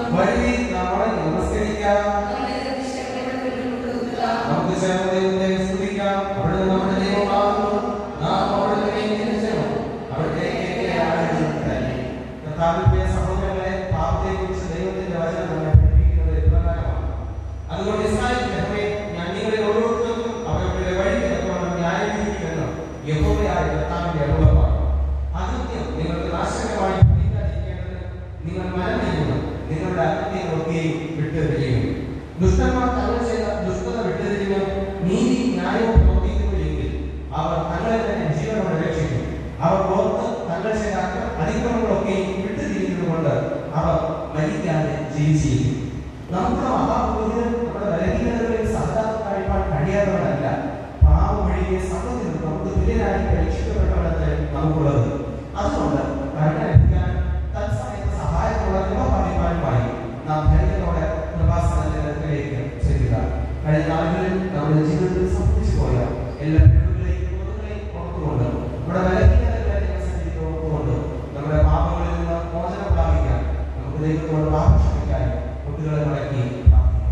വഴി നാളെ നമസ്കരിക്കാം നമുക്ക് ചേർന്ന് ദൈവത്തെ സ്തുതിക്കാം അവിടുന്ന് നമ്മുടെ ദൈവമാകുന്നു നാം അവിടുന്ന് തിരിച്ചണം അവിടത്തേക്ക് ആരാധന കർത്താവിന്റെ സഹോദരങ്ങളെ പാപത്തെക്കുറിച്ച് ദൈവത്തിന്റെ വചനം നമ്മെ പഠിപ്പിക്കുന്നത് ഇപ്രകാരമാണ് അതുകൊണ്ട് ഇസ്രായേൽ ജനമേ ഞാൻ നിങ്ങളെ ഓരോരുത്തർക്കും അവരുടെ വഴി തക്കവണ്ണം ന്യായം വിധിക്കുമെന്ന് യഹോവയായ കർത്താവിന്റെ അരുളപ്പാട് അകൃത്യം നിങ്ങൾക്ക് നാശകരമായി ഫലിക്കാതിരിക്കേണ്ടതിന് നിങ്ങൾ മനം നീങ്ങുന്നു നിങ്ങളുടെ അകൃത്യങ്ങളൊക്കെയും വിട്ടുതിരിയും ദുഷ്ടന്മാർ തങ്ങൾ ചെയ്ത ദുഷ്ടത വിട്ടുതിരിഞ്ഞ് നീതി ന്യായവും പ്രവർത്തിക്കുന്നുവെങ്കിൽ അവർ തങ്ങളെ തന്നെ ജീവനോടെ രക്ഷിക്കും അവർ ഓർത്ത് തങ്ങൾ ചെയ്ത അക്ര- അതിക്രമങ്ങളൊക്കെയും വിട്ടുതിരിഞ്ഞതുകൊണ്ട് അവർ മരിക്കാതെ ജീവിച്ചിരിക്കും നമ്മുടെ മഹാപുരോഹിതൻ നമ്മുടെ ബലഹീനതകളിൽ സഹതാപം കഴിപ്പാൻ കഴിയാത്തവനല്ല പാപം ഒഴികെ സമ്പത്തിൽ നമുക്ക് തുല്യനായി പരീക്ഷിക്കപ്പെട്ടവനത്രേ നമുക്കുള്ളത് അതുകൊണ്ട് കരുണ ലഭിക്കാൻ തത്സമയത്ത് സഹായമുള്ള കൃപ പ്രാപിപ്പാനുമായി നാം ധൈര്യത്തോടെ കൃപാസനത്തിലേക്ക് ചെല്ലുക കഴിഞ്ഞ നാളുകളിൽ നമ്മുടെ ജീവിതത്തിൽ സംഭവിച്ചു പോയ എല്ലാ പിഴവുകളെയും കുറവുകളെയും ഓർത്തുകൊണ്ട് നമ്മുടെ ബലഹീനതകളെ ദൈവസന്നിധിയിൽ ഓർത്തുകൊണ്ട് നമ്മുടെ പാപങ്ങളിൽ നിന്ന് മോചനം പ്രാപിക്കാൻ നമുക്ക് ദൈവത്തോട് പാപം ക്ഷമിക്കാൻ കുട്ടികളെ മടക്കി പ്രാർത്ഥിക്കാം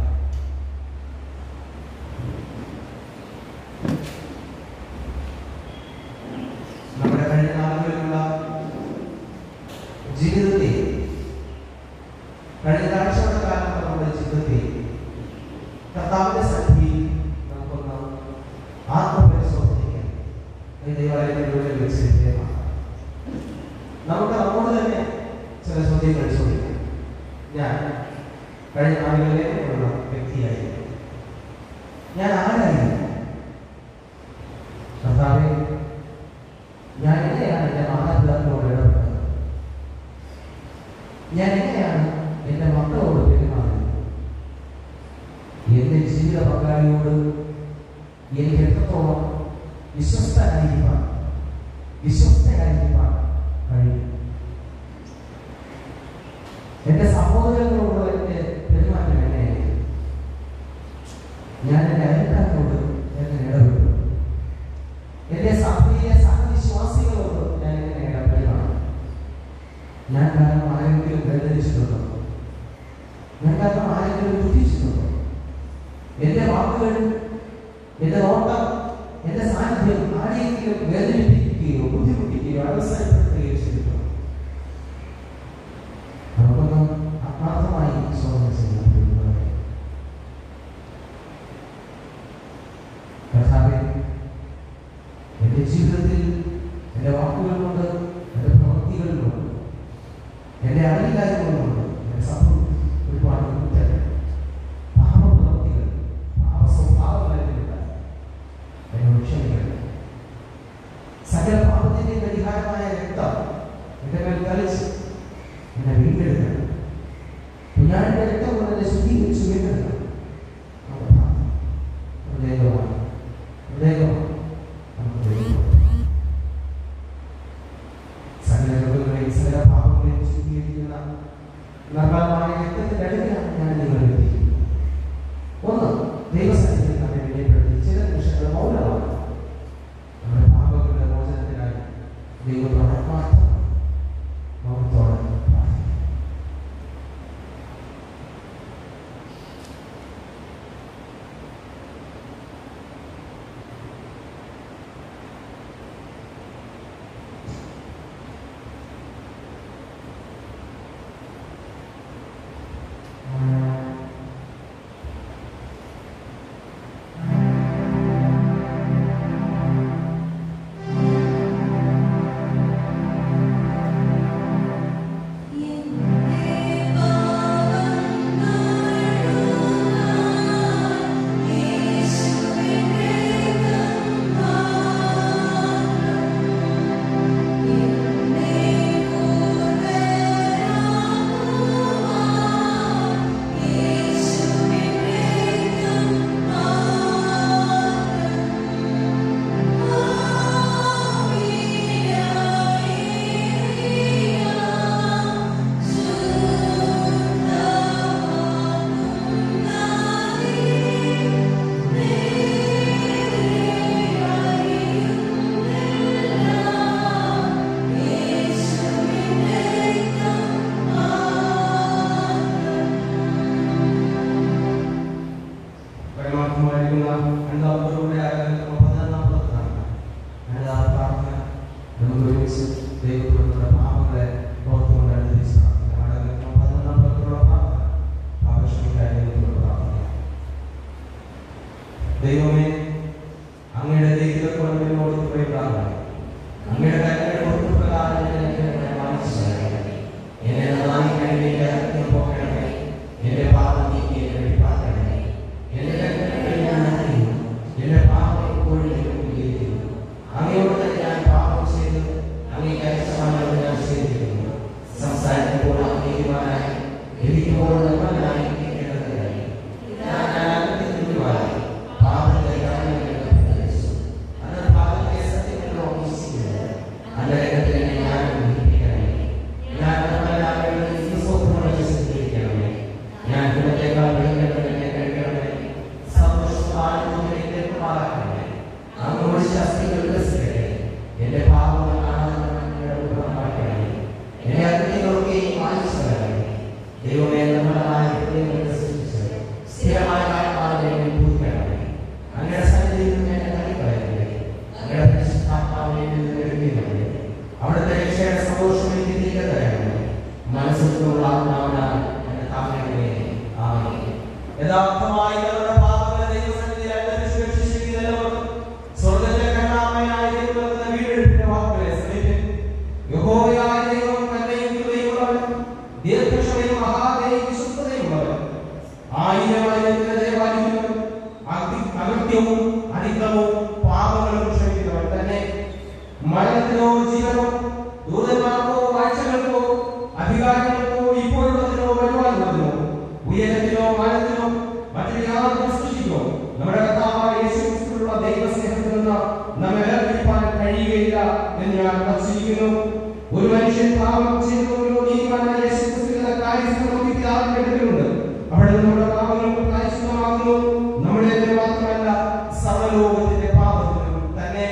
നമ്മുടെ കഴിഞ്ഞ നാളുകളിലുള്ള ജീവിതത്തെ കഴിഞ്ഞ കാഴ്ചയുടെ കാലത്ത് നമ്മുടെ ജീവിതത്തെ കർത്താവിന്റെ സന്നിധിയിൽ നമുക്കൊന്ന് ആത്മപരിശോധനയ്ക്ക് ഈ ദൈവാലയത്തിലൂടെ വിളിച്ചിരിക്കുകയാണ് നമുക്ക് നമ്മോട് തന്നെ ചില ചോദ്യങ്ങൾ ചോദിക്കാം ഞാൻ കഴിഞ്ഞ നാളുകളിലെ ഉള്ള വ്യക്തിയായിരുന്നു ഞാൻ ആരായിരുന്നു കർത്താവെ ഞാൻ എങ്ങനെയാണ് എൻ്റെ മാതാപിതാക്കളോട് ഇടപെട്ടത് ഞാൻ എങ്ങനെയാണ് എൻ്റെ മക്കളോട് പെരുമാറുന്നത് എൻ്റെ ജീവിത പങ്കാളിയോട് എനിക്ക് എത്രത്തോളം വിശ്വസ്തനായിരിക്കാൻ വിശ്വസ്തനായിരിക്കാൻ കഴിയും എൻ്റെ സഹോദരങ്ങളോട് എൻ്റെ പെരുമാറ്റം എങ്ങനെയായിരിക്കും ഞാൻ എൻ്റെ അയൽക്കാരോട് എങ്ങനെ ഇടപെട്ടു എന്റെ സഭയിലെ സഹവിശ്വാസികളോട് ഞാൻ എങ്ങനെ ഇടപെടലാണ് ഞാൻ കാരണം ആരെങ്കിലും വേദനിച്ചിട്ടുണ്ടോ ഞാൻ കാരണം ആരെങ്കിലും ദുഃഖിച്ചിട്ടുണ്ടോ എന്റെ വാക്കുകൾ എന്റെ നോട്ടം എന്റെ സാന്നിധ്യം ആരെയെങ്കിലും വേദനിപ്പിക്കുകയോ ബുദ്ധിമുട്ടിക്കുകയോ അവസരപ്പെടുത്തുകയോ ചെയ്തിട്ടുണ്ടോ നമുക്കൊന്ന് ആത്മാർത്ഥമായി ശോധന ചെയ്യാൻ കഴിയുന്നവരെ കർത്താവേ എന്റെ ജീവിതത്തിൽ എന്റെ വാക്കുകൾ കൊണ്ട് എന്റെ പ്രവൃത്തികൾ കൊണ്ട് എന്റെ അറിയില്ലായ്മ കൊണ്ട് എന്റെ സംഭവം ഒരുപാട് കുറ്റങ്ങൾ പാപപ്രവൃത്തികൾ പാപ സ്വഭാവങ്ങൾ എന്നിലുണ്ടായി എന്നോട് ക്ഷമിക്കണം സകല പാപത്തിന്റെ പരിഹാരമായ രക്തം എന്റെ മേൽ കളിച്ച് എന്നെ വീണ്ടെടുക്കണം ഞാൻ എന്റെ രക്തം കൊണ്ട് എന്നെ ശുദ്ധീകരിച്ച് വീണ്ടെടുക്കണം നമുക്ക് പ്രാർത്ഥിക്കാം. ഹൃദയമാണ് ഹൃദയമാണ് നമുക്ക് ദൈവം. സകല രോഗങ്ങളെയും സകല പാപങ്ങളെയും ശുദ്ധീകരിക്കുന്ന നിർമ്മലമായ രക്തത്തിന്റെ അടുക്കലാണ് ഞാൻ നിങ്ങളെ എത്തിക്കുന്നത് ഒന്ന് ദൈവസന്നിധിയിൽ നമ്മെ വിനയപ്പെടുത്തി ചില നിമിഷങ്ങൾ മൗനമാണ് നമ്മുടെ പാപങ്ങളുടെ മോചനത്തിനായി ദൈവത്തോട് ആത്മാർത്ഥം മൗനത്തോടെ പ്രാർത്ഥിക്കാം എനിക്കിപ്പോൾ നിർമ്മലനായിരിക്കേണ്ടതിനായി ഞാൻ അകത്ത് നിന്നുവായി പാപത്തെ കടന്നുകൊണ്ട് പ്രവേശിച്ചു. അന്ന് പാപത്തെ സത്യത്തിൽ ഓർമ്മിച്ചിരുന്നത് അന്നേരത്തിൽ എന്നെ ഞാൻ അനുഗ്രഹിക്കണമേ. ഞാൻ നിർമ്മലനാകേണ്ടത് ഈ സ്വപ്നങ്ങളെ സ്വീകരിക്കണമേ. ഞാൻ കുലത്തേക്കാൾ വെളുക്കപ്പെട്ട എന്നെ കഴിക്കണമേ. സന്തോഷവും ആനന്ദവും എനിക്ക് ലഭ്യമാക്കണമേ. അങ്ങോട്ട് ശസ്ത്രങ്ങൾ വികസിക്കട്ടെ. എന്റെ പാപങ്ങൾ കാണാതെ ഉപകാരമാക്കണമേ. എന്നെ അഗ്നികളൊക്കെയും മായ്ച്ചു കളയണമേ. ദൈവമേ നിർമ്മലമായ ഹൃദയങ്ങളെ സൃഷ്ടിച്ച് സ്ഥിരമായ ആത്മാവിനെ എന്നെ പുതുക്കണമേ. അങ്ങയുടെ സന്നിധിയിൽ നിന്ന് എന്നെ തള്ളിക്കളയരുതേ. അങ്ങയുടെ പരിശുദ്ധാത്മാവിനെ എന്നിൽ നിന്ന് എടുക്കണമേ. അവിടുത്തെ രക്ഷയുടെ സന്തോഷം എനിക്ക് തിരികെ തരണമേ. മനസ്സിൽ നിന്നുള്ള ആത്മാവിനാൽ എന്നെ താങ്ങണമേ. ആമേൻ. യഥാർത്ഥമായി ഞങ്ങളുടെ പാപങ്ങളെ ദൈവസന്നിധിയിൽ അന്വേഷിച്ച് രക്ഷിച്ചിരിക്കുന്നവർക്ക് സ്വർഗ്ഗത്തിലെ കരുണാമയനായ ദൈവത്തിന്റെ വീണ്ടെടുപ്പിന്റെ വാക്കുകളെ ശ്രമിപ്പിൻ. യഹോവയായ ദൈവം കരുണയും കൃപയുമുള്ളവൻ, ദീർഘക്ഷമയും മഹാദയയും വിശുദ്ധതയുമുള്ളവൻ. ആയിരമായിരത്തിന്റെ ദയപാലിക്കുന്നവൻ, അതി- അകൃത്യവും അതിക്രമവും പാപങ്ങളും ക്ഷമിക്കുന്നവൻ തന്നെ മരണത്തിനോ ജീവനോ ദൂതന്മാർക്കോ വാഴ്ചകൾക്കോ അധികാരങ്ങൾക്കോ ഇപ്പോഴുള്ളതിനോ വരുവാനുള്ളതിനോ ഉയരത്തിനോ മാനത്തിനോ മറ്റൊരു യാതൊരു സൃഷ്ടിക്കോ നമ്മുടെ കർത്താവായ യേശു ക്രിസ്തുവിലുള്ള ദൈവസ്നേഹത്തിൽ നിന്ന് നമ്മെ വേർപിരിപ്പാൻ കഴിയുകയില്ല എന്ന് ഞാൻ വച്ചിരിക്കുന്നു ഒരു മനുഷ്യൻ പാപം ചെയ്തവരോ നീതിമാനായ യേശു ക്രിസ്തുവിന്റെ കാര്യസ്ഥലം പിതാവിന്റെ അടുക്കലുണ്ട് അവിടെ നിന്ന് നമ്മുടെ പാപങ്ങൾക്ക് പ്രായശ്ചിത്തമാകുന്നു നമ്മുടെ മാത്രമല്ല സർവ്വലോകത്തിന്റെ പാപത്തിനും തന്നെ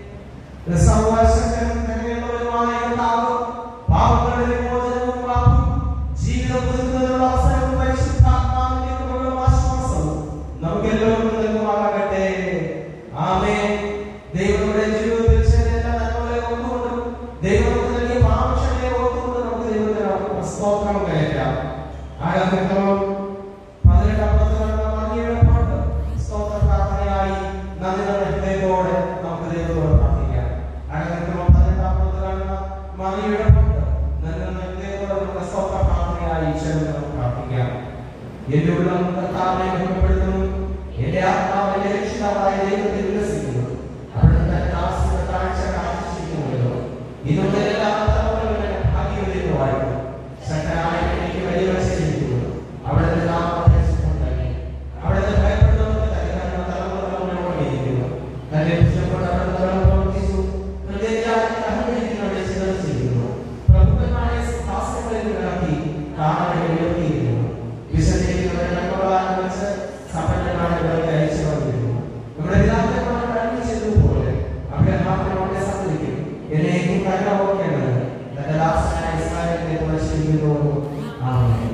സർവശക്തനും കരുണയുള്ളവനുമായ കർത്താവ് പാപങ്ങളുടെ വിമോചനവും പ്രാപ്തി ജീവിതം പുതുക്കുന്നതിനുള്ള അവസരവും പരിശുദ്ധാത്മാവിന്റെ കൃപകളും ആശ്വാസവും നമുക്കെല്ലാവർക്കും നൽകുമാറാകട്ടെ ആമേൻ ദൈവം നമ്മുടെ ജീവിതത്തിൽ ചെയ്ത എല്ലാ നന്മകളെ ഓർത്തുകൊണ്ട് ദൈവം നമുക്ക് നൽകിയ പാപക്ഷമയെ ഓർത്തുകൊണ്ട് നമുക്ക് ദൈവത്തിന് സ്തോത്രം കയറ്റാം ആരാധനക്രമം പതിനെട്ടാം പത്തിലുള്ള മറിയയുടെ പാട്ട് സ്തോത്ര പ്രാർത്ഥനയായി നന്ദി നിറഞ്ഞ ഹൃദയത്തോടെ നമുക്ക് ദൈവത്തോട് പ്രാർത്ഥിക്കാം ആരാധനക്രമം പതിനെട്ടാം പത്തിലുള്ള മറിയയുടെ പാട്ട് നന്ദി നിറഞ്ഞ ഹൃദയത്തോടെ നമുക്ക് സ്തോത്ര പ്രാർത്ഥനയായി ഈശ്വരനെ നമുക്ക് പ്രാർത്ഥിക്കാം എന്റെ ഉള്ളം കർത്താവിനെ മഹിമപ്പെടുത്തുന്നു എന്റെ ആത്മാവ് എന്റെ രക്ഷിതാവായ ദൈവത്തിൽ വികസിക്കുന്നു അവിടുന്ന് തന്റെ ദാസന്റെ കാഴ്ച കാണിച്ചിരിക്കുന്നുവല്ലോ ഇതുകൊണ്ട് എല്ലാ തലമുറകളും എന്നെ ഭാഗ്യവതിക്ക് വാഴ്ത്തും ശക്തനായ എനിക്ക് വലിയ വശിരിക്കുന്നു അവിടുത്തെ നാമത്തെ സുഖം തന്നെ അവിടുത്തെ ഭയപ്പെടുന്നവർക്ക് തന്റെ തലമുറകളോട് ഇരിക്കുന്നു തന്റെ പുഷ്പപ്പെട്ട അവിടുന്ന് പ്രവർത്തിച്ചു ഹൃദയജാലത്തിൽ അഹങ്കരിക്കുന്നവരെ ചിതറിച്ചിരിക്കുന്നു പ്രഭുക്കന്മാരെ സിംഹാസനങ്ങളിൽ നിറക്കി കാണാതെ ഉയർത്തിയിരിക്കുന്നു വിശദീകരിക്കുന്നവരെ നന്മകളാൽ വെച്ച് സമ്പന്നന്മാരെ വെറുതെ അയച്ചു വന്നിരുന്നു നമ്മുടെ പിതാക്കന്മാർ കണ്ണു ചെയ്തതുപോലെ അബ്രഹാമിനോടെ സമ്മതിക്കും എന്നേക്കും കരുണ ഓർക്കേണ്ടത് തന്റെ ദാസനായ ഇസ്രായേലിനെ തുണച്ചിരിക്കുന്നു ആമേൻ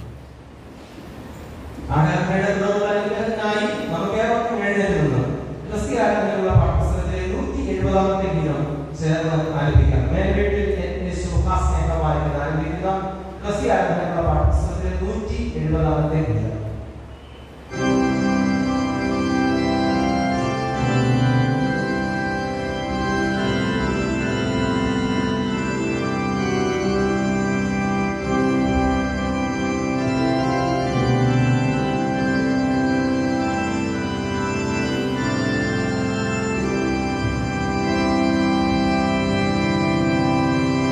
ആരാധനയുടെ തുടർന്നായി നമുക്ക് ഏവർക്കും എഴുന്നേറ്റ് നിന്ന് ക്രിസ്ത്യ ആരാധനയുള്ള പാഠപുസ്തകത്തിലെ നൂറ്റി എഴുപതാമത്തെ ഗീതം ചേർന്ന് ആരംഭിക്കാം മേൽ വീട്ടിൽ സ്നേഹമായി ആരംഭിക്കുന്ന ക്രിസ്ത്യ ആരാധനയുള്ള പാഠപുസ്തകത്തിലെ നൂറ്റി എഴുപതാമത്തെ ഗീതം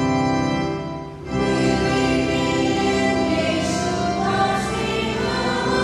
Yeshua,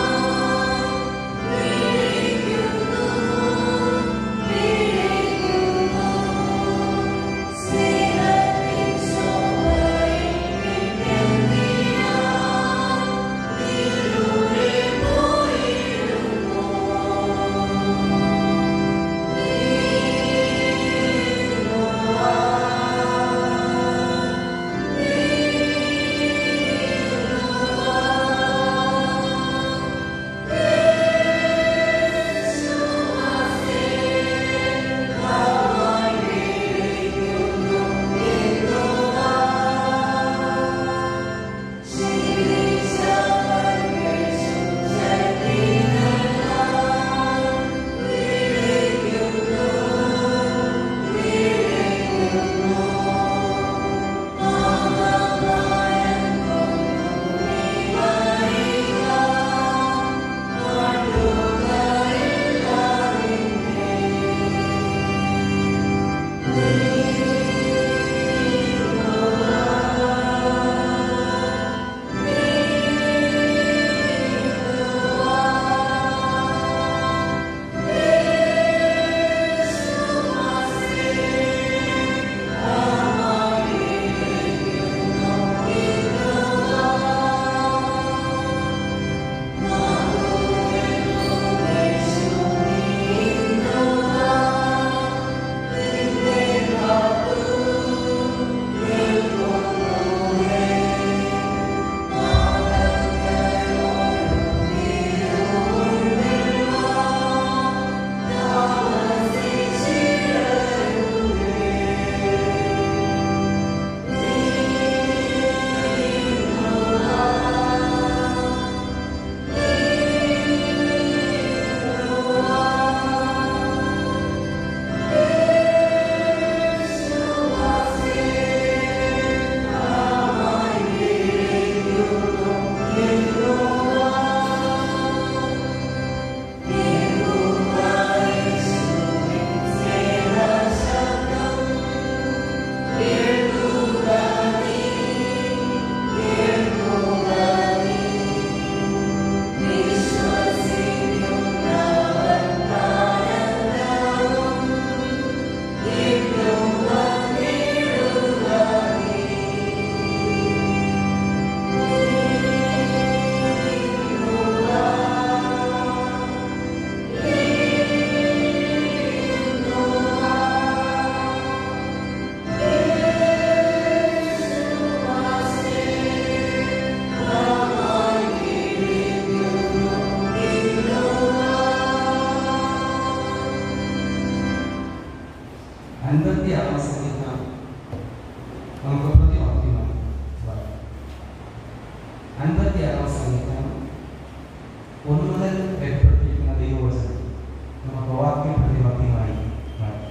അൻപത്തിയാറാം സംഗീതം ഒന്ന് മുതൽ രേഖപ്പെടുത്തിയിരിക്കുന്ന ദൈവവചനം നമുക്ക് വാക്യം പ്രതിവാക്യമായി വായിക്കാം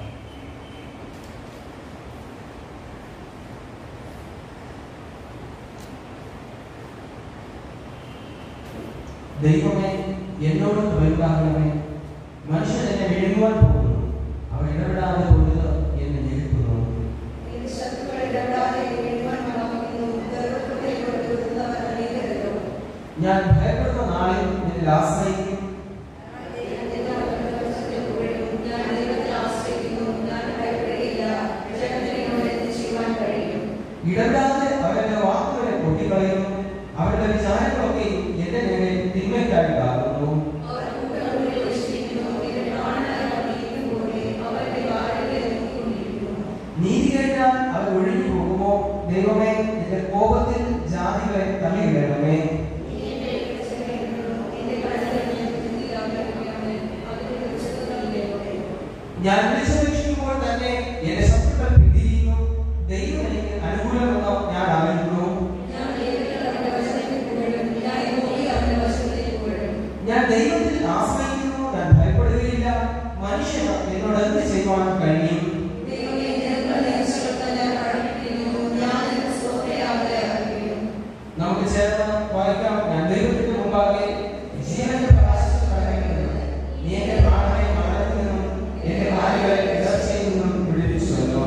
ദൈവമേ എന്നോട് തൊഴിലാകണമേ മനുഷ്യൻ എന്നെ വിഴുങ്ങുവാൻ പോകുന്നു അവർ ഇടപെടാതെ പോയത് എന്നെ ഞെരുക്കുന്നു നിന്റെ ശത്രുക്കൾ ഇടപെടാതെ വീഴുവാൻ മറക്കുന്നു. ഗർവ്വത്തിൽ കൊടുക്കുന്നവർ അനേകരല്ലോ. ഞാൻ ഭയപ്പെടുന്ന നാളിൽ നിന്നിൽ ആശ്രയിക്കും ദൈവത്തിന്റെ വചനത്തിൽ വീഴും. ഞാൻ ദൈവത്തിൽ ആശ്രയിക്കുന്നു. ഞാൻ ഭയപ്പെടുകയില്ല. ജഗത്തിന് എന്നോട് എന്ത് ചെയ്യുവാൻ കഴിയും? ഇടപെടാതെ അവരുടെ വാക്കുകളെ പൊട്ടിക്കളയുന്നു അവരുടെ വിചാരങ്ങളൊക്കെ എന്റെ നേരെ തിന്മയ്ക്കായിട്ടാകുന്നു അവർ കൂട്ടങ്ങളിൽ നശിപ്പിക്കുന്നു. ഇവർ പ്രാണനായി വന്നിരിക്കും പോലെ അവരുടെ വാഴകളെ നോക്കിക്കൊണ്ടിരിക്കുന്നു. നീതി കഴിഞ്ഞാൽ അവർ ഒഴിഞ്ഞു പോകുമോ ദൈവമേ നിന്റെ കോപത്തിൽ ജാതികളെ തള്ളിയിടണമേ നീ എന്റെ രക്ഷകനായിരുന്നു. നിന്റെ കരുണയിൽ ഞാൻ തൃപ്തിയായിരിക്കുകയാണ്. അതിന്റെ വിശുദ്ധതയിലൂടെ. ഞാൻ വിളിച്ചപേക്ഷിക്കുമ്പോൾ തന്നെ എന്റെ ശത്രുക്കൾ പിന്തിരിയുന്നു ദൈവം എനിക്ക് അനുകൂലമെന്ന് ഞാൻ അറിയുന്നു ഞാൻ ദൈവത്തിൽ അവന്റെ വശത്തേക്ക് വീഴും. ഞാൻ യഹോവയിൽ അവന്റെ വശത്തേക്ക് വീഴും. ഞാൻ ദൈവത്തിൽ ആശ്രയിക്കുന്നു ഞാൻ ഭയപ്പെടുകയില്ല മനുഷ്യന് എന്നോട് എന്ത് ചെയ്യുവാൻ കഴിയും ദൈവമേ, നിനക്കുള്ള നേർച്ചകൾക്ക് ഞാൻ കടപ്പെട്ടിരിക്കുന്നു. ഞാൻ നിനക്ക് സ്തോത്രയാഗങ്ങളെ അർപ്പിക്കും. നമുക്ക് ചേർന്ന് വായിക്കാം ഞാൻ ദൈവത്തിന്റെ മുമ്പാകെ ജീവന്റെ പ്രകാശത്തിൽ കടക്കുന്നത് നീ എന്റെ പ്രാണനെ മരണത്തിൽ നിന്നും എന്റെ കാലുകളെ ഇടർച്ചയിൽ നിന്നും വിടുവിച്ചുവല്ലോ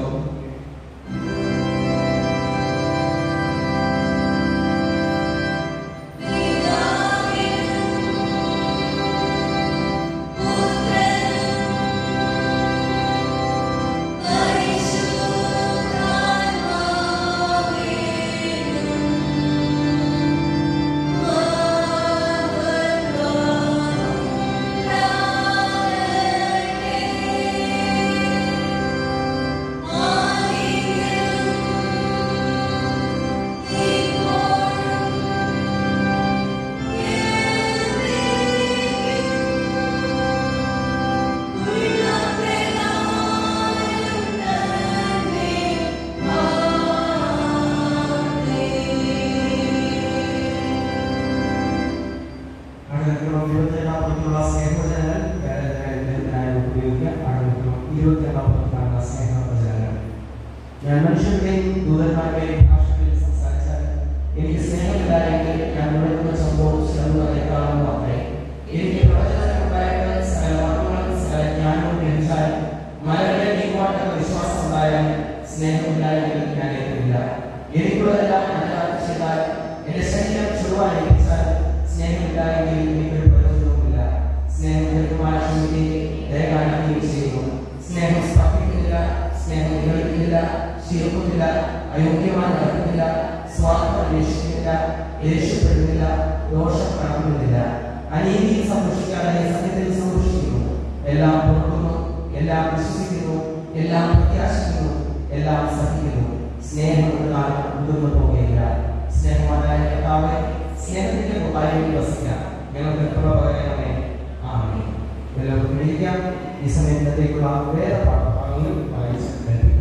അടുത്ത ഇരുപത്തിരണ്ടാം പത്തിലുള്ള സ്നേഹവചനങ്ങൾ വേറെ കാര്യത്തിനായി ഉപയോഗിക്കാം അടുത്ത ഇരുപത്തിരണ്ടാം പത്തിലുള്ള സ്നേഹവചനങ്ങൾ ഞാൻ മനുഷ്യരുടെയും ദൂതന്മാരുടെയും ഭാഷകളിൽ സംസാരിച്ചാൽ എനിക്ക് സ്നേഹമില്ലായെങ്കിൽ ഞാൻ വിളിക്കുന്ന സംഭവം ശ്രമങ്ങളെക്കാളും മാത്രമേ എനിക്ക് പ്രവചനമുണ്ടായിട്ട് സകല വാക്കുകളും സകല ജ്ഞാനവും ലഭിച്ചാൽ മലകളെ നീക്കുവാനുള്ള വിശ്വാസം ഉണ്ടായാൽ സ്നേഹമില്ലായെങ്കിൽ ഞാൻ എത്തില്ല എനിക്കുള്ളതെല്ലാം ഞാൻ ചെയ്താൽ എന്റെ ശരീരം ചുടുവാൻ ഏൽപ്പിച്ചാൽ സ്നേഹമില്ലായെങ്കിൽ എനിക്കൊരു പ്രയോജനവുമില്ല സ്നേഹം ദീർഘമായ ക്ഷമിക്കുകയും ദയ കാണിക്കുകയും ചെയ്യുന്നു സ്നേഹം സ്ഥാപിക്കുന്നില്ല സ്നേഹം നിലനിൽക്കുന്നില്ല ശീലക്കുന്നില്ല അയോഗ്യമായി നടക്കുന്നില്ല സ്വാർത്ഥം അന്വേഷിക്കുന്നില്ല ദേഷ്യപ്പെടുന്നില്ല ദോഷം കാണുന്നില്ല അനീതിയിൽ സന്തോഷിക്കാതെ സത്യത്തിൽ സന്തോഷിക്കുന്നു എല്ലാം പൊറുക്കുന്നു എല്ലാം വിശ്വസിക്കുന്നു എല്ലാം പ്രത്യാശിക്കുന്നു എല്ലാം സഹിക്കുന്നു സ്നേഹം ഒരു കാലം മുതിർന്നു പോകുകയില്ല സ്നേഹവാനായ കർത്താവെ സ്നേഹത്തിന്റെ കൂട്ടായ്മയിൽ വസിക്കാം ഞങ്ങൾക്ക് എത്ര പകരണമേ ആമേൻ എല്ലാവർക്കും ഇരിക്കാം ഈ സമയത്തേക്കുള്ള വേറെ പാഠഭാഗങ്ങൾ വായിച്ച് കേൾപ്പിക്കുക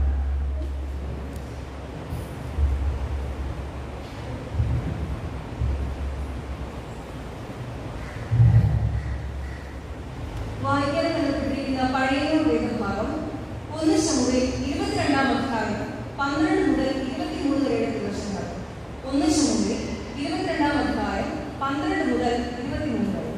വായിക്കാൻ ബന്ധപ്പെട്ടിരിക്കുന്ന പഴയ വേദഭാഗം ഒന്ന് ശമുവേൽ ഇരുപത്തിരണ്ടാം അധ്യായം പന്ത്രണ്ട് മുതൽ ഇരുപത്തിമൂന്ന് വരെയുള്ള ദിവസങ്ങൾ ഒന്ന് ശമുവേൽ ഇരുപത്തിരണ്ടാം അധ്യായം പന്ത്രണ്ട് മുതൽ ഇരുപത്തിമൂന്ന് വരെ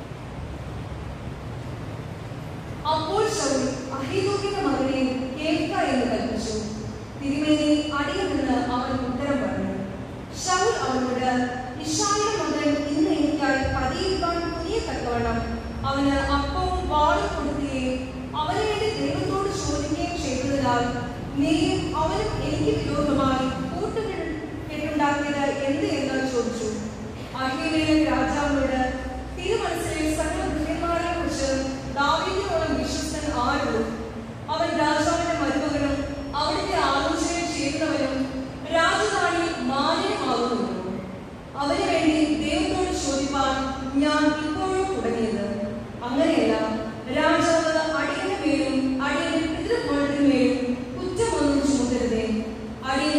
അപ്പോൾ ശൗൽ അഹീതോക്കിന്റെ മകനെ കേൾക്ക എന്ന് കൽപ്പിച്ചു തിരുമേനി അടിയമെന്ന് അവൻ ഉത്തരം പറഞ്ഞു ശൗൽ അവനോട് ഇഷായുടെ മകൻ ഇന്ന് എനിക്കായി പതിയിരിക്കാൻ പുതിയ തക്കവണ്ണം അവന് അപ്പവും വാളും കൊടുക്കുകയും അവന് വേണ്ടി ദൈവത്തോട് ചോദിക്കുകയും ചെയ്തതിനാൽ നീയും അവനും എനിക്ക് വിരോധമായി കൂട്ടുകെട്ട് കെട്ടുണ്ടാക്കിയത് എന്ത് എന്ന് ചോദിച്ചു അഹിമേലെ രാജാവിനോട് തിരുമനസ്സിലെ സകല ഭൃത്യന്മാരെ കുറിച്ച് ദാവീദിനോളം വിശ്വസ്തൻ ആരുള്ളൂ അവൻ രാജാവിന്റെ മരുമകനും അവിടുത്തെ ആലോചന ചെയ്യുന്നവനും രാജധാനി മാന്യമാകുന്നു അവന് വേണ്ടി ദൈവത്തോട് ചോദിപ്പാൻ ഞാൻ ഇപ്പോഴും തുടങ്ങിയത് അങ്ങനെയല്ല രാജാവ് അടിയന്റെ മേലും അടിയന്റെ പിതൃഭവനത്തിന് മേലും കുറ്റമൊന്നും ചുമത്തരുതേ അടിയൻ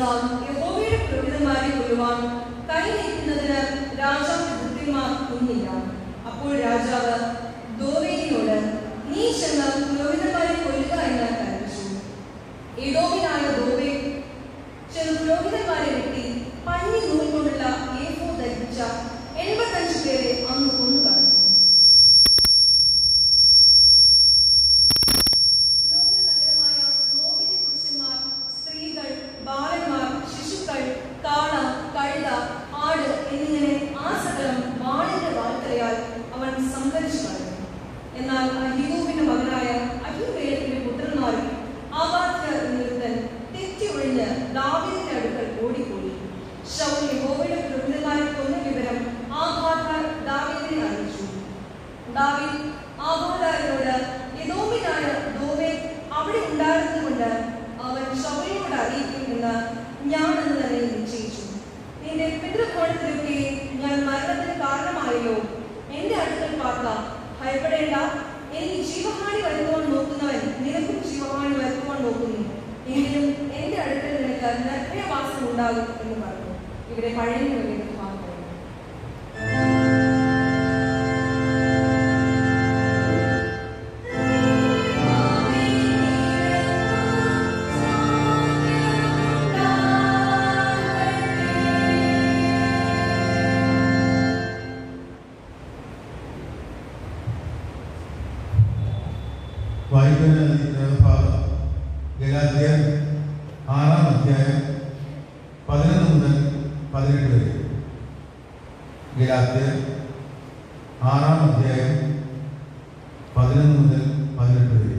എന്നാൽ യഹോവയുടെ പുരോഹിതന്മാരെ കൊല്ലുവാൻ കൈ നീക്കുന്നതിന് രാജാവിന്റെ ഭൃത്യന്മാർ ഒന്നില്ല അപ്പോൾ രാജാവ് ദോവേലിനോട് നീ ചെന്ന് പുരോഹിതന്മാരെ കൊല്ലുക എന്ന് കൽപ്പിച്ചു എഡോമിനായ ദോവേ ചെന്ന് പുരോഹിതന്മാരെ വെട്ടി പഞ്ഞി നൂൽ കൊണ്ടുള്ള ഏഫോ ധരിപ്പിച്ച എൺപത്തഞ്ച് പേരെ അന്ന് കൊന്നു കളഞ്ഞു പുരോഹിത നഗരമായ നോബിന്റെ പുരുഷന്മാർ സ്ത്രീകൾ ബാലന്മാർ ശിശുക്കൾ കാള കഴുത ആട് എന്നിങ്ങനെ ആ സകലം വാളിന്റെ വാൾത്തലയാൽ അവൻ സംഹരിച്ചു കളഞ്ഞു എന്നാൽ അഹിയൂബിന്റെ മകനായ അഹിമേലത്തിന്റെ പുത്രന്മാരിൽ ആബാദ്യ എന്നൊരുത്തൻ തെറ്റി ഒഴിഞ്ഞ് ദാവീദിന്റെ അടുക്കൽ ഓടിപ്പോയി ശൗൽ യഹോവയുടെ പുരോഹിതന്മാരെ കൊന്ന വിവരം ആബാദ് ദാവീദിനെ അറിയിച്ചു ദാവീദ് ആബാദാരോട് യദോമിനായ ദോവേ അവിടെ ഉണ്ടായിരുന്നതുകൊണ്ട് അവൻ ശൗലിനോട് അറിയിക്കും എന്ന് ഞാൻ എന്ന് തന്നെ നിശ്ചയിച്ചു നിന്റെ പിതൃഭവനത്തിലൊക്കെ ഞാൻ മരണത്തിന് കാരണമായല്ലോ എന്റെ അടുക്കൽ പാർക്ക ഭയപ്പെടേണ്ട എനിക്ക് ജീവഹാനി വരുത്തുവാൻ നോക്കുന്നവൻ നിനക്കും ജീവഹാനി വരുത്തുവാൻ നോക്കുന്നു എങ്കിലും എന്റെ അടുക്കൽ നിനക്ക് നിർഭയവാസം ഉണ്ടാകും എന്ന് പറഞ്ഞു ഇവിടെ പഴയ വേണ്ടി ഭാഗം വായിക്കുന്ന ഭാഗം ഗലാധ്യായം ആറാം അധ്യായം പതിനൊന്ന് മുതൽ പതിനെട്ട് വരെ ഗലാധ്യായം ആറാം അധ്യായം പതിനൊന്ന് മുതൽ പതിനെട്ട് വരെ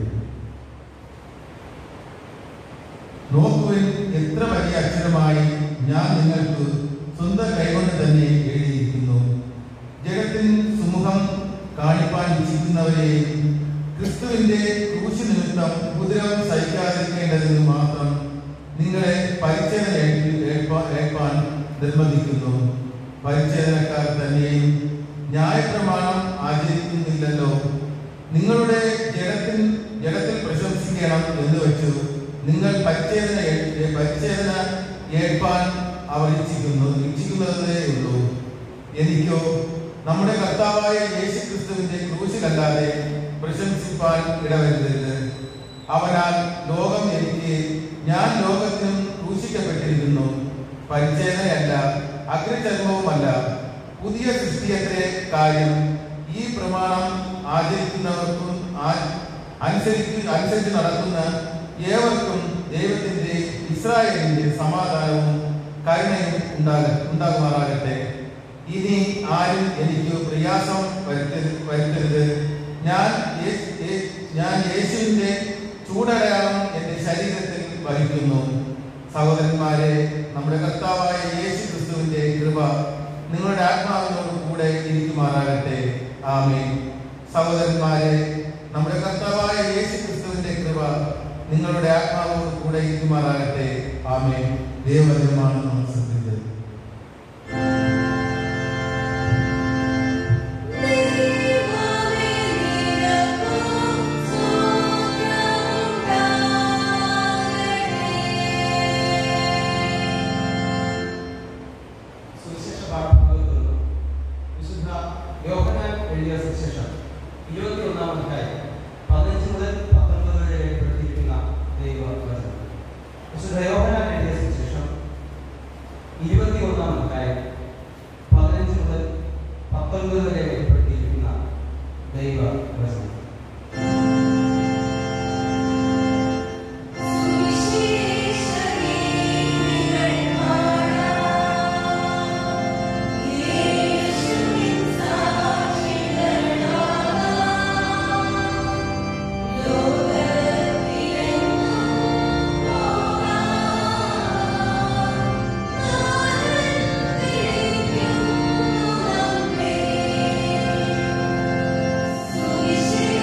നോക്കുവിൻ എത്ര വലിയ അക്ഷരമായി ഞാൻ നിങ്ങൾക്ക് സ്വന്തം കൈകൊണ്ട് തന്നെ എഴുതിയിരിക്കുന്നു ജഗത്തിൻ സുമുഖം കാണിപ്പാൻ ഇച്ഛിക്കുന്നവരെയും ക്രിസ്തുവിന്റെ ക്രൂശ് നിമിത്തം ഉപദ്രവം സഹിക്കാതിരിക്കേണ്ടതിന് മാത്രം നിങ്ങളെ പരിച്ഛേദന ഏൽപ്പി- ഏൽപ്പാ- ഏൽപ്പാൻ നിർബന്ധിക്കുന്നു പരിച്ഛേദനക്കാർ തന്നെയും ന്യായപ്രമാണം ആചരിക്കുന്നില്ലല്ലോ നിങ്ങളുടെ ജഡത്തിൽ ജഡത്തിൽ പ്രശംസിക്കണം എന്ന് വെച്ചു നിങ്ങൾ പരിച്ഛേദന ഏൽ- പരിച്ഛേദന ഏൽപ്പാൻ അവർ ഇച്ഛിക്കുന്നു ഇച്ഛിക്കുന്നതേ ഉള്ളൂ എനിക്കോ നമ്മുടെ കർത്താവായ യേശു ക്രിസ്തുവിന്റെ ക്രൂശിലല്ലാതെ പ്രശംസിപ്പാൻ ഇടവരുതരുത് അവനാൽ ലോകം എനിക്ക് ഞാൻ ലോകത്തിനും ക്രൂശിക്കപ്പെട്ടിരിക്കുന്നു പരിചയനയല്ല അഗ്രചർമ്മവുമല്ല പുതിയ സൃഷ്ടിയത്തിലെ കാര്യം ഈ പ്രമാണം ആചരിക്കുന്നവർക്കും ആ- അനുസരിച്ച് അനുസരിച്ച് നടക്കുന്ന ഏവർക്കും ദൈവത്തിന്റെ ഇസ്രായേലിന്റെ സമാധാനവും കരുണയും ഉണ്ടാക ഉണ്ടാകുമാറാകട്ടെ ഇനി ആരും എനിക്ക് പ്രയാസം വരുത്തരുത് വരുത്തരുത് ഞാൻ യേശു- യേ- ഞാൻ യേശുവിന്റെ ചൂടടയാളം എന്റെ ശരീരത്തിൽ വഹിക്കുന്നു സഹോദരന്മാരെ നമ്മുടെ കർത്താവായ യേശു ക്രിസ്തുവിന്റെ കൃപ നിങ്ങളുടെ ആത്മാവിനോട് കൂടെ ഇരിക്കുമാറാകട്ടെ ആമേൻ സഹോദരന്മാരെ നമ്മുടെ കർത്താവായ യേശു ക്രിസ്തുവിന്റെ കൃപ നിങ്ങളുടെ ആത്മാവോട് കൂടെ ഇരിക്കുമാറാകട്ടെ ആമേൻ ദൈവജനമാണ് നമ്മൾ ശ്രദ്ധിച്ചത് സുവിശേഷ പാഠഭാഗത്തുനിന്ന് വിശുദ്ധ യോഹന്നാൻ എഴുതിയ സുവിശേഷം ഇരുപത്തിയൊന്നാം അധ്യായം പതിനഞ്ച് മുതൽ പത്തൊൻപത് വരെ രേഖപ്പെടുത്തിയിരിക്കുന്ന ദൈവവചനം വിശുദ്ധ യോഹന്നാൻ എഴുതിയ സുവിശേഷം ഇരുപത്തിയൊന്നാം അധ്യായം പതിനഞ്ച് മുതൽ പത്തൊൻപത് വരെ രേഖപ്പെടുത്തിയിരിക്കുന്ന ദൈവവചനം സുവിശേഷ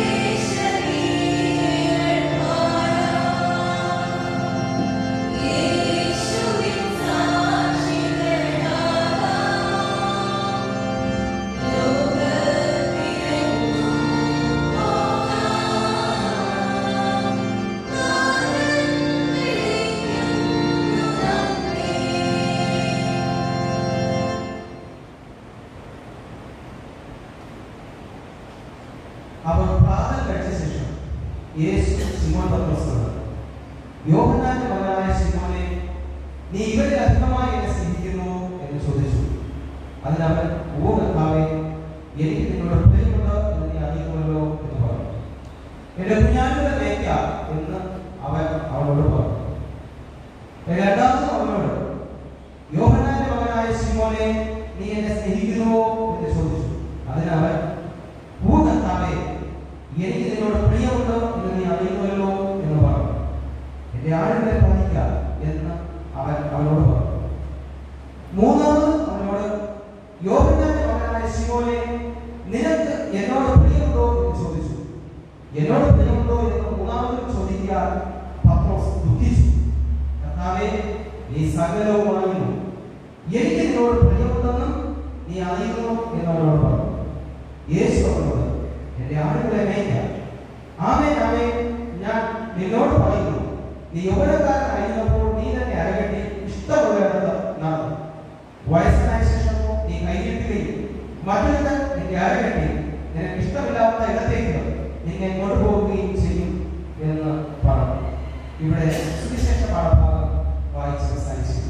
അവർ പ്രാതൽ കഴിച്ച ശേഷം യേശു ശിമോൻ പത്രോസിനോട് യോഹന്നാന്റെ മകനായ ശിമോനെ നീ ഇവരിൽ അധികമായി എന്നെ സ്നേഹിക്കുന്നു എന്ന് ചോദിച്ചു അതിനവൻ ഓ കർത്താവേ എനിക്ക് നിന്നോട് പ്രിയമുണ്ട് എന്ന് നീ അറിയുന്നുവല്ലോ എന്ന് പറഞ്ഞു എന്റെ കുഞ്ഞാനുകളെ മേയ്ക്ക എന്ന് അവൻ അവളോട് പറഞ്ഞു രണ്ടാമത് അവനോട് യോഹന്നാന്റെ മകനായ ശിമോനെ നീ എന്നെ സ്നേഹിക്കുന്നുവോ എന്ന് ചോദിച്ചു അതിനവൻ ഓ കർത്താവേ എനിക്ക് നിന്നോട് പ്രിയമുണ്ട് എന്ന് നീ അറിയുന്നുവല്ലോ എന്ന് പറഞ്ഞു എന്റെ ആളുകളെ പാലിക്ക എന്ന് അവൻ അവനോട് പറഞ്ഞു മൂന്നാമത് അവനോട് യോഹന്നാന്റെ മകനായ ശിമോനെ നിനക്ക് എന്നോട് പ്രിയമുണ്ടോ എന്ന് ചോദിച്ചു എന്നോട് പ്രിയമുണ്ടോ എന്ന് മൂന്നാമത് ചോദിക്കാൻ പത്രോസ് ദുഃഖിച്ചു കർത്താവേ നീ സകലവുമായിരുന്നു എനിക്ക് നിന്നോട് പ്രിയമുണ്ടെന്നും നീ അറിയുന്നു എന്ന് അവനോട് പറഞ്ഞു യേശു അവനോട് എന്റെ ആളുകളെ മേയ്ക്കാം ആമേ ആമേ ഞാൻ നിന്നോട് പറയുന്നു നീ യൗവനക്കാരനായിരുന്നപ്പോൾ നീ തന്നെ അരകെട്ടി ഇഷ്ടമുള്ളിടത്ത് നടന്നു വയസ്സനായ ശേഷമോ നീ കൈകിട്ടുകയും മറ്റൊരുത്തൻ നിന്റെ അരകെട്ടി നിനക്ക് ഇഷ്ടമില്ലാത്ത ഇടത്തേക്ക് നിന്നെ കൊണ്ടുപോവുകയും ചെയ്യും എന്ന് പറഞ്ഞു ഇവിടെ സുവിശേഷ പാഠഭാഗം വായിച്ച് അവസാനിച്ചിരിക്കുന്നു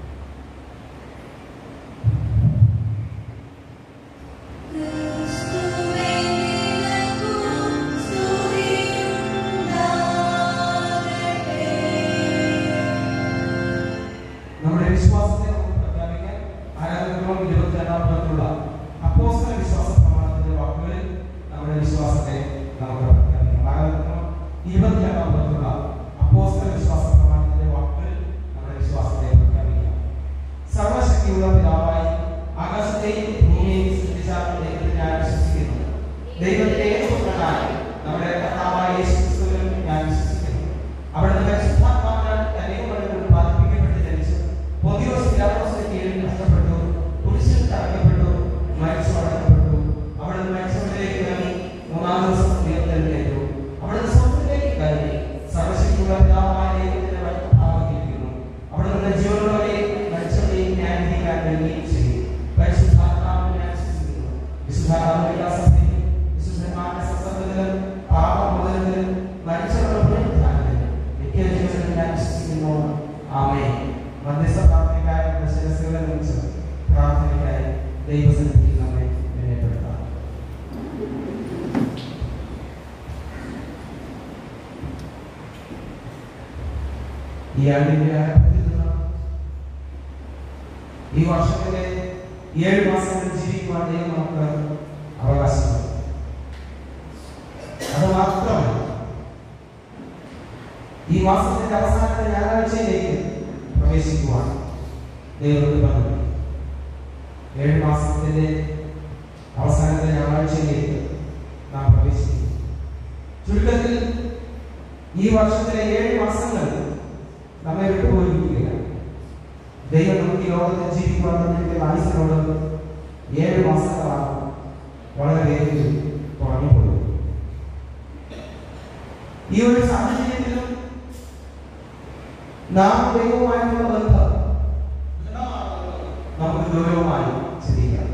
ക്രിസ്തുവേ നിനക്കു സ്തുതിയുണ്ടാകട്ടെ നമ്മുടെ വിശ്വാസത്തെ നമുക്ക് പ്രഖ്യാപിക്കാൻ ആരാധനകളും ഇരുപത്തിരണ്ടാം പദത്തിലുള്ള അപ്പോസ്തല വിശ്വാസ പ്രമാണത്തിന്റെ വാക്കുകളിൽ നമ്മുടെ വിശ്വാസത്തെ നമുക്ക് പ്രഖ്യാപിക്കാം ആരാധനകളും ഇരുപത്തിരണ്ടാം പദത്തിലുള്ള അപ്പോസ്തല വിശ്വാസ പ്രമാണത്തിന്റെ വാക്കുകളിൽ നമ്മുടെ വിശ്വാസത്തെ പ്രഖ്യാപിക്കാം സർവശക്തിയുള്ള പിതാവായി ആകാശത്തെയും ഭൂമിയെയും സൃഷ്ടിച്ച ദൈവത്തിൽ ഞാൻ വിശ്വസിക്കുന്നു ദൈവത്തിന്റെ ഏകപുത്രനായ നമ്മുടെ കർത്താവായ യേശു ക്രിസ്തുവിൽ ഞാൻ വിശ്വസിക്കുന്നു അവിടുന്ന് പരിശുദ്ധാത്മാവിനാൽ അനേകമണികൾ ഉത്പാദിപ്പിക്കപ്പെട്ട് ജനിച്ചു പൊതിയോസ് പിലാത്തോസിന്റെ കീഴിൽ കഷ്ടപ്പെട്ടു കുരിശിൽ തറയ്ക്കപ്പെട്ടു മരിച്ചു അടക്കപ്പെട്ടു അവിടുന്ന് മരിച്ചവരിലേക്ക് ഇറങ്ങി മൂന്നാം ദിവസം ഉയർത്തെഴുന്നേറ്റു അവിടുന്ന് സ്വർഗത്തിലേക്ക് കയറി സർവശക്തിയുള്ള പിതാവായ ദൈവത്തിന്റെ വലത്തുഭാഗത്തിരിക്കുന്നു അവിടുന്ന് ജീവനുള്ളവരെയും മരിച്ചവരെയും ന്യായീകരിക്കാൻ കഴിയുകയും ചെയ്യും പരിശുദ്ധാത്മാവിനെ ഞാൻ വിശ്വസിക്കുന്നു വിശുദ്ധാത്മാവിന്റെ വികാസത്തെയും വിശുദ്ധന്മാരുടെ സത്സംഗത്തിലും പാപമോചനത്തിലും മരിച്ചവരുടെ പുനരുത്ഥാനത്തിലും നിത്യജീവനിലും ഞാൻ വിശ്വസിക്കുന്നു ആമേൻ മധ്യസ്ഥ പ്രാർത്ഥനയ്ക്കായി നമ്മുടെ ശിരസ്സുകളെ കുറിച്ച് പ്രാർത്ഥനയ്ക്കായി ദൈവസന്നിധിയിൽ നമ്മെ വിനയപ്പെടുത്താം ഈ ആണ്ടിന്റെ ആരംഭത്തിൽ നിന്ന് ഈ വർഷത്തിലെ ഏഴ് മാസങ്ങളിൽ ജീവിക്കുവാൻ ദൈവം നമുക്ക് അവകാശം നൽകി. അത് മാത്രമല്ല ഈ മാസത്തിന്റെ അവസാനത്തെ ഞായറാഴ്ചയിലേക്ക് പ്രവേശിക്കുവാൻ ദൈവത്തിന് പറഞ്ഞു ഏഴ് മാസത്തിന്റെ അവസാനത്തെ ഞായറാഴ്ചയിലേക്ക് നാം പ്രവേശിക്കും ചുരുക്കത്തിൽ ഈ വർഷത്തിലെ ഏഴ് മാസങ്ങൾ നമ്മെ വിട്ടുപോയിരിക്കുകയാണ് ദൈവം നമുക്ക് ഈ ലോകത്തിൽ ജീവിക്കുവാൻ തന്നിരിക്കുന്ന ആയുസിനോട് ഏഴ് മാസങ്ങളാണ് വളരെ വേഗത്തിൽ തുടങ്ങിപ്പോയത് ഈ ഒരു സാഹചര്യത്തിലും നാം ദൈവവുമായിട്ടുള്ള ബന്ധം നമുക്ക് ഗൗരവമായി ചിന്തിക്കാം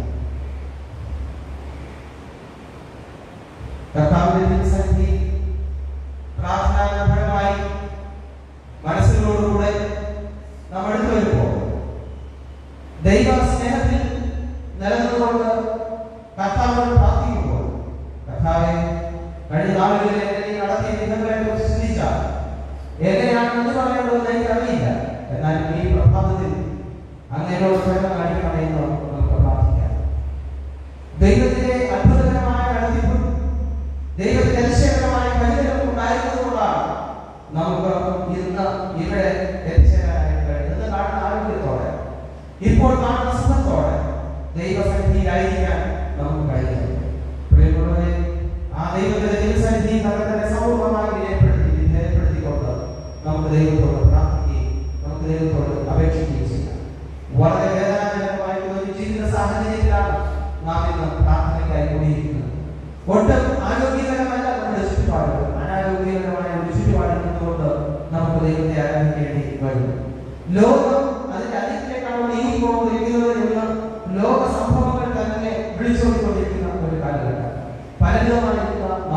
കർത്താവിന്റെ തിരുസന്നിധി പ്രാർത്ഥനാപരമായി മനസ്സിനോടുകൂടെ നാം എടുത്തു വരുമ്പോൾ ദൈവ സ്നേഹത്തിൽ നിലനിന്നുകൊണ്ട് കർത്താവിനോട് പ്രാർത്ഥിക്കുമ്പോൾ കർത്താവെ കഴിഞ്ഞ നാളുകളിൽ എന്നെ നീ നടത്തിയ വിധങ്ങളെ കുറിച്ച് ചിന്തിച്ചാൽ എങ്ങനെയാണ് എന്ന് പറയേണ്ടതെന്ന് എനിക്ക് അറിയില്ല എന്നാൽ ഈ പ്രഭാതത്തിൽ അങ്ങനെയോട് പ്രേമ കാണിക്കണമെന്ന് നമുക്ക് പ്രാർത്ഥിക്കാം ദൈവത്തിന്റെ അത്ഭുതകരമായ നടത്തിപ്പും ദൈവത്തിന്റെ അതിശയകരമായ കരുതലും ഉണ്ടായിരുന്നതുകൊണ്ടാണ് നമുക്ക് ഇന്ന് ഇവിടെ എത്തിച്ചേരാനായിട്ട് കഴിയുന്നത് ഇന്ന് കാണുന്ന ആരോഗ്യത്തോടെ ഇപ്പോൾ കാണുന്ന സുഖത്തോടെ ദൈവസന്നിധിയിലായിരിക്കാൻ നമുക്ക് കഴിയും പ്രിയമുള്ളവരെ ആ ദൈവത്തിന്റെ തിരുസന്നിധി നമ്മളെ തന്നെ സൗഹൃദമായി വിനയപ്പെടുത്തി വിധേയപ്പെടുത്തിക്കൊണ്ട് നമുക്ക് ദൈവത്തോട് പ്രാർത്ഥിക്കുകയും നമുക്ക് ദൈവത്തോട് അപേക്ഷിക്കുകയും ചെയ്യാം വളരെ വേദനാജനകമായിട്ടുള്ള ഒരു ജീവിത സാഹചര്യത്തിലാണ് നാം ഇന്ന് പ്രാർത്ഥനയ്ക്കായി കൂടിയിരിക്കുന്നത് ഒട്ടും ആരോഗ്യകരമല്ല നമ്മുടെ ചുറ്റുപാടുകൾ അനാരോഗ്യകരമായ ഒരു ചുറ്റുപാടിൽ നിന്നുകൊണ്ട് നമുക്ക് ദൈവത്തെ ആരാധിക്കേണ്ടി വരും ലോകം അതിന്റെ അതിഥിയിലേക്കാണ് നീങ്ങി പോകുന്നത് ലോക സംഭവങ്ങൾ തന്നെ വിളിച്ചോടിക്കൊണ്ടിരിക്കുന്ന ഒരു കാലഘട്ടം പലരുമായിരിക്കുന്ന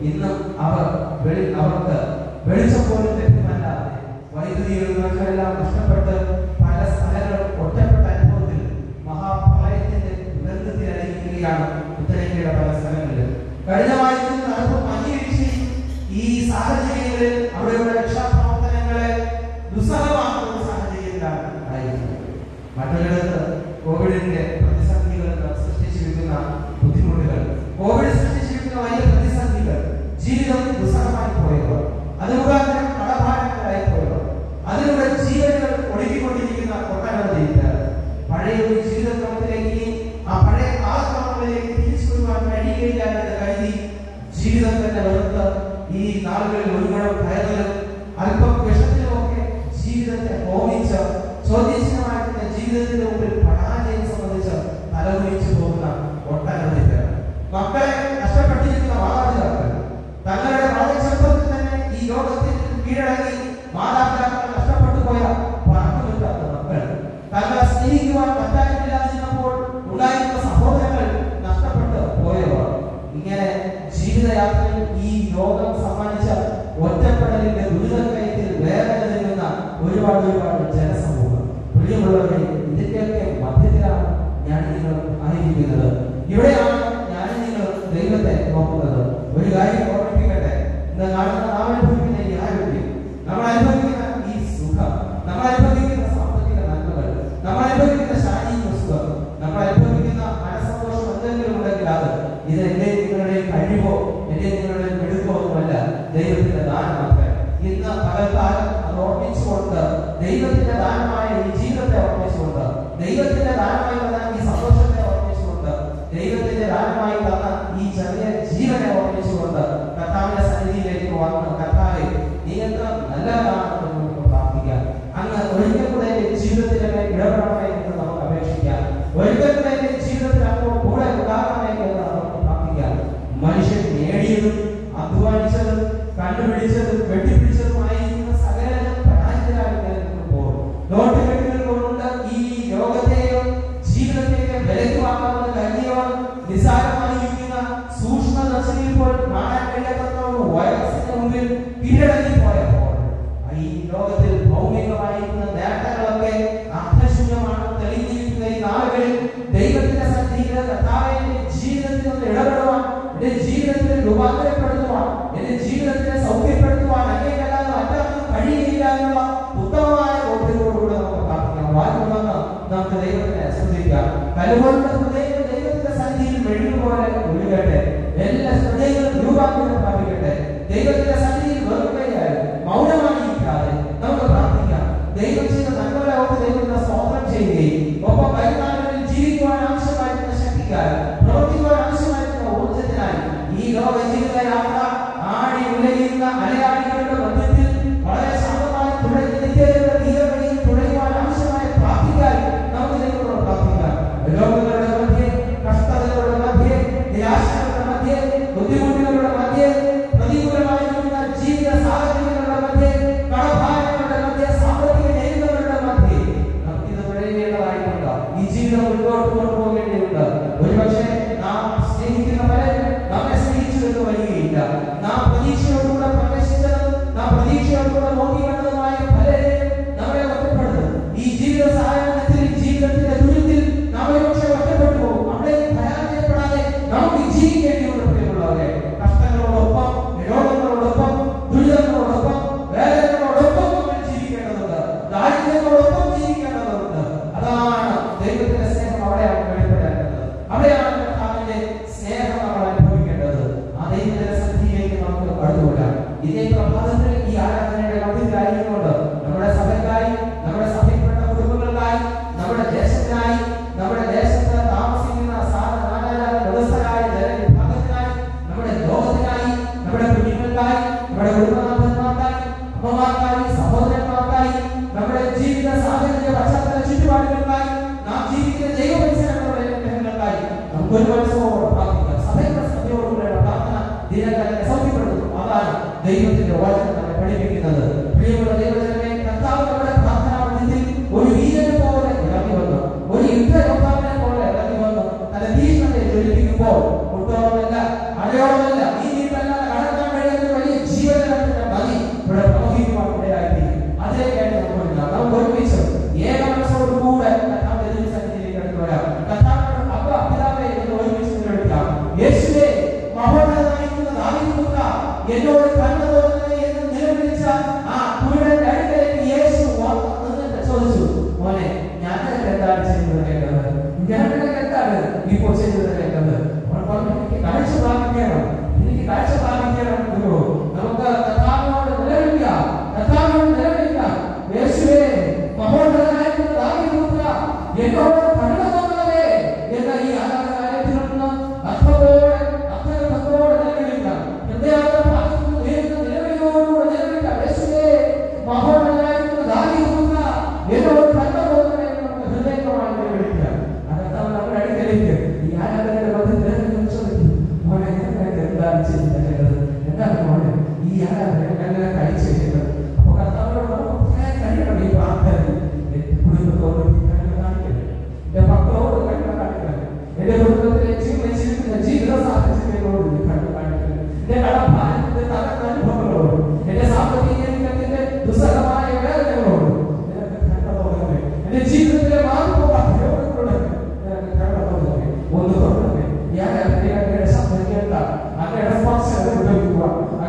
ഇന്നും അവർ വെളി അവർക്ക് വെളിച്ചം പോലും ലഭ്യമല്ലാതെ വൈദ്യുതികൾക്കെല്ലാം നഷ്ടപ്പെട്ട് പല സ്ഥലങ്ങളും ഒറ്റപ്പെട്ട അനുഭവത്തിൽ മഹാപ്രളയത്തിന്റെ ദുരന്തത്തിലറിയിക്കുകയാണ് ഉത്തരേന്ത്യയുടെ പല സ്ഥലങ്ങളിലും കഴിഞ്ഞ വാരത്തിൽ നടന്ന മഞ്ഞുവീഴ്ച ഈ സാഹചര്യങ്ങളിൽ അവിടെയുള്ള രക്ഷാപ്രവർത്തനങ്ങളെ ദുസ്സഹമാക്കുന്ന ഒരു സാഹചര്യത്തിലാണ് ആയിരിക്കുന്നത് മറ്റൊരിടത്ത് കോവിഡിന്റെ പ്രതിസന്ധികൾ സൃഷ്ടിച്ചിരിക്കുന്ന ബുദ്ധിമുട്ടുകൾ കോവിഡ് സൃഷ്ടിച്ചിരിക്കുന്ന വലിയ പ്രതിസന്ധികൾ ജീവിതം ദുസ്സഹമായി പോയവർ അത് മുഖാന്തരം കടഭാരങ്ങളായി പോയവർ അതിലൂടെ ജീവനുകൾ ഒഴുകിക്കൊണ്ടിരിക്കുന്ന ഒട്ടനവധി പേർ പഴയ ഒരു ജീവിതക്രമത്തിലേക്ക് ആ പഴയ കാലക്രമങ്ങളിലേക്ക് തിരിച്ചു വരുവാൻ കഴിയുകയില്ല എന്ന് കരുതി ജീവിതം തന്നെ വെറുത്ത് ഈ നാളുകളിൽ ഒരുപാട് ഭയത്തിലും അല്പം വിഷത്തിലുമൊക്കെ ജീവിതത്തെ ഹോമിച്ച് ചോദ്യചിഹ്നമായിട്ടുള്ള ജീവിതത്തിന്റെ മുമ്പിൽ പരാജയം സംബന്ധിച്ച് തലകുനിച്ചു പോകുന്ന ഒട്ടനവധി പേർ മക്കളെ നഷ്ടപ്പെട്ടിരിക്കുന്ന മാതാപിതാക്കൾ തങ്ങളുടെ വളരെ ചെറുപ്പത്തിൽ തന്നെ ഈ ലോകത്തിൽ കീഴടങ്ങി മാതാപിതാക്കൾ നഷ്ടപ്പെട്ടു പോയ പറക്കുമില്ലാത്ത മക്കൾ തങ്ങളെ സ്നേഹിക്കുവാൻ പറ്റാനില്ലാതിരുന്നപ്പോൾ ഉണ്ടായിരുന്ന സഹോദരങ്ങൾ നഷ്ടപ്പെട്ട് പോയവർ ഇങ്ങനെ ജീവിതയാത്രയിൽ ഈ ലോകം സമ്മാനിച്ച ഒറ്റപ്പെടലിന്റെ ദുരിതക്കയത്തിൽ വേദന നിൽക്കുന്ന ഒരുപാട് ഒരുപാട് ജനസമൂഹം പ്രിയമുള്ളവരെ ഇതിന്റെയൊക്കെ മധ്യത്തിലാണ് ഞാൻ നിങ്ങൾ ആയിരിക്കുന്നത് ഇവിടെയാണ് ഞാൻ നിങ്ങൾ ദൈവത്തെ നോക്കുന്നത് ഒരു കാര്യം ഓർമ്മിപ്പിക്കട്ടെ ഇന്ന് കാണുന്ന നാം അനുഭവിക്കുന്ന ഈ ആരോഗ്യം നമ്മൾ അനുഭവിക്കുന്ന ഈ സുഖം നമ്മൾ അനുഭവിക്കുന്ന സാമ്പത്തിക നന്മകൾ നമ്മൾ അനുഭവിക്കുന്ന ശാരീരിക സുഖം നമ്മൾ അനുഭവിക്കുന്ന മനസ്സന്തോഷം എന്തെങ്കിലും ഉണ്ടെങ്കിൽ അത് ഇത് എന്റെ നിങ്ങളുടെ കഴിവോ എന്റെ നിങ്ങളുടെ മിടുക്കോ ഒന്നുമല്ല ദൈവത്തിന്റെ ദാനം മാത്രമേ ഇന്ന് പകൽക്കാലം അത് ഓർമ്മിച്ചുകൊണ്ട് ദൈവത്തിന്റെ ദാനമായ ഈ ജീവിതത്തെ ഓർമ്മിച്ചുകൊണ്ട് ദൈവത്തിന്റെ ദാനമായി തന്ന ഈ സന്തോഷത്തെ ഓർമ്മിച്ചുകൊണ്ട് ദൈവത്തിന്റെ ദാനമായി തന്ന ഈ ചെറിയ ജീവനെ ഓർമ്മിച്ചുകൊണ്ട് കർത്താവിന്റെ സന്നിധിയിലേക്ക് വന്ന് കർത്താവെ നീ എത്ര നല്ലതാണെന്ന് നമുക്ക് പ്രാർത്ഥിക്കാം അങ്ങ് ഒരിക്കൽ കൂടെ എന്റെ ജീവിതത്തിലെ മേൽ ഇടപെടണമേ എന്ന് നമുക്ക് അപേക്ഷിക്കാം ഒരിക്കൽ കൂടെ എന്റെ ജീവിതത്തിൽ അങ്ങ് കൂടെ ഉണ്ടാകണമേ എന്ന് നമുക്ക് പ്രാർത്ഥിക്കാം മനുഷ്യൻ നേടിയതും അധ്വാനിച്ചതും കണ്ടുപിടിച്ചതും വെട്ടിപ്പിടിച്ചതുമായിരിക്കുന്ന സകലരും പരാജിതരായി നിലനിൽക്കുമ്പോൾ നോട്ടുകെട്ടുകൾ കൊണ്ട് ഈ ലോകത്തെയും ജീവിതത്തെയും വിലക്ക് വാങ്ങാമെന്ന് കരുതിയവർ നിസ്സാരമായിരിക്കുന്ന സൂക്ഷ്മദർശിനിയിൽ പോലും കാണാൻ കഴിയാത്ത ഒരു വൈറസിന് മുമ്പിൽ കീഴടങ്ങി പോയപ്പോൾ ഈ ലോകത്തിൽ ഭൗമികമായിരിക്കുന്ന നേട്ടങ്ങളൊക്കെ അർത്ഥശൂന്യമാണെന്ന് തെളിഞ്ഞിരിക്കുന്ന ഈ നാളുകളിൽ ദൈവത്തിന്റെ സന്നിധിയിൽ കർത്താവെ എന്റെ ജീവിതത്തിൽ ഒന്ന് ഇടപെടുവാൻ എന്റെ ജീവിതത്തിൽ രൂപാന്തരപ്പെടുത്തുവാൻ എന്റെ ജീവിതത്തിനെ സൗഖ്യപ്പെടുത്തുവാൻ അങ്ങേക്കല്ലാതെ മറ്റൊന്നും കഴിയുകയില്ല എന്നുള്ള ഉത്തമമായ ബോധ്യത്തോടുകൂടെ നമുക്ക് പ്രാർത്ഥിക്കാം വാക്കുമെന്ന് നമുക്ക് ദൈവത്തിനെ സ്തുതിക്കാം കലുകൊണ്ട് ഹൃദയം ദൈവത്തിന്റെ സന്നിധിയിൽ മെഴുകുപോലെ ഒഴുകട്ടെ എല്ലാ ഹൃദയങ്ങളും രൂപാന്തരം പ്രാപിക്കട്ടെ ദൈവത്തിന്റെ സന്നിധിയിൽ വെറുക്കുകയായി മൗനമായിരിക്കാതെ നമുക്ക് പ്രാർത്ഥിക്കാം ദൈവം ചെയ്ത നന്മകളെ ഓർത്ത് ദൈവത്തിന് സ്തോത്രം ചെയ്യുകയും ഒപ്പം വരുമാനങ്ങളിൽ ജീവിക്കുവാൻ ആവശ്യമായിട്ടുള്ള ശക്തിക്കായി പ്രവർത്തിക്കുവാൻ ആവശ്യമായിട്ടുള്ള ഊർജ്ജത്തിനായി ഈ ലോക ജീവിത യാത്ര ആടി ഉലയുന്ന അലയാളികളുടെ മധ്യത്തിൽ വളരെ ശാന്തമായി തുടങ്ങി നിത്യതയുടെ തീരവഴിയിൽ തുടരുവാൻ ആവശ്യമായ പ്രാർത്ഥിക്കാൻ നമുക്ക് ദൈവത്തോട് പ്രാർത്ഥിക്കാം രോഗങ്ങളുടെ മധ്യേ കഷ്ടതകളുടെ മധ്യേ നിരാശകളുടെ മധ്യേ ബുദ്ധിമുട്ടുകളുടെ മധ്യേ പ്രതികൂലമായിരിക്കുന്ന ജീവിത സാഹചര്യങ്ങളുടെ മധ്യേ കടഭാരങ്ങളുടെ മധ്യേ സാമ്പത്തിക ഞെരുക്കങ്ങളുടെ മധ്യേ നമുക്കിത് തുടരേണ്ടതായിട്ടുണ്ട് ഈ ജീവിതം മുന്നോട്ട് കൊണ്ടുപോകേണ്ടതുണ്ട് ഒരുപക്ഷെ നാം സ്നേഹിക്കുന്ന പലരും നമ്മെ സ്നേഹിച്ചു എന്ന് വരികയില്ല നാം പ്രതീക്ഷയോടുകൂടെ പ്രവേശിച്ചതും നാം പ്രതീക്ഷയോടുകൂടെ നോക്കി കണ്ടതുമായ പലരെയും നമ്മളെ ഒറ്റപ്പെടുത്തും ഈ ജീവിത സാഹചര്യത്തിൽ ജീവിതത്തിന്റെ ദുരിതത്തിൽ നാം ഒരുപക്ഷെ ഒറ്റപ്പെട്ടു പോകും അവിടെ പരാജയപ്പെടാതെ നമുക്ക് ജീവിക്കേണ്ടിയുള്ള പ്രിയമുള്ളവരെ കഷ്ടങ്ങളോടൊപ്പം രോഗങ്ങളോടൊപ്പം ദുരിതങ്ങളോടൊപ്പം വേദനകളോടൊപ്പം നമ്മൾ ജീവിക്കേണ്ടതുണ്ട് ദാരിദ്ര്യങ്ങളോടൊപ്പം ജീവിക്കേണ്ടതുണ്ട് അതാണ് ദൈവത്തിന്റെ സ്നേഹം അവിടെയാണ് വെളിപ്പെടേണ്ടത് അവിടെയാണ് കർത്താവിന്റെ സ്നേഹം നമ്മൾ അനുഭവിക്കേണ്ടത് ആ ദൈവത്തിന്റെ സന്നിധിയിലേക്ക് നമുക്ക് അടുത്തുകൊള്ളാം ഇതേ പ്രഭാതത്തിൽ ഈ ആരാധനയുടെ മധ്യത്തിലായിരിക്കുന്നുണ്ട് നമ്മുടെ സഭയ്ക്കായി നമ്മുടെ സഭയിൽപ്പെട്ട കുടുംബങ്ങൾക്കായി നമ്മുടെ ദേശത്തിനായി നമ്മുടെ ദേശത്ത് താമസിക്കുന്ന സാധാരണ വ്യവസ്ഥരായ ജനവിഭാഗത്തിനായി നമ്മുടെ ലോകത്തിനായി നമ്മുടെ കുഞ്ഞുങ്ങൾക്കായി നമ്മുടെ കുടുംബനാഥന്മാർക്കായി അമ്മമാർക്കായി സഹോദരന്മാർക്കായി നമ്മുടെ ജീവിത സാഹചര്യ പശ്ചാത്തല ചുറ്റുപാടുകൾക്കായി നാം ജീവിക്കുന്ന ദൈവമത്സരങ്ങളുടെ അനുഗ്രഹങ്ങൾക്കായി നമുക്ക് ഒരു മനസ്സോട് പ്രാർത്ഥിക്കാം സഭയുടെ സഭയോടുകൂടെയുള്ള പ്രാർത്ഥന ദിനങ്ങളെ സൗഖ്യപ്പെടുത്തും അതാണ് ദൈവത്തിന്റെ വചനം നമ്മെ പഠിപ്പിക്കുന്നത് പ്രിയമുള്ള ദൈവജനമേ കർത്താവ് നമ്മുടെ പ്രാർത്ഥനാ മധ്യത്തിൽ ഒരു വീരനെ പോലെ ഇറങ്ങി വന്നു ഒരു യുദ്ധയോദ്ധാവിനെ പോലെ ഇറങ്ങി വന്നു തന്റെ തീഷ്ണതയെ ജ്വലിപ്പിക്കുമ്പോൾ ഒട്ടോളമല്ല അടയോളമല്ല നീതിയിട്ടല്ലാതെ കടന്നു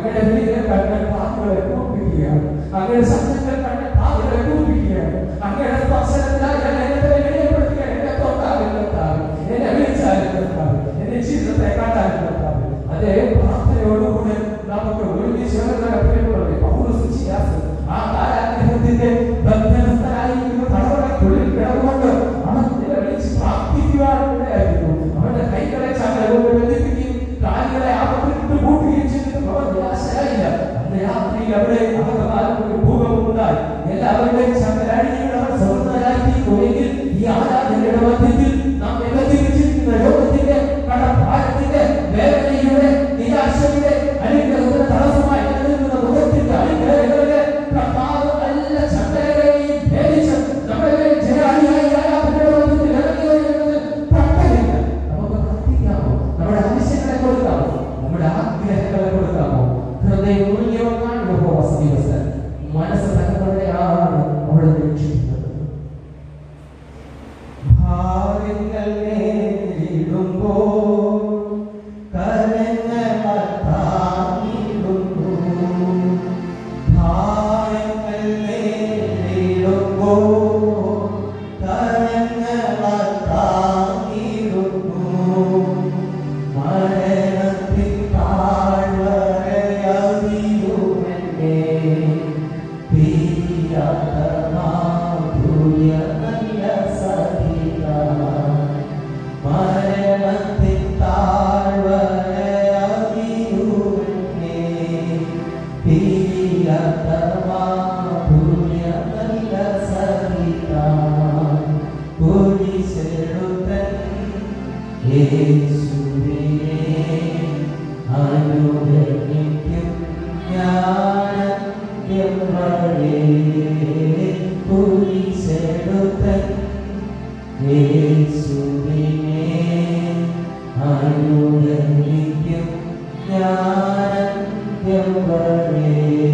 അങ്ങയുടെ വീട് കണ്ട പാത്രങ്ങളെ കൂപ്പിക്കുകയാണ് അങ്ങയുടെ ശബ്ദങ്ങൾ കണ്ട പാത്രങ്ങളെ കൂപ്പിക്കുകയാണ് അങ്ങയുടെ സ്പർശനത്തിനായി ഞാൻ എന്നെ എളിയപ്പെടുത്തുകയാണ് എന്നെ തൊട്ടാലും കർത്താവ് എന്നെ വിളിച്ചാലും കർത്താവ് എന്റെ ജീവിതത്തെ കണ്ടാലും കർത്താവ് അതേ പ്രാർത്ഥനയോടുകൂടെ നമുക്ക് ഒരുമിച്ച് പ്രിയപ്പെട്ടവരെ പൗരസ് ചെയ്യാസ് ആ കാലാഗ്രഹത്തിന്റെ ബന്ധനസ്ഥരായിരിക്കുന്ന തടവറയ്ക്കുള്ളിൽ കിടന്നുകൊണ്ട് അവൻ നിലവിളിച്ച് പ്രാർത്ഥിക്കുവാനിടയായിരുന്നു അവന്റെ കൈകളെ ചങ്ങലകൊണ്ട് ബന്ധിപ്പിക്കുകയും കാലുകളെ ആപത്തിട്ട് കൂട്ടുകയും ചെയ്തിട്ട് അവർ നിരാശരായില്ല അന്ന് രാത്രിയിൽ അവിടെ അകത്തകാലം ഒരു ഭൂകമ്പം ഉണ്ടായി എല്ലാവരുടെയും ചങ്ങലടിയിൽ അവർ സ്വതന്ത്രരായിരിക്കുമെങ്കിൽ ഈ ആരാധനയുടെ മധ്യത്തിൽ നാം ബന്ധിപ്പിച്ചിരിക്കുന്ന രോഗത്തിന്റെ കടഭാരത്തിന്റെ വേദനയുടെ നിരാശയുടെ അനുഗ്രഹത്തിന് തടസ്സമായി നിലനിൽക്കുന്ന മുഖത്തിന്റെ അനുഗ്രഹങ്ങളിലെ കർത്താവ് എല്ലാ ചങ്ങലകളെയും ഭേദിച്ച് നമ്മുടെ മേൽ ജയാളിയായി ആരാധനയുടെ മധ്യത്തിൽ ഇറങ്ങി വരുന്നത് തട്ടമില്ല നമുക്ക് പ്രാർത്ഥിക്കാമോ നമ്മുടെ ആവശ്യങ്ങളെ കൊടുക്കാമോ നമ്മുടെ ആഗ്രഹങ്ങളെ കൊടുക്കാമോ ഹൃദയം മൂല്യവങ്ങാൻ ഉപവാസ ദിവസം മനസ്സ് തകർന്നവരെയാണ് അവിടെ രക്ഷിക്കുന്നത് ഭാരങ്ങൾ നേരിടുമ്പോൾ കരങ്ങൾ താങ്ങിടുന്നു ഭാരങ്ങൾ നേരിടുമ്പോൾ കരങ്ങൾ താങ്ങിടുന്നു മരണത്തിൻ താഴ്വരയറിയുമെന്നേ പിരിയാത്ത മാധുര്യ നല്ല സഹിത മരണത്തിൻ താഴ്വരയറിയുമെന്നേ പിരിയാത്ത മാധുര്യ നല്ല സഹിത കുരിശെടുത്തൻ യേശുവിനെ അനുഗ്രഹിക്കും ജ്ഞാനം വഴി കുരിശെടുത്തൻ യേശുവിനെ അനുഗ്രഹിക്കും ജ്ഞാനം വഴി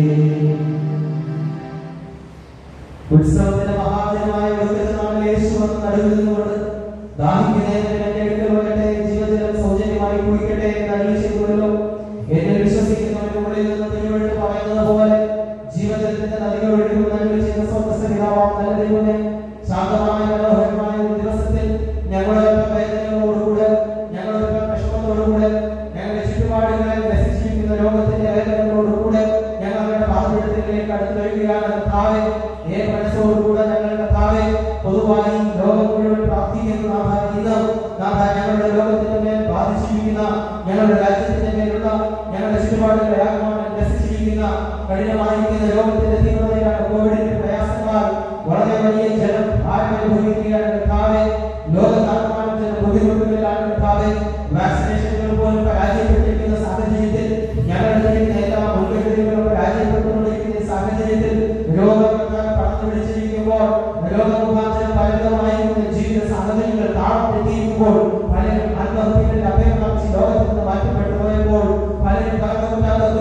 ഉത്സവത്തിന്റെ മഹാദിനമായ വെളുക്കുന്ന യേശു വന്ന് നടുവിൽ നിന്നുകൊണ്ട് ദാഹിക്കുന്നതിന് എന്റെ അടുക്കൽ വരട്ടെ ജീവജലം സൗജന്യമായി കുടിക്കട്ടെ എന്ന് അരുളി ചെയ്തുവല്ലോ എന്നെ വിശ്വസിക്കുന്നവരുടെ ഉള്ളിൽ നിന്ന് തിരുവഴുത്ത് പറയുന്നത് പോലെ ജീവജലത്തിന്റെ നദികൾ ഒഴുകുന്ന അരുളി ചെയ്ത സ്വർഗ്ഗസ്ഥ പിതാവാം നല്ല ദൈവമേ ശാന്തമായ മനോഹരമായ ഒരു ദിവസത്തിൽ ഞങ്ങളുടെ വേദനകളോടുകൂടെ ഞങ്ങളുടെ വിഷമത്തോടുകൂടെ ഞങ്ങളുടെ ചുറ്റുപാടുകളെ നശിച്ചിരിക്കുന്ന രോഗത്തിന്റെ വേദനകളോടുകൂടെ ഞങ്ങളുടെ പാതപീഠത്തിലേക്ക് അടുത്ത് വരികയാണ് കർത്താവേ ഏ മനസ്സോടുകൂടെ ഞങ്ങളുടെ കർത്താവേ പൊതുവായി ലോകം മുഴുവൻ പ്രാർത്ഥിക്കുന്ന നാഥ ഇന്ന് നാഥ ഞങ്ങളുടെ ലോകത്തിന്റെ മേൽ ബാധിച്ചിരിക്കുന്ന ഞങ്ങളുടെ രാജ്യത്തിന്റെ മേലുള്ള ഞങ്ങളുടെ ചുറ്റുപാടുകളെ ആത്മാവിനെ നശിച്ചിരിക്കുന്ന കഠിനമായിരിക്കുന്ന രോഗത്തിന്റെ തീവ്രതയാണ് കോവിഡിന്റെ പ്രയാസങ്ങൾ വളരെ വലിയ ജനം ഭാരം അനുഭവിക്കുകയാണ് കർത്താവേ ലോകത്താകമാനം ചില ബുദ്ധിമുട്ടുകളിലാണ് കർത്താവേ വാക്സിനേഷനുകൾ പോലും പരാജയപ്പെട്ടിരിക്കുന്ന സാഹചര്യത്തിൽ ഞങ്ങളുടെ കഴിയുന്ന എല്ലാ മുൻകരുതലുകളും പരാജയപ്പെട്ടുകൊണ്ടിരിക്കുന്ന ഈ സാഹചര്യത്തിൽ രോഗം കർത്താവ് പടർന്നു പിടിച്ചിരിക്കുമ്പോൾ രോഗമുഖാന്തരം പലവിധമായിരിക്കുന്ന ജീവിത സാഹചര്യങ്ങൾ താഴത്തെത്തിയിരിക്കുമ്പോൾ പലരും ആത്മഹത്യയുടെ അഭയം പ്രാപിച്ച് ലോകത്തിൽ നിന്ന് മാറ്റപ്പെട്ടു പോയപ്പോൾ പലരും പറക്കപ്പെടാത്ത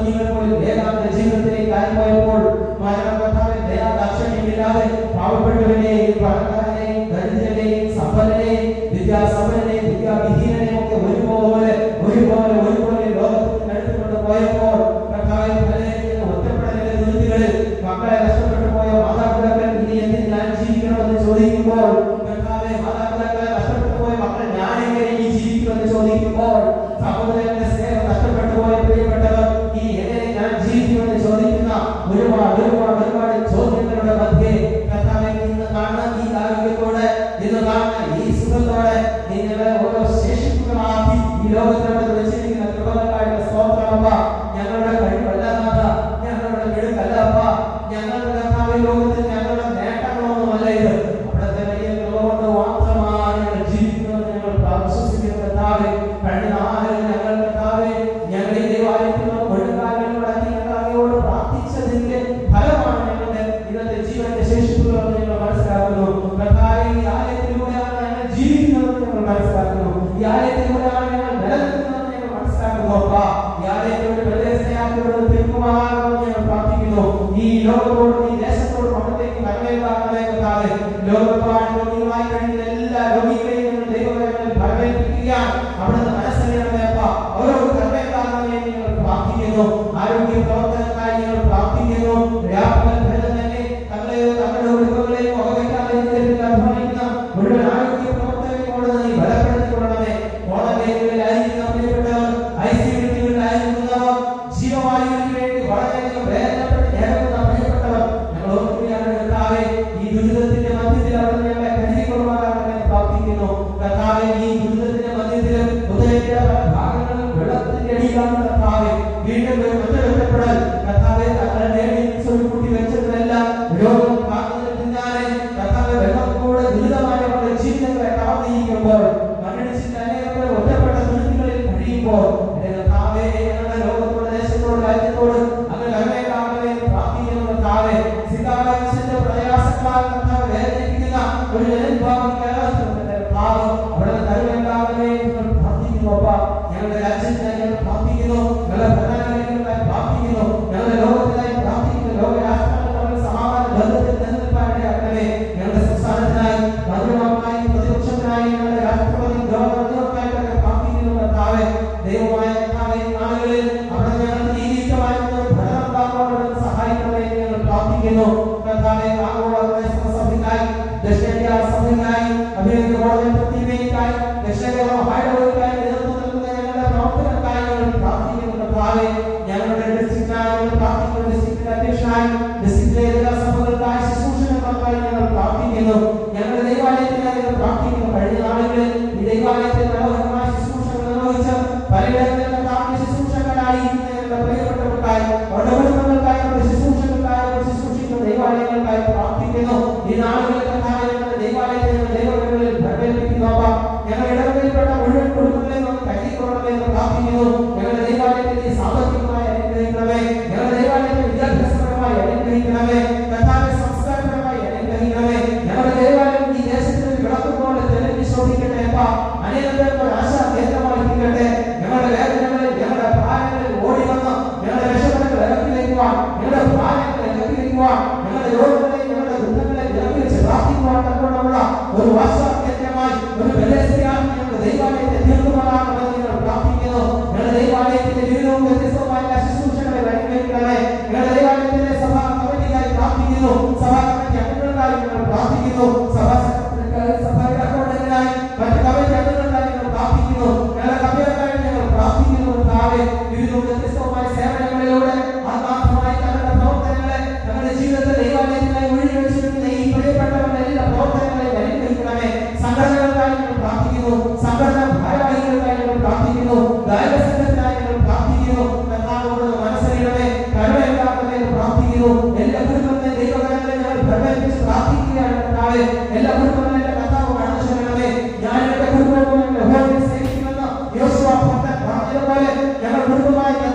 ഭാഗങ്ങളിൽ വെള്ളത്തിന്റെ അടിയിലാണ് കർത്താവെ വീണ്ടും ഒരു ഒറ്റപ്പെടൽ കർത്താവെ തങ്ങളെ നേടി കൂട്ടി വെച്ചതിനെല്ലാം രോഗം കാണുന്നതിന് പിന്നാലെ കർത്താവെ വെള്ളം കൂടെ ദുരിതമായ അവരുടെ ജീവിതങ്ങളെ കവർന്നിരിക്കുമ്പോൾ മണ്ണിടിച്ചിട്ട് അനേകം പേർ ഒറ്റപ്പെട്ട ദുരിതങ്ങളിൽ കഴിയുമ്പോൾ എന്റെ കർത്താവെ ഞങ്ങളുടെ ലോകത്തോട് ദേശത്തോട് രാജ്യത്തോട് അങ്ങനെ കരുണയാകണമേ എന്ന് പ്രാർത്ഥിക്കുന്നു കർത്താവെ സിതാവിന്റെ പ്രയാസങ്ങളാൽ കർത്താവ് വേദനിപ്പിക്കുന്ന ഒരു ജനവിഭാഗം കേരളത്തിലുണ്ട് എന്റെ കർത്താവ് അവിടെ കരുണയാകണമേ എന്ന് പ്രാർത്ഥിക്കുന്നു അപ്പ ഞങ്ങളുടെ രാജ്യത്തിനായി ഞങ്ങൾ പ്രാർത്ഥിക്കുന്നു ഞങ്ങളുടെ ഭരണാധികാരികൾക്കായി പ്രാർത്ഥിക്കുന്നു ഞങ്ങളുടെ ലോകത്തിനായി പ്രാർത്ഥിക്കുന്നു ലോക രാഷ്ട്രങ്ങൾ തമ്മിൽ സമാധാന ബന്ധത്തിൽ നിലനിൽപ്പാനിടയാക്കണമേ ഞങ്ങളുടെ സംസ്ഥാനത്തിനായി മധുരമായി പ്രതിപക്ഷത്തിനായി ഞങ്ങളുടെ രാഷ്ട്രപതി ഗവർണർക്കായിട്ടൊക്കെ പ്രാർത്ഥിക്കുന്നു കർത്താവെ ദൈവമായ കർത്താവെ ഈ നാളുകളിൽ അവിടെ ഞങ്ങൾക്ക് നീതിയുക്തമായിരുന്ന ഒരു ഭരണം ഉണ്ടാകുവാൻ സഹായിക്കണമേ എന്ന് ഞങ്ങൾ പ്രാർത്ഥിക്കുന്നു കർത്താവെ ആഗോള ക്രൈസ്തവ സഭയ്ക്കായി ദക്ഷിണേന്ത്യ സഭയ്ക്കായി അഭിനന്ദ കോടതി പ്രതിമയ്ക്കായി ദക്ഷിണേന്ത്യ മഹായിടവയ്ക്കായി നേതൃത്വം നൽകുന്ന ഞങ്ങളുടെ പ്രവർത്തകർക്കായി ഞങ്ങൾ പ്രാർത്ഥിക്കുന്നു കർത്താവെ ഞങ്ങളുടെ ഡിസ്ട്രിക്റ്റിനായി ഞങ്ങൾ പ്രാർത്ഥിക്കുന്നു ഡിസ്ട്രിക്റ്റിന്റെ അധ്യക്ഷനായി ഡിസ്ട്രിക്റ്റിലെ എല്ലാ സഭകൾക്കായി ശുശ്രൂഷകർക്കായി ഞങ്ങൾ പ്രാർത്ഥിക്കുന്നു ഞങ്ങളുടെ ദൈവാലയത്തിനായി ഞങ്ങൾ പ്രാർത്ഥിക്കുന്നു കഴിഞ്ഞ നാളുകളിൽ ഈ ദൈവാലയത്തിൽ മനോഹരമായ ശുശ്രൂഷകൾ നിർവഹിച്ച് പലയിടങ്ങളിൽ കർത്താവിന്റെ ശുശ്രൂഷകരായി ഞങ്ങളുടെ പ്രിയപ്പെട്ടവർക്കായി അവരുടെ കുടുംബങ്ങൾക്കായി അവരുടെ ശുശ്രൂഷകർക്കായി അവർ ശുശ്രൂഷിക്കുന്ന ദൈവാലയങ്ങൾക്കായി പ്രാർത്ഥിക്കുന്നു ഈ നാളുകളിൽ കർത്താവ് ഞങ്ങളുടെ ദൈവാലയത്തെ ഞങ്ങളുടെ ദൈവങ്ങളിൽ ഭരമേൽപ്പിക്കുന്നു അപ്പ ഞങ്ങൾ ഇടവകളിൽപ്പെട്ട മുഴുവൻ കുടുംബങ്ങളെയും നമുക്ക് കരുതിക്കൊള്ളണമേ എന്ന് പ്രാർത്ഥിക്കുന്നു ഞങ്ങളുടെ ദൈവാലയത്തിൽ സാമ്പത്തികമായി അനുഗ്രഹിക്കണമേ ഞങ്ങളുടെ ദൈവാലയത്തിൽ വിദ്യാഭ്യാസപരമായി അനുഗ്രഹിക്കണമേ കർത്താവ് സംസ്കാരപരമായി അനുഗ്രഹിക്കണമേ ഞങ്ങളുടെ ദൈവാലയം ഈ ദേശത്തിൽ വിളക്കുമ്പോൾ തെളിഞ്ഞ് ശോഭിക്കട്ടെ അപ്പ അനേകം പേർക്ക് ഒരു ആശാ കേന്ദ്രമായി തീരട്ടെ ഞങ്ങളുടെ വേദനകളിൽ ഞങ്ങളുടെ ഭാരങ്ങളിൽ ഓടി വന്ന് ഞങ്ങളുടെ രക്ഷപ്പെടുകൾ ഇറക്കി വയ്ക്കുവാൻ ഞങ്ങളുടെ ഭാരങ്ങൾ ഇറക്കി വയ്ക്കുവാൻ ഞങ്ങളുടെ രോഗങ്ങളെ ഞങ്ങളുടെ ദുഃഖങ്ങളെ ഇറക്കി വെച്ച് പ്രാർത്ഥിക്കുവാൻ തക്കവണ്ണമുള്ള ഒരു ആശാ കേന്ദ്രമായി ഒരു ബലേസ്ത്രീയായി ഞങ്ങളുടെ ദൈവാലയത്തെ തീർക്കുമാറാകണമെന്ന് ഞങ്ങൾ പ്രാർത്ഥിക്കുന്നു ഞങ്ങളുടെ ദൈവാലയത്തിന്റെ വിവിധവും വ്യത്യസ്തമായ ശുശ്രൂഷകളെ വഴിവെക്കണമേ ഞങ്ങളുടെ ദൈവാലയത്തിന്റെ സഭാ കമ്മിറ്റിക്കായി പ്രാർത്ഥിക്കുന്നു സഭാ കമ്മിറ്റി അംഗങ്ങൾക്കായി ഞങ്ങൾ പ്രാർത്ഥിക്കുന്നു സഭാ സെക്രട്ടറിക്കായി സഭയുടെ അക്കൗണ്ടന്റിനായി മറ്റ് കമ്മിറ്റി അംഗങ്ങൾക്കായി ഞങ്ങൾ പ്രാർത്ഥിക്കുന്നു ഞങ്ങളുടെ കമ്മിറ്റിക്കായി ഞങ്ങൾ പ്രാർത്ഥിക്കുന്നു താഴെ വിവിധവും വ്യത്യസ്തവുമായ സേവനങ്ങളിലൂടെ ആത്മാർത്ഥമായി തങ്ങളുടെ പ്രവർത്തനങ്ങളെ തങ്ങളുടെ ജീവിതത്തിൽ ദൈവാലയത്തിനായി ഒഴിഞ്ഞു വെച്ചിരിക്കുന്ന ഈ പ്രിയപ്പെട്ടവരുടെ എല്ലാ പ്രവർത്തനങ്ങളെയും അനുഗ്രഹിക്കണമേ സംഘടനകൾക്കായി ഞങ്ങൾ പ്രാർത്ഥിക്കുന്നു സംഘടന ഭാരവാഹികൾക്കായി ഞങ്ങൾ പ്രാർത്ഥിക്കുന്നു ഗായക സംഘത്തിനായി ഞങ്ങൾ പ്രാർത്ഥിക്കുന്നു കർത്താവോട് മനസ്സറിയണമേ കരുണയുണ്ടാക്കണമേ എന്ന് പ്രാർത്ഥിക്കുന്നു എല്ലാ കുടുംബങ്ങളെ ദൈവകരങ്ങളെ ഞങ്ങൾ പ്രകടിപ്പിച്ച് പ്രാർത്ഥിക്കുകയാണ് കർത്താവെ എല്ലാ കുടുംബങ്ങളെ കർത്താവ് കടന്നു ചെല്ലണമേ ഞാൻ എന്റെ കുടുംബവും എന്റെ ഹോമിനെ സേവിക്കുമെന്ന് യോശുവ ഭക്തൻ പറഞ്ഞതുപോലെ ഞങ്ങൾ കുടുംബമായി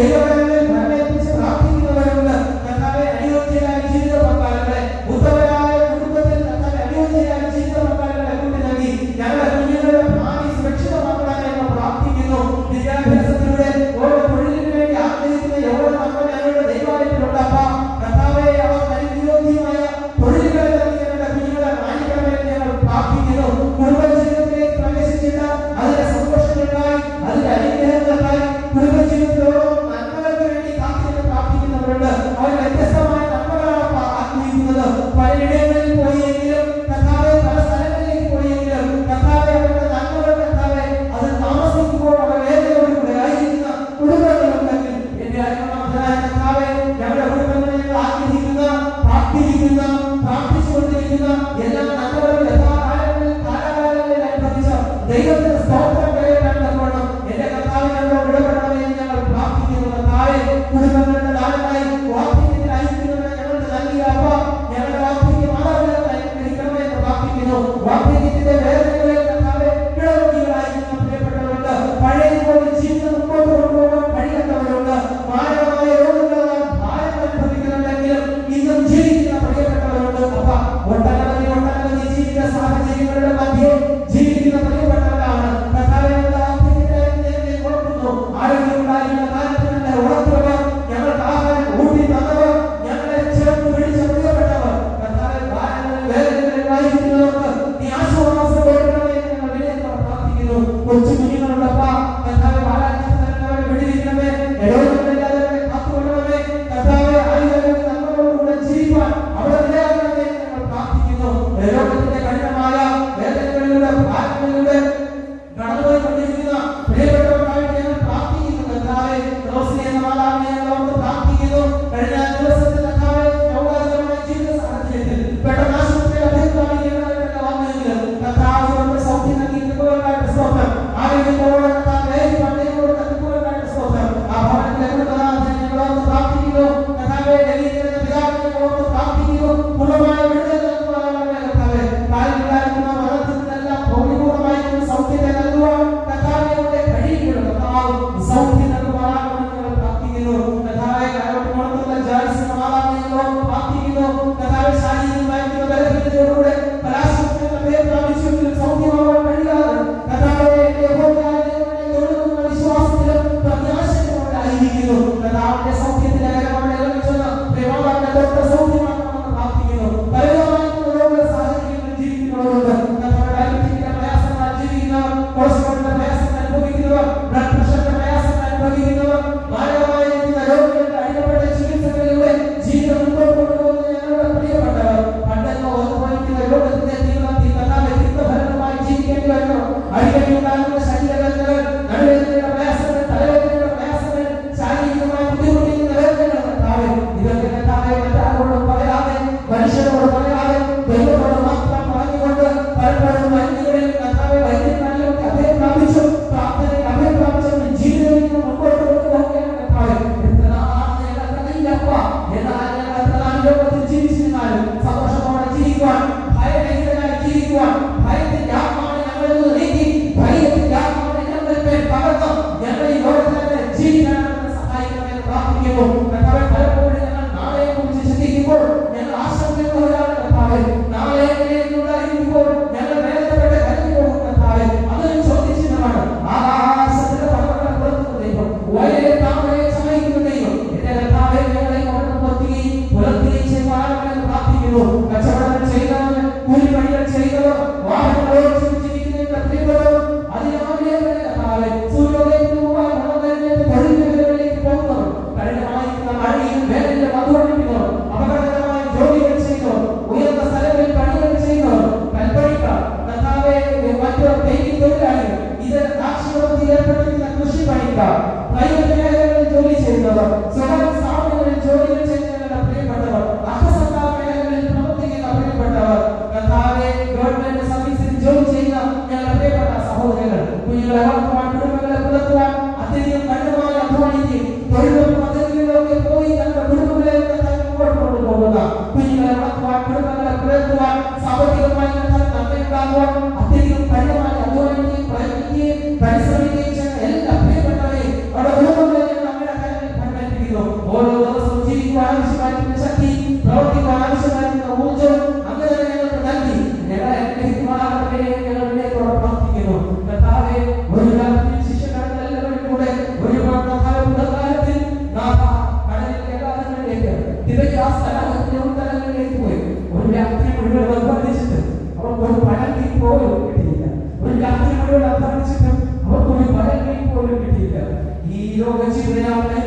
ദൈവങ്ങളിൽ ഭരണത്തെക്കുറിച്ച് പ്രാർത്ഥിക്കുന്നവരുണ്ട് കർത്താവെ അനുയോജ്യരായ ജീവിത പങ്കാളികളെ ഉത്തമരായ കുടുംബത്തിൽ കർത്താവെ അനുയോജ്യരായ ജീവിത പങ്കാളികളെ കൂട്ടി നൽകി ഞങ്ങളുടെ കുഞ്ഞുങ്ങളുടെ ഭാവി സുരക്ഷിതമാക്കാൻ ഞങ്ങൾ പ്രാർത്ഥിക്കുന്നു വിദ്യാഭ്യാസത്തിലൂടെ ഓരോ തൊഴിലിനു വേണ്ടി ആഗ്രഹിക്കുന്ന യൗവന മക്കൾ ഞങ്ങളുടെ ദൈവാലയത്തിലുണ്ട് അപ്പ കർത്താവെ അവർ അനുയോജ്യമായ തൊഴിലുകൾ നൽകി ഞങ്ങളുടെ കുഞ്ഞുങ്ങളെ മാനിക്കണമെന്ന് ഞങ്ങൾ പ്രാർത്ഥിക്കുന്നു കുടുംബജീവിതത്തിലേക്ക് പ്രവേശിച്ചിട്ട് അതിന്റെ സന്തോഷങ്ങൾക്കായി അതിന്റെ അനുഗ്രഹങ്ങൾക്കായി കുടുംബജീവിതത്തിലോളം നന്മകൾക്ക് വേണ്ടി കാത്തിരുന്ന് പ്രാർത്ഥിക്കുന്നവരുണ്ട് അവർ വ്യത്യസ്തമായ നന്മകളാണ് അപ്പ ആഗ്രഹിക്കുന്നത് പലയിടങ്ങളിൽ പോയെങ്കിലും കർത്താവെ പല സ്ഥലങ്ങളിലേക്ക് പോയെങ്കിലും കർത്താവെ അവരുടെ നന്മകൾ കർത്താവെ അത് താമസിക്കുമ്പോൾ അവർ വേദനയോടുകൂടെ ആയിരിക്കുന്ന കുടുംബങ്ങളുണ്ടെങ്കിൽ എന്റെ അരുമനാഥനായ കർത്താവെ ഞങ്ങളുടെ കുടുംബങ്ങളിൽ ഞങ്ങൾ ആഗ്രഹിക്കുന്ന പ്രാർത്ഥിക്കുന്ന പ്രാർത്ഥിച്ചുകൊണ്ടിരിക്കുന്ന എല്ലാ നന്മകളും യഥാകാലങ്ങളിൽ കാലാകാലങ്ങളിൽ അനുഭവിച്ച ദൈവത്തിന്റെ സ്തോത്രം കരയറ്റാൻ തക്കവണ്ണം എന്റെ കർത്താവ് ഞങ്ങളോട് ഇടപെടണമെന്ന് ഞങ്ങൾ പ്രാർത്ഥിക്കുന്നു കർത്താവെ കുടുംബങ്ങളുടെ ദാനമായി വാർദ്ധക്യത്തിൽ അയക്കുന്നവരെ ഞങ്ങൾക്ക് നൽകിയ അപ്പ ഞങ്ങളുടെ വാർദ്ധക്യ മാതാപിതാക്കളെ അനുഗ്രഹിക്കണമേ എന്ന് പ്രാർത്ഥിക്കുന്നു വാർദ്ധക്യത്തിന്റെ വേദനകളിൽ കർത്താവെ ഇടവഴികളായിരിക്കുന്ന പ്രിയപ്പെട്ടവരുണ്ട് പഴയതുപോലെ ജീവിതം മുമ്പോട്ട് കൊണ്ടുപോകാൻ കഴിയാത്തവരുണ്ട് മാരകമായ രോഗങ്ങളാൽ ഭാരം അനുഭവിക്കുന്നുണ്ടെങ്കിലും ഇന്നും ജീവിക്കുന്ന പ്രിയപ്പെട്ടവരുണ്ട് അപ്പ ഒട്ടനവധി ഒട്ടനവധി ജീവിത സാഹചര്യങ്ങളുടെ മധ്യേ ജീവിക്കുന്ന പ്രിയപ്പെട്ടവരാണ് കർത്താവെ ഞങ്ങളുടെ വാർദ്ധക്യത്തിനായി നേരെ ഓർക്കുന്നു ആരോഗ്യമുണ്ടായിരുന്ന കാലത്ത് തന്നെ ഉറപ്പുള്ളവർ ഞങ്ങൾക്ക് ആഹാരം ഊട്ടി തന്നവർ ഞങ്ങളെ ചേർത്ത് പിടിച്ച പ്രിയപ്പെട്ടവർ കർത്താവെ ഭാരങ്ങളിൽ വേദനകളിൽ ആയിരിക്കുന്നവർക്ക് നീ ആശ്വാസം കൊടുക്കണമേ എന്ന് ഞങ്ങൾ വിനയത്തോടെ പ്രാർത്ഥിക്കുന്നു കൊച്ചു കുഞ്ഞുങ്ങളുള്ളപ്പ കർത്താവെ ബാലാചാരങ്ങളെ വിടിയിരിക്കണമേ ഇടവകളില്ലാതെ കാത്തുകൊള്ളണമേ കർത്താവെ ആയുധങ്ങളിൽ നമ്മളോടുകൂടെ ജീവിക്കാൻ അവിടെ നിലയാകണമേ എന്ന് ഞങ്ങൾ പ്രാർത്ഥിക്കുന്നു ലോകത്തിന്റെ കഠിനമായ വേദനകളിലൂടെ ഭാരങ്ങളിലൂടെ കടന്നുപോയിക്കൊണ്ടിരിക്കുന്ന പ്രിയപ്പെട്ടവർക്കായിട്ട് ഞങ്ങൾ പ്രാർത്ഥിക്കുന്നു കർത്താവെ റോസിനെ എന്ന മാതാവിനെ ഞങ്ങൾ ഓർത്ത് പ്രാർത്ഥിക്കുന്നു കഴിഞ്ഞ ദിവസത്തിൽ കർത്താവെ യൗവനപരമായ ജീവിത സാഹചര്യത്തിൽ പെട്ടെന്ന് ആശുപത്രിയിൽ അഭയപ്രാപിക്കുന്നവരായിട്ടല്ല വന്നെങ്കിലും കർത്താവ് നമ്മുടെ സൗഖ്യം നൽകി കൃപകൾക്കായിട്ട് സ്തോത്രം ആരോഗ്യത്തോടെ കർത്താവെ പണ്ടേയോട് കൃപകൾക്കായിട്ട് സ്തോത്രം ആ ഭവനത്തിലെ കുടുംബനാഥനെ ഞങ്ങൾ ഓർത്ത് പ്രാർത്ഥിക്കുന്നു കർത്താവെ ഡൽഹിയിലെ പിതാവിനെ ഞങ്ങൾ ഓർത്ത് പ്രാർത്ഥിക്കുന്നു പൂർണ്ണമായ വിടുതൽ നൽകുവാനാണ് കർത്താവെ കാലിലുണ്ടായിരുന്ന മരണത്തിൽ നിന്നെല്ലാം ഭൗതികപൂർണ്ണമായിരിക്കുന്ന സൗഖ്യത്തെ നൽകുവാൻ കർത്താവിനെ കഴിയുകയുള്ളൂ കർത്താവ് സൗഖ്യം നൽകുവാനാണെന്ന് ഞങ്ങൾ പ്രാർത്ഥിക്കുന്നു കർത്താവെ കാലോട്ട് മുളത്തുള്ള ജാൽസ് മാതാവിനെ ഞങ്ങൾ ഓർത്ത് പ്രാർത്ഥിക്കുന്നു കർത്താവെ ശാരീരികമായിട്ടുള്ള ബലഹീനതയോടുകൂടെ കലാശുപത്രിയുടെ പേര് പ്രാപിച്ചെങ്കിലും സൗഖ്യമാവാൻ കഴിയാതെ കർത്താവെ എന്റെ യഹോവയായ ദൈവമേ, തൊഴുതുള്ള വിശ്വാസത്തിലും പ്രത്യാശയോടെ ആയിരിക്കുന്നു കർത്താവിന്റെ സൗഖ്യത്തിന്റെ കരമവിടെ ഇറങ്ങിച്ചെന്ന് ദൈവമാതാവിന്റെ തൊട്ട് സൗഖ്യമാക്കണമെന്ന് പ്രാർത്ഥിക്കുന്നു പലവിധമായിട്ടുള്ള രോഗ സാഹചര്യങ്ങളിൽ ജീവിക്കുന്നവരുണ്ട് കർത്താവെ ഡയബറ്റിക്കിന്റെ പ്രയാസങ്ങൾ ജീവിക്കുന്നവർ കൊളസ്ട്രോളിന്റെ പ്രയാസങ്ങൾ അനുഭവിക്കുന്നവർ ബ്ലഡ് പ്രഷറിന്റെ പ്രയാസങ്ങൾ അനുഭവിക്കുന്നവർ മാരകമായിരിക്കുന്ന രോഗങ്ങളുടെ അടിമപ്പെട്ട ചികിത്സകളിലൂടെ ജീവിതം മുമ്പോട്ട് കൊണ്ടുപോകുന്ന ഞങ്ങളുടെ പ്രിയപ്പെട്ടവർ പണ്ടെന്നോ അനുഭവിക്കുന്ന രോഗത്തിന്റെ തീവ്രത്തിൽ കർത്താവെ രക്തഫലമായി ജീവിക്കേണ്ടി വരുന്നു അടിക്കടി ഉണ്ടാകുന്ന ശരീരവേദനകൾ നടുവേദനയുടെ പ്രയാസങ്ങൾ തലവേദനയുടെ പ്രയാസങ്ങൾ ശാരീരികമായി ബുദ്ധിമുട്ടിക്കുന്ന വേദനകൾ കർത്താവെ ഇതൊക്കെ കർത്താവെ മറ്റാരോടും പറയാൻ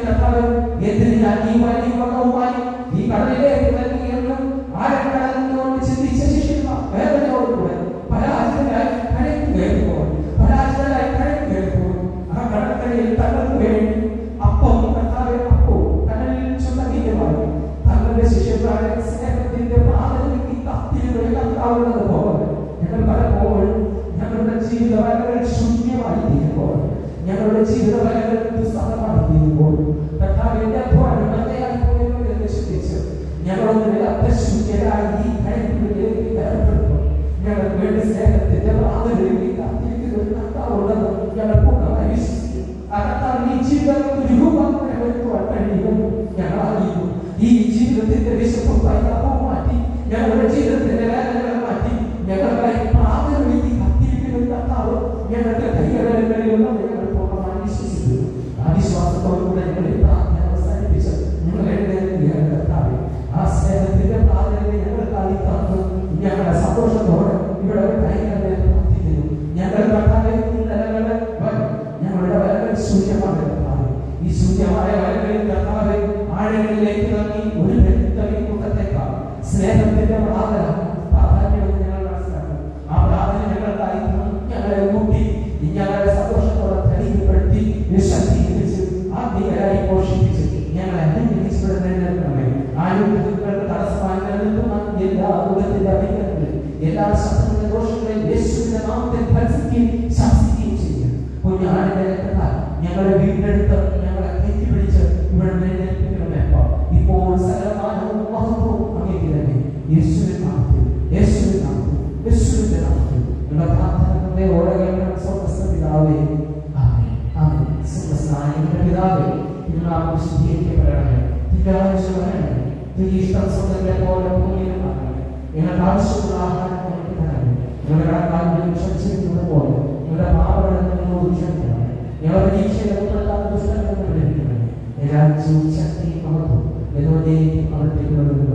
കർത്താവ് എന്തിനാ ഈ വലിയ വകവുമായി ഈ കടലിലേക്ക് നൽകിയെന്ന് ആരക്കടലിനോട് ചിന്തിച്ച ശിഷ്യന്മാർ വേദനയോടുകൂടെ പരാജിതരായി കടലിൽ കയറുമ്പോൾ പരാജിതരായി കടലിൽ കയറുമ്പോൾ ആ കടൽക്കരയിൽ തങ്ങൾക്ക് വേണ്ടി അപ്പം കർത്താവെ അപ്പവും കടലിൽ ചുമതീയമായി തങ്ങളുടെ ശിഷ്യന്മാരെ സ്നേഹത്തിന്റെ പ്രാഥമിക കത്തിലൂടെ കർത്താവുള്ളത് പോലെ ഞങ്ങൾ പലപ്പോഴും ഞങ്ങളുടെ ജീവിത വരകൾ ശൂന്യമായി തീരുമ്പോൾ ഞങ്ങളുടെ ജീവിത വരകൾ ദുസ്സഹമായി തീരുമ്പോൾ കർത്താവിന്റെ അധ്വാനം വെറുതെയായി പോയല്ലോ എന്ന് ചിന്തിച്ച് ഞങ്ങളൊന്ന് അർത്ഥശൂന്യരായി ഈ കഴിവിലേക്ക് ഏർപ്പെടുമ്പോൾ ഞങ്ങൾക്ക് വേണ്ടി സ്നേഹത്തിന്റെ പ്രാഥമിക കത്തിരിക്കുന്ന ഒരു കർത്താവുള്ളത് ഞങ്ങൾ പൂർണ്ണമായി വിശ്വസിക്കും ആ കർത്താവ് ഈ ജീവിതത്തിൽ ഒരു രൂപാന്തരം വരുത്തുവാൻ കഴിയുമെന്ന് ഞങ്ങൾ അറിയുന്നു ഈ ജീവിതത്തിന്റെ വിശപ്പും പരിതാപവും മാറ്റി ഞങ്ങളുടെ ജീവിതത്തിന്റെ വേദനകൾ മാറ്റി ഞങ്ങളുടെ പ്രാഥമിക കത്തിരിക്കുന്ന കർത്താവ് ഞങ്ങളുടെ കൈകളിലുള്ള ഞങ്ങൾ പൂർണ്ണമായി വിശ്വസിക്കുന്നു ആ വിശ്വാസത്തോടുകൂടെ ഞങ്ങൾ ഈ പ്രാർത്ഥന അവസാനിപ്പിച്ച് ഞങ്ങൾ എഴുന്നേൽക്കുകയാണ് കർത്താവ് ആ സ്നേഹത്തിന്റെ പ്രാധാന്യത ഞങ്ങൾക്കായി തന്നു ഞങ്ങളുടെ സന്തോഷത്തോടെ ഇവിടെ കൈകളെ പ്രാർത്ഥിക്കുന്നു ഞങ്ങൾ കർത്താവെ ഈ നിലകളെ വരും ഞങ്ങളുടെ വരകൾ ശൂന്യമാണ് കർത്താവ് ഈ ശൂന്യമായ വരകളിൽ കർത്താവെ ആഴങ്ങളിലേക്ക് ഇറങ്ങി ഒരു വ്യക്തി കൂട്ടത്തേക്കാൾ സ്നേഹത്തിന്റെ പ്രാധാന്യം പ്രാധാന്യം ഞങ്ങൾ മനസ്സിലാക്കുന്നു ആ പ്രാധാന്യം ഞങ്ങൾക്കായി തന്നു ഞങ്ങളെ കൂട്ടി ഞങ്ങളെ സന്തോഷത്തോടെ ധൈര്യപ്പെടുത്തി ശക്തീകരിച്ച് ആത്മീയരായി പോഷിപ്പിച്ച് ഞങ്ങളെ അനുഗ്രഹിച്ചുവിടുന്നതിനെ ആരോഗ്യങ്ങൾക്ക് തടസ്സമായി നിൽക്കുന്ന എല്ലാ ദുഃഖത്തിന്റെ അഭിനയങ്ങളിൽ എല്ലാ ശത്രുവിന്റെ ദോഷങ്ങളെയും യേശുവിന്റെ നാമത്തിൽ ഭത്സിക്കുകയും ശാസിക്കുകയും ചെയ്യുക കുഞ്ഞാടിന്റെ രക്തത്താൽ ഞങ്ങളെ വീണ്ടെടുത്ത് ഞങ്ങളെ കയറ്റിപ്പിടിച്ച് ഇവിടെ എഴുന്നേൽപ്പിക്കണമേപ്പ ഇപ്പോൾ സകലമാനവും മഹത്വവും അങ്ങേക്കിരമേ യേശുവിന്റെ നാമത്തിൽ യേശുവിന്റെ നാമത്തിൽ യേശുവിന്റെ നാമത്തിൽ ഞങ്ങളുടെ പ്രാർത്ഥനകളുടെ ഓരോ സ്വർഗസ്ഥ പിതാവേ ആമേൻ ആമേൻ സ്വർഗസ്ഥനായ ഞങ്ങളുടെ പിതാവേ തിരുനാമം ശുദ്ധീകരിക്കപ്പെടണമേ തിരുനാമം വരണമേ തിരി ഇഷ്ടം സ്വർഗത്തിലെ പോലെ ഭൂമിയിലും ആകണമേ ഞങ്ങൾക്ക് ആവശ്യമുള്ള ആഹാരം ഞങ്ങൾക്ക് തരണമേ ഞങ്ങളുടെ കടക്കാരുടെ ക്ഷമിച്ചിരിക്കുന്നത് പോലെ ഞങ്ങളുടെ പാപങ്ങളെ ഞങ്ങളോട് ക്ഷമിക്കണമേ ഞങ്ങളുടെ പരീക്ഷയുടെ ഉൾപ്പെടുത്താത്ത ദുഷ്ടങ്ങൾ ലഭിക്കണമേ രാജ്യവും ശക്തിയും മഹത്വം എന്നോടേക്കും അവിടത്തേക്കുള്ളവരുണ്ടോ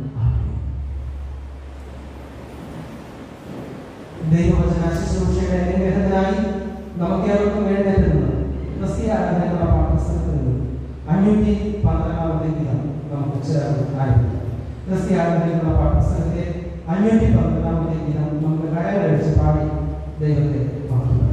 ദൈവവചന ശുശ്രൂഷയുടെ അനുഗ്രഹത്തിനായി നമുക്കേവർക്കും എഴുന്നേറ്റുന്നത് ക്രിസ്തീയ ആരാധനകളുടെ പാഠപുസ്തകത്തിൽ നിന്ന് അഞ്ഞൂറ്റി പന്ത്രണ്ടാമത്തെ ഗീതം നമുക്ക് ചേർന്ന് ആരംഭിക്കാം ക്രിസ്തീയ ആരാധനകളുടെ പാഠപുസ്തകത്തിലെ അഞ്ഞൂറ്റി പന്ത്രണ്ടാമത്തെ ഗീതം നമുക്ക് കരകളഴിച്ച് പാടി ദൈവത്തെ മഹത്വപ്പെടുത്താം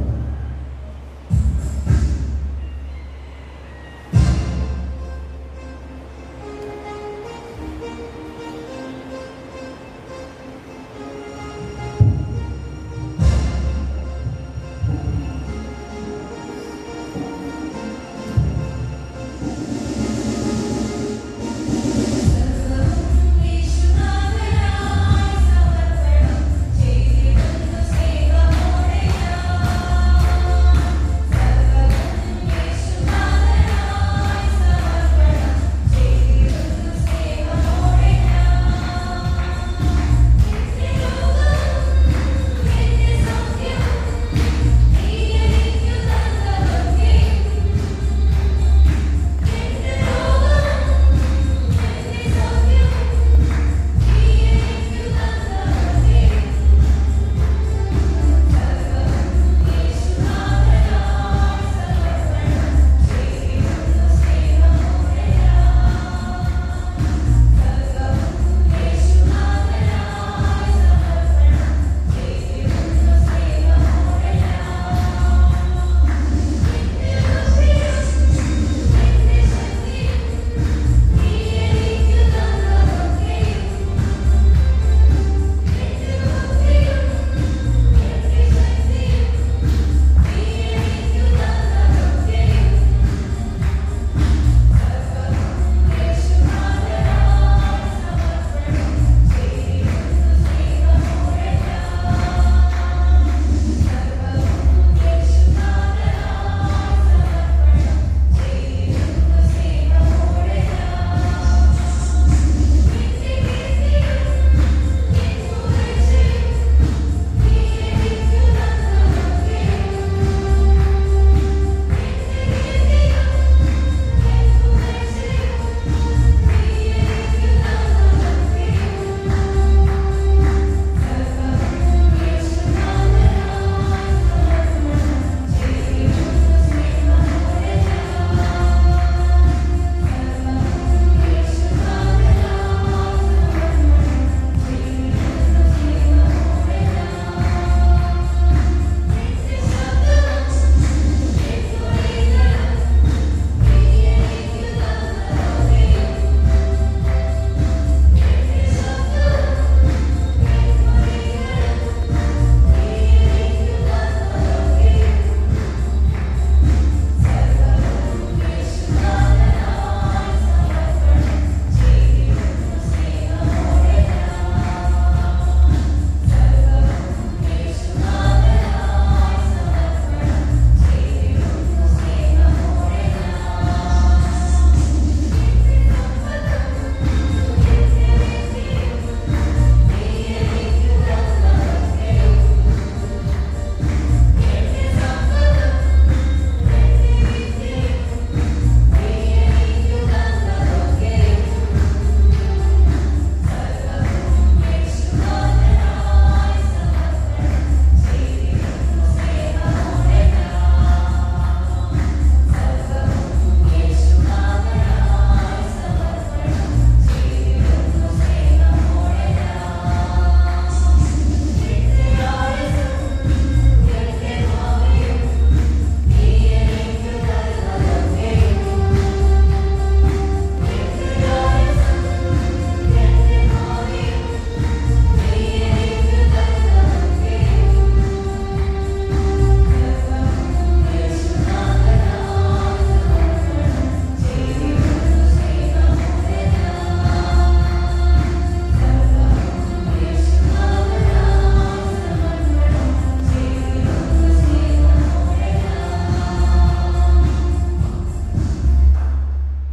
വിശ്വനാഥനായി സമർപ്പണം ചെയ്തിരുന്നു സ്നേഹമോടെ ഞാൻ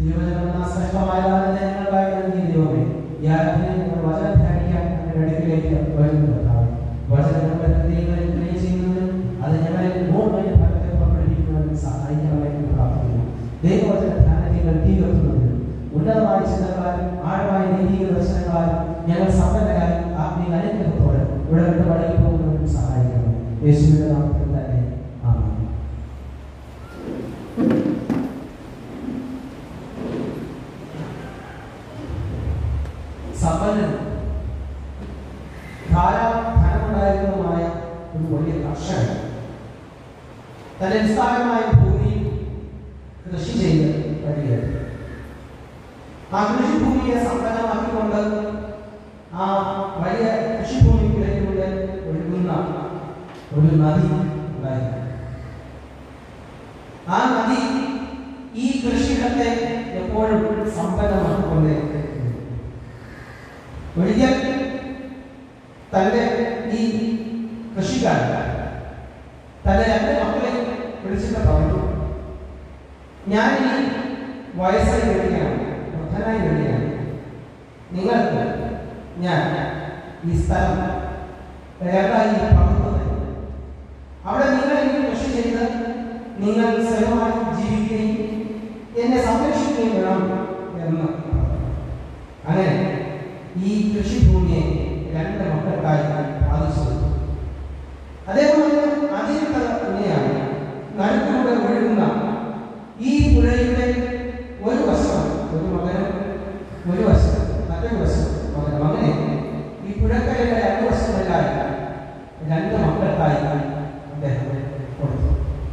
തിരുവചനം എന്ന ശ്രേഷ്ഠമായതാണ് ഞങ്ങൾക്കായി നൽകിയ ദൈവമേ ഈ ആരാധനയിൽ ഞങ്ങൾ വചനം ധ്യാനിക്കാൻ ഞങ്ങളുടെ അടുക്കിലേക്ക് വരുന്നു കർത്താവേ. വചനം ഞങ്ങളുടെ ഹൃദയങ്ങളിൽ ക്രിയ ചെയ്യുന്നതിനും അത് ഞങ്ങളിൽ നൂറിന് ഫലത്തെ പുറപ്പെടുവിക്കുന്നതിനും സഹായിക്കണമെന്ന് പ്രാർത്ഥിക്കുന്നു ദൈവവചന ധ്യാനത്തിൽ തീർത്തുന്നതിനും ഉന്നതമായ ചിന്തകളാലും ആഴമായ നീതിക ദർശനങ്ങളാലും ഞങ്ങൾ സമ്പന്നരായി ആത്മീയ അനുഗ്രഹത്തോടെ ഇവിടെ വിട്ട് വഴിയിൽ പോകുന്നതിനും സഹായിക്കണം യേശുവിന്റെ നാമത്തിൽ തന്നെ ആമേൻ സമ്പന്നനും ധാരാളം ധനമുണ്ടായിരുന്നതുമായ ഒരു വലിയ കർഷകൻ തന്റെ നിസ്സാരമായ ഭൂമി കൃഷി ചെയ്ത് വരികയാണ് ആ കൃഷിഭൂമിയെ സമ്പന്നമാക്കിക്കൊണ്ട് ആ വലിയ കൃഷിഭൂമിക്കിടയിലൂടെ ഒഴുകുന്ന ഒരു നദി ഉണ്ടായിരുന്നു ആ നദി ഈ കൃഷിയിടത്തെ എപ്പോഴും സമ്പന്നമാക്കിക്കൊണ്ടേ ഒരിക്കൽ തന്റെ ഈ കൃഷിക്കാരൻ തന്റെ രണ്ട് മക്കളെ വിളിച്ചിട്ട് പറഞ്ഞു ഞാൻ ഈ വയസ്സായി വരികയാണ് വൃദ്ധനായി വരികയാണ് നിങ്ങൾക്ക് ഞാൻ ഈ സ്ഥലം രണ്ടായി പകുത്തു തരും അവിടെ നിങ്ങൾ എനിക്ക് കൃഷി ചെയ്ത് നിങ്ങൾ സ്ഥിരമായി ജീവിക്കുകയും എന്നെ സംരക്ഷിക്കുകയും വേണം എന്ന് പറഞ്ഞു. അങ്ങനെ ഈ കൃഷിഭൂമിയെ രണ്ട് മക്കൾക്കായി ബാധിച്ചു അതേപോലെ അതിരുത്തല പുഴയാണ് നടുക്കിലൂടെ ഒഴുകുന്ന ഈ പുഴയുടെ ഒരു വശം ഒരു മകനും ഒരു വശം മറ്റൊരു വശം മകനും അങ്ങനെ ഈ പുഴക്കരയുടെ രണ്ട് വശങ്ങളിലായി രണ്ട് മക്കൾക്കായി അദ്ദേഹം കൊടുത്തു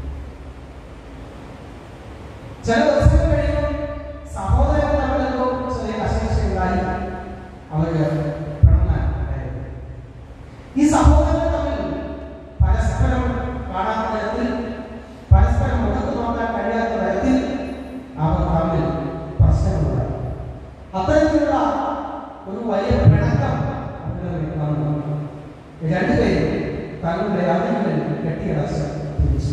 ചില ദിവസങ്ങൾ കഴിയുമ്പോൾ സഹോദരങ്ങൾ തമ്മിലെന്തോ ചെറിയ കശകശയുണ്ടായി അവര് പിണങ്ങാൻ ഇടയായി. ഈ സഹോദരങ്ങൾ തമ്മിൽ പരസ്പരം കാണാത്ത തരത്തിൽ പരസ്പരം മുഖത്ത് നോക്കാൻ കഴിയാത്ത തരത്തിൽ അവർ തമ്മിൽ പ്രശ്നങ്ങളുണ്ടായി അത്തരത്തിലുള്ള ഒരു വലിയ പിണക്കം അവരുടെ വന്നു രണ്ടുപേരും തങ്ങളുടെ അതിരുകളിൽ കെട്ടിയടച്ച് തിരിച്ചു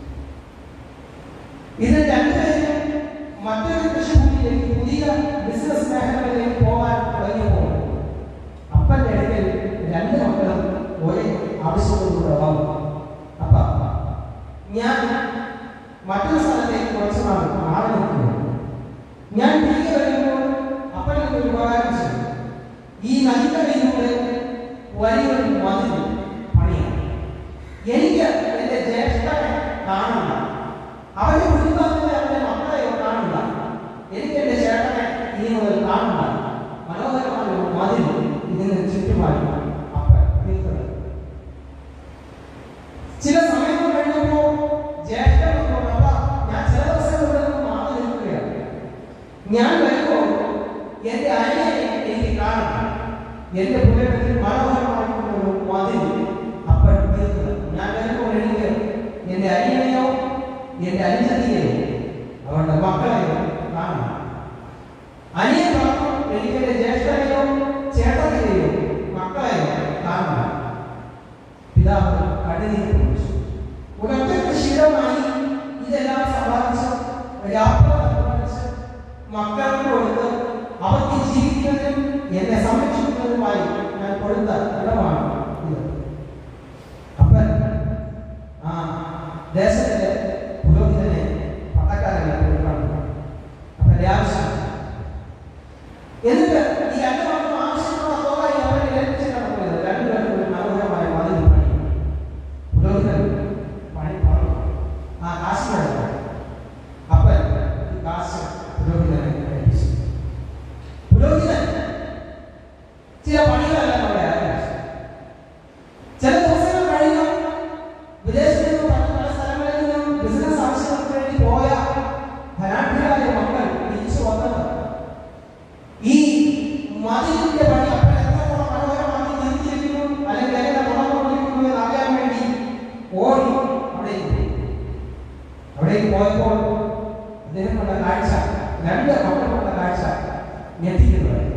ഇത് രണ്ടുപേരും മറ്റൊരു കൃഷിഭൂമിയിലേക്ക് പുതിയ ബിസിനസ് മേഖലകളിലേക്ക് പോകാൻ തുടങ്ങിയപ്പോൾ അപ്പന്റെ അടുക്കൽ രണ്ട് മക്കളും ഒരേ ആവശ്യത്തോടുകൂടെ വന്നു അപ്പ ഞാൻ മറ്റൊരു സ്ഥലത്തേക്ക് കുറച്ച് നാൾ മാറി നിൽക്കുന്നു ഞാൻ തിരികെ വരുമ്പോൾ അപ്പൻ ഒരു ഉപകാരം ചെയ്തു ഈ നദിക്കരയിലൂടെ വലിയൊരു മതിൽ പണിയാണ് എനിക്ക് എന്റെ ജ്യേഷ്ഠനെ കാണണ്ട അവന്റെ കുടുംബത്തിലെ അവന്റെ മക്കളെയോ കാണണ്ട എനിക്ക് എന്റെ ചേട്ടനെ ഇനി മുതൽ കാണണ്ട മനോഹരമായ ഒരു മതിൽ ഇതിന് ചുറ്റുമായി അപ്പൻ തീർത്തത് ചില സമയങ്ങൾ കഴിഞ്ഞപ്പോ ജ്യേഷ്ഠൻ പറഞ്ഞു, "അപ്പാ, ഞാൻ ചില ദിവസങ്ങൾ ഇവിടെ നിന്ന് മാറി നിൽക്കുകയാണ് ഞാൻ വരുമ്പോൾ എന്റെ അനിയനെ എനിക്ക് കാണണം എന്റെ പുലരത്തിൽ മനോഹരമായിട്ടുള്ള ഒരു മതിൽ അപ്പൻ തീർത്തത് ഞാൻ വരുമ്പോൾ എനിക്ക് എന്റെ അനിയനെയോ എന്റെ അനുജതിയെയോ അവരുടെ മക്കളെയോ കാണണം അനിയൻ പറഞ്ഞു എനിക്ക് എന്റെ ജ്യേഷ്ഠനെയോ ചേട്ടനെയോ മക്കളെയോ കാണണം പിതാവ് കണ്ണുനീർ കുറിച്ചു ഒരൊറ്റ കൃഷിയിടമായി ഇതെല്ലാം സമ്പാദിച്ച് യാത്ര നിർവഹിച്ച് മക്കൾക്ക് കൊടുത്ത് അവർക്ക് ജീവിക്കുന്നതിനും എന്നെ സംരക്ഷിക്കുന്നതിനുമായി ഞാൻ കൊടുത്ത ഇടമാണ് ഇത് അപ്പൻ ആ ദേശത്തിലെ പുരോഹിതനെ പട്ടക്കാരനെ കൊടുക്കണം അപ്പന്റെ ആവശ്യം എന്നിട്ട് ഈ രണ്ട് മക്കളും ആവശ്യമുള്ള തുക ഈ അവരെ ഏൽപ്പിച്ചിട്ടാണ് പോയത് രണ്ടുപേർക്കും ഒരു മനോഹരമായ മതിൽ പണി പുരോഹിതൻ പണി പറഞ്ഞു ആ കാശ് കൊടുക്കണം അപ്പൻ ഈ കാശ് പുരോഹിതനെ ഏൽപ്പിച്ചു പുരോഹിതൻ ചില പണികളെല്ലാം അവിടെ ആരംഭിച്ചു ചില ദിവസങ്ങൾ കഴിയും വിദേശത്ത് നിന്നും മറ്റു പല സ്ഥലങ്ങളിൽ നിന്നും ബിസിനസ് ആവശ്യങ്ങൾക്ക് വേണ്ടി പോയ ധനാഢ്യരായ മക്കൾ തിരിച്ചു വന്നത് ഈ മതിലിന്റെ പണി അപ്പോൾ എത്രത്തോളം മനോഹരമാക്കി നിർത്തിയിരിക്കുന്നു അല്ലെങ്കിൽ എങ്ങനെ തുറന്നുകൊണ്ടിരിക്കുന്നു എന്ന് അറിയാൻ വേണ്ടി ഓടി അവിടേക്ക് പോയി അവിടേക്ക് പോയപ്പോൾ അദ്ദേഹം കണ്ട കാഴ്ച രണ്ട് മക്കൾ കണ്ട കാഴ്ച ഞെട്ടിക്കുന്നതായിരുന്നു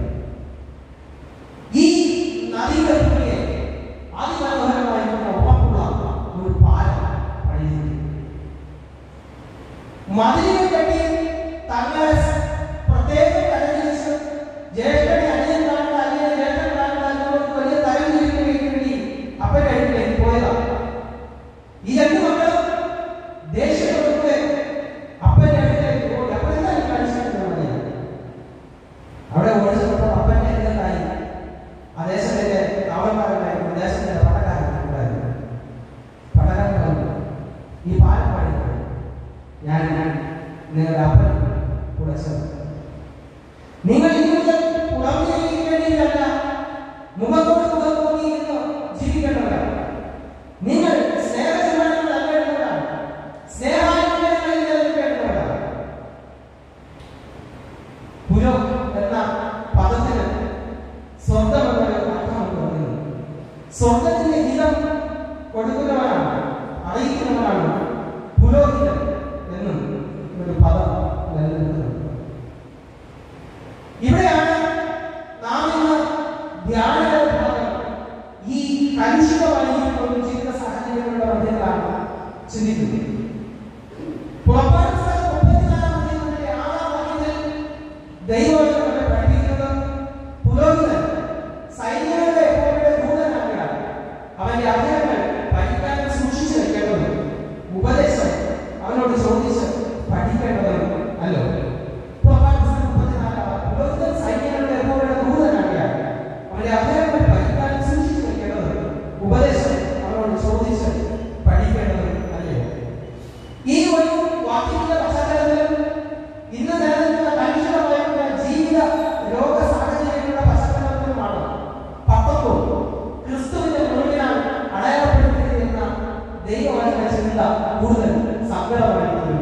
ഈ നദിയുടെ കുറുകെ അതിമനോഹരമായിട്ടുള്ള ഉറപ്പുള്ള ഒരു പാലം പണിതിരിക്കുന്നു മതിലിനെ കെട്ടി തങ്ങളെ പുരോ എന്ന പദത്തിന് സ്വർഗം എന്നൊരു അർത്ഥമാണ് പറയുന്നത് സ്വർഗത്തിന്റെ ഹിതം കൊടുക്കുന്നവനാണ് അറിയിക്കുന്നവനാണ് പുരോഹിതൻ എന്നും ഒരു പദം നിലനിൽക്കുന്നുണ്ട് ഇവിടെയാണ് നാം ഇന്ന് ധ്യാന ഭാഗം ഈ കലുഷിതമായിരിക്കുന്ന ജീവിത സാഹചര്യങ്ങളുടെ മധ്യത്തിലാണ് ചിന്തിക്കുന്നത് പുറപ്പാട് പുസ്തകം മുപ്പത്തിനാലാം അധ്യായത്തിന്റെ ആറാം വാക്യത്തിൽ ദൈവവചനം നമ്മെ പഠിപ്പിക്കുന്നത് പുരോഹിതൻ സൈന്യങ്ങളുടെ യഹോവയുടെ ദൂതനാകുകയാണ് അവന്റെ അഭയങ്ങൾ പഠിക്കാനും സൂക്ഷിച്ചു വെക്കേണ്ടതും ഉപദേശം അവനോട് ചോദിച്ച് പഠിക്കേണ്ടതും അല്ലോ പുറപ്പാട് പുസ്തകം മുപ്പത്തിനാലാം വാക്യം. പുരോഹിതൻ സൈന്യങ്ങളുടെ യഹോവയുടെ ദൂതനാകുകയാണ് അവന്റെ അഭയങ്ങൾ പഠിക്കാനും സൂക്ഷിച്ചു വെക്കേണ്ടതും ഉപദേശം അവനോട് ചോദിച്ച് പഠിക്കേണ്ടതും അല്ലയോ ഈ ഒരു വാക്യത്തിന്റെ പശ്ചാത്തലത്തിലും ഇന്ന് നിലനിൽക്കുന്ന കലുഷിതമായിട്ടുള്ള ജീവിത രോഗ സാഹചര്യങ്ങളുടെ പശ്ചാത്തലത്തിലുമാണ് പത്തത്വം ക്രിസ്തുവിന്റെ മുഴുവനാൽ അടയാളപ്പെടുത്തിയിരിക്കുന്ന ദൈവവചന ചിന്ത കൂടുതൽ സങ്കടമായിരിക്കുന്നു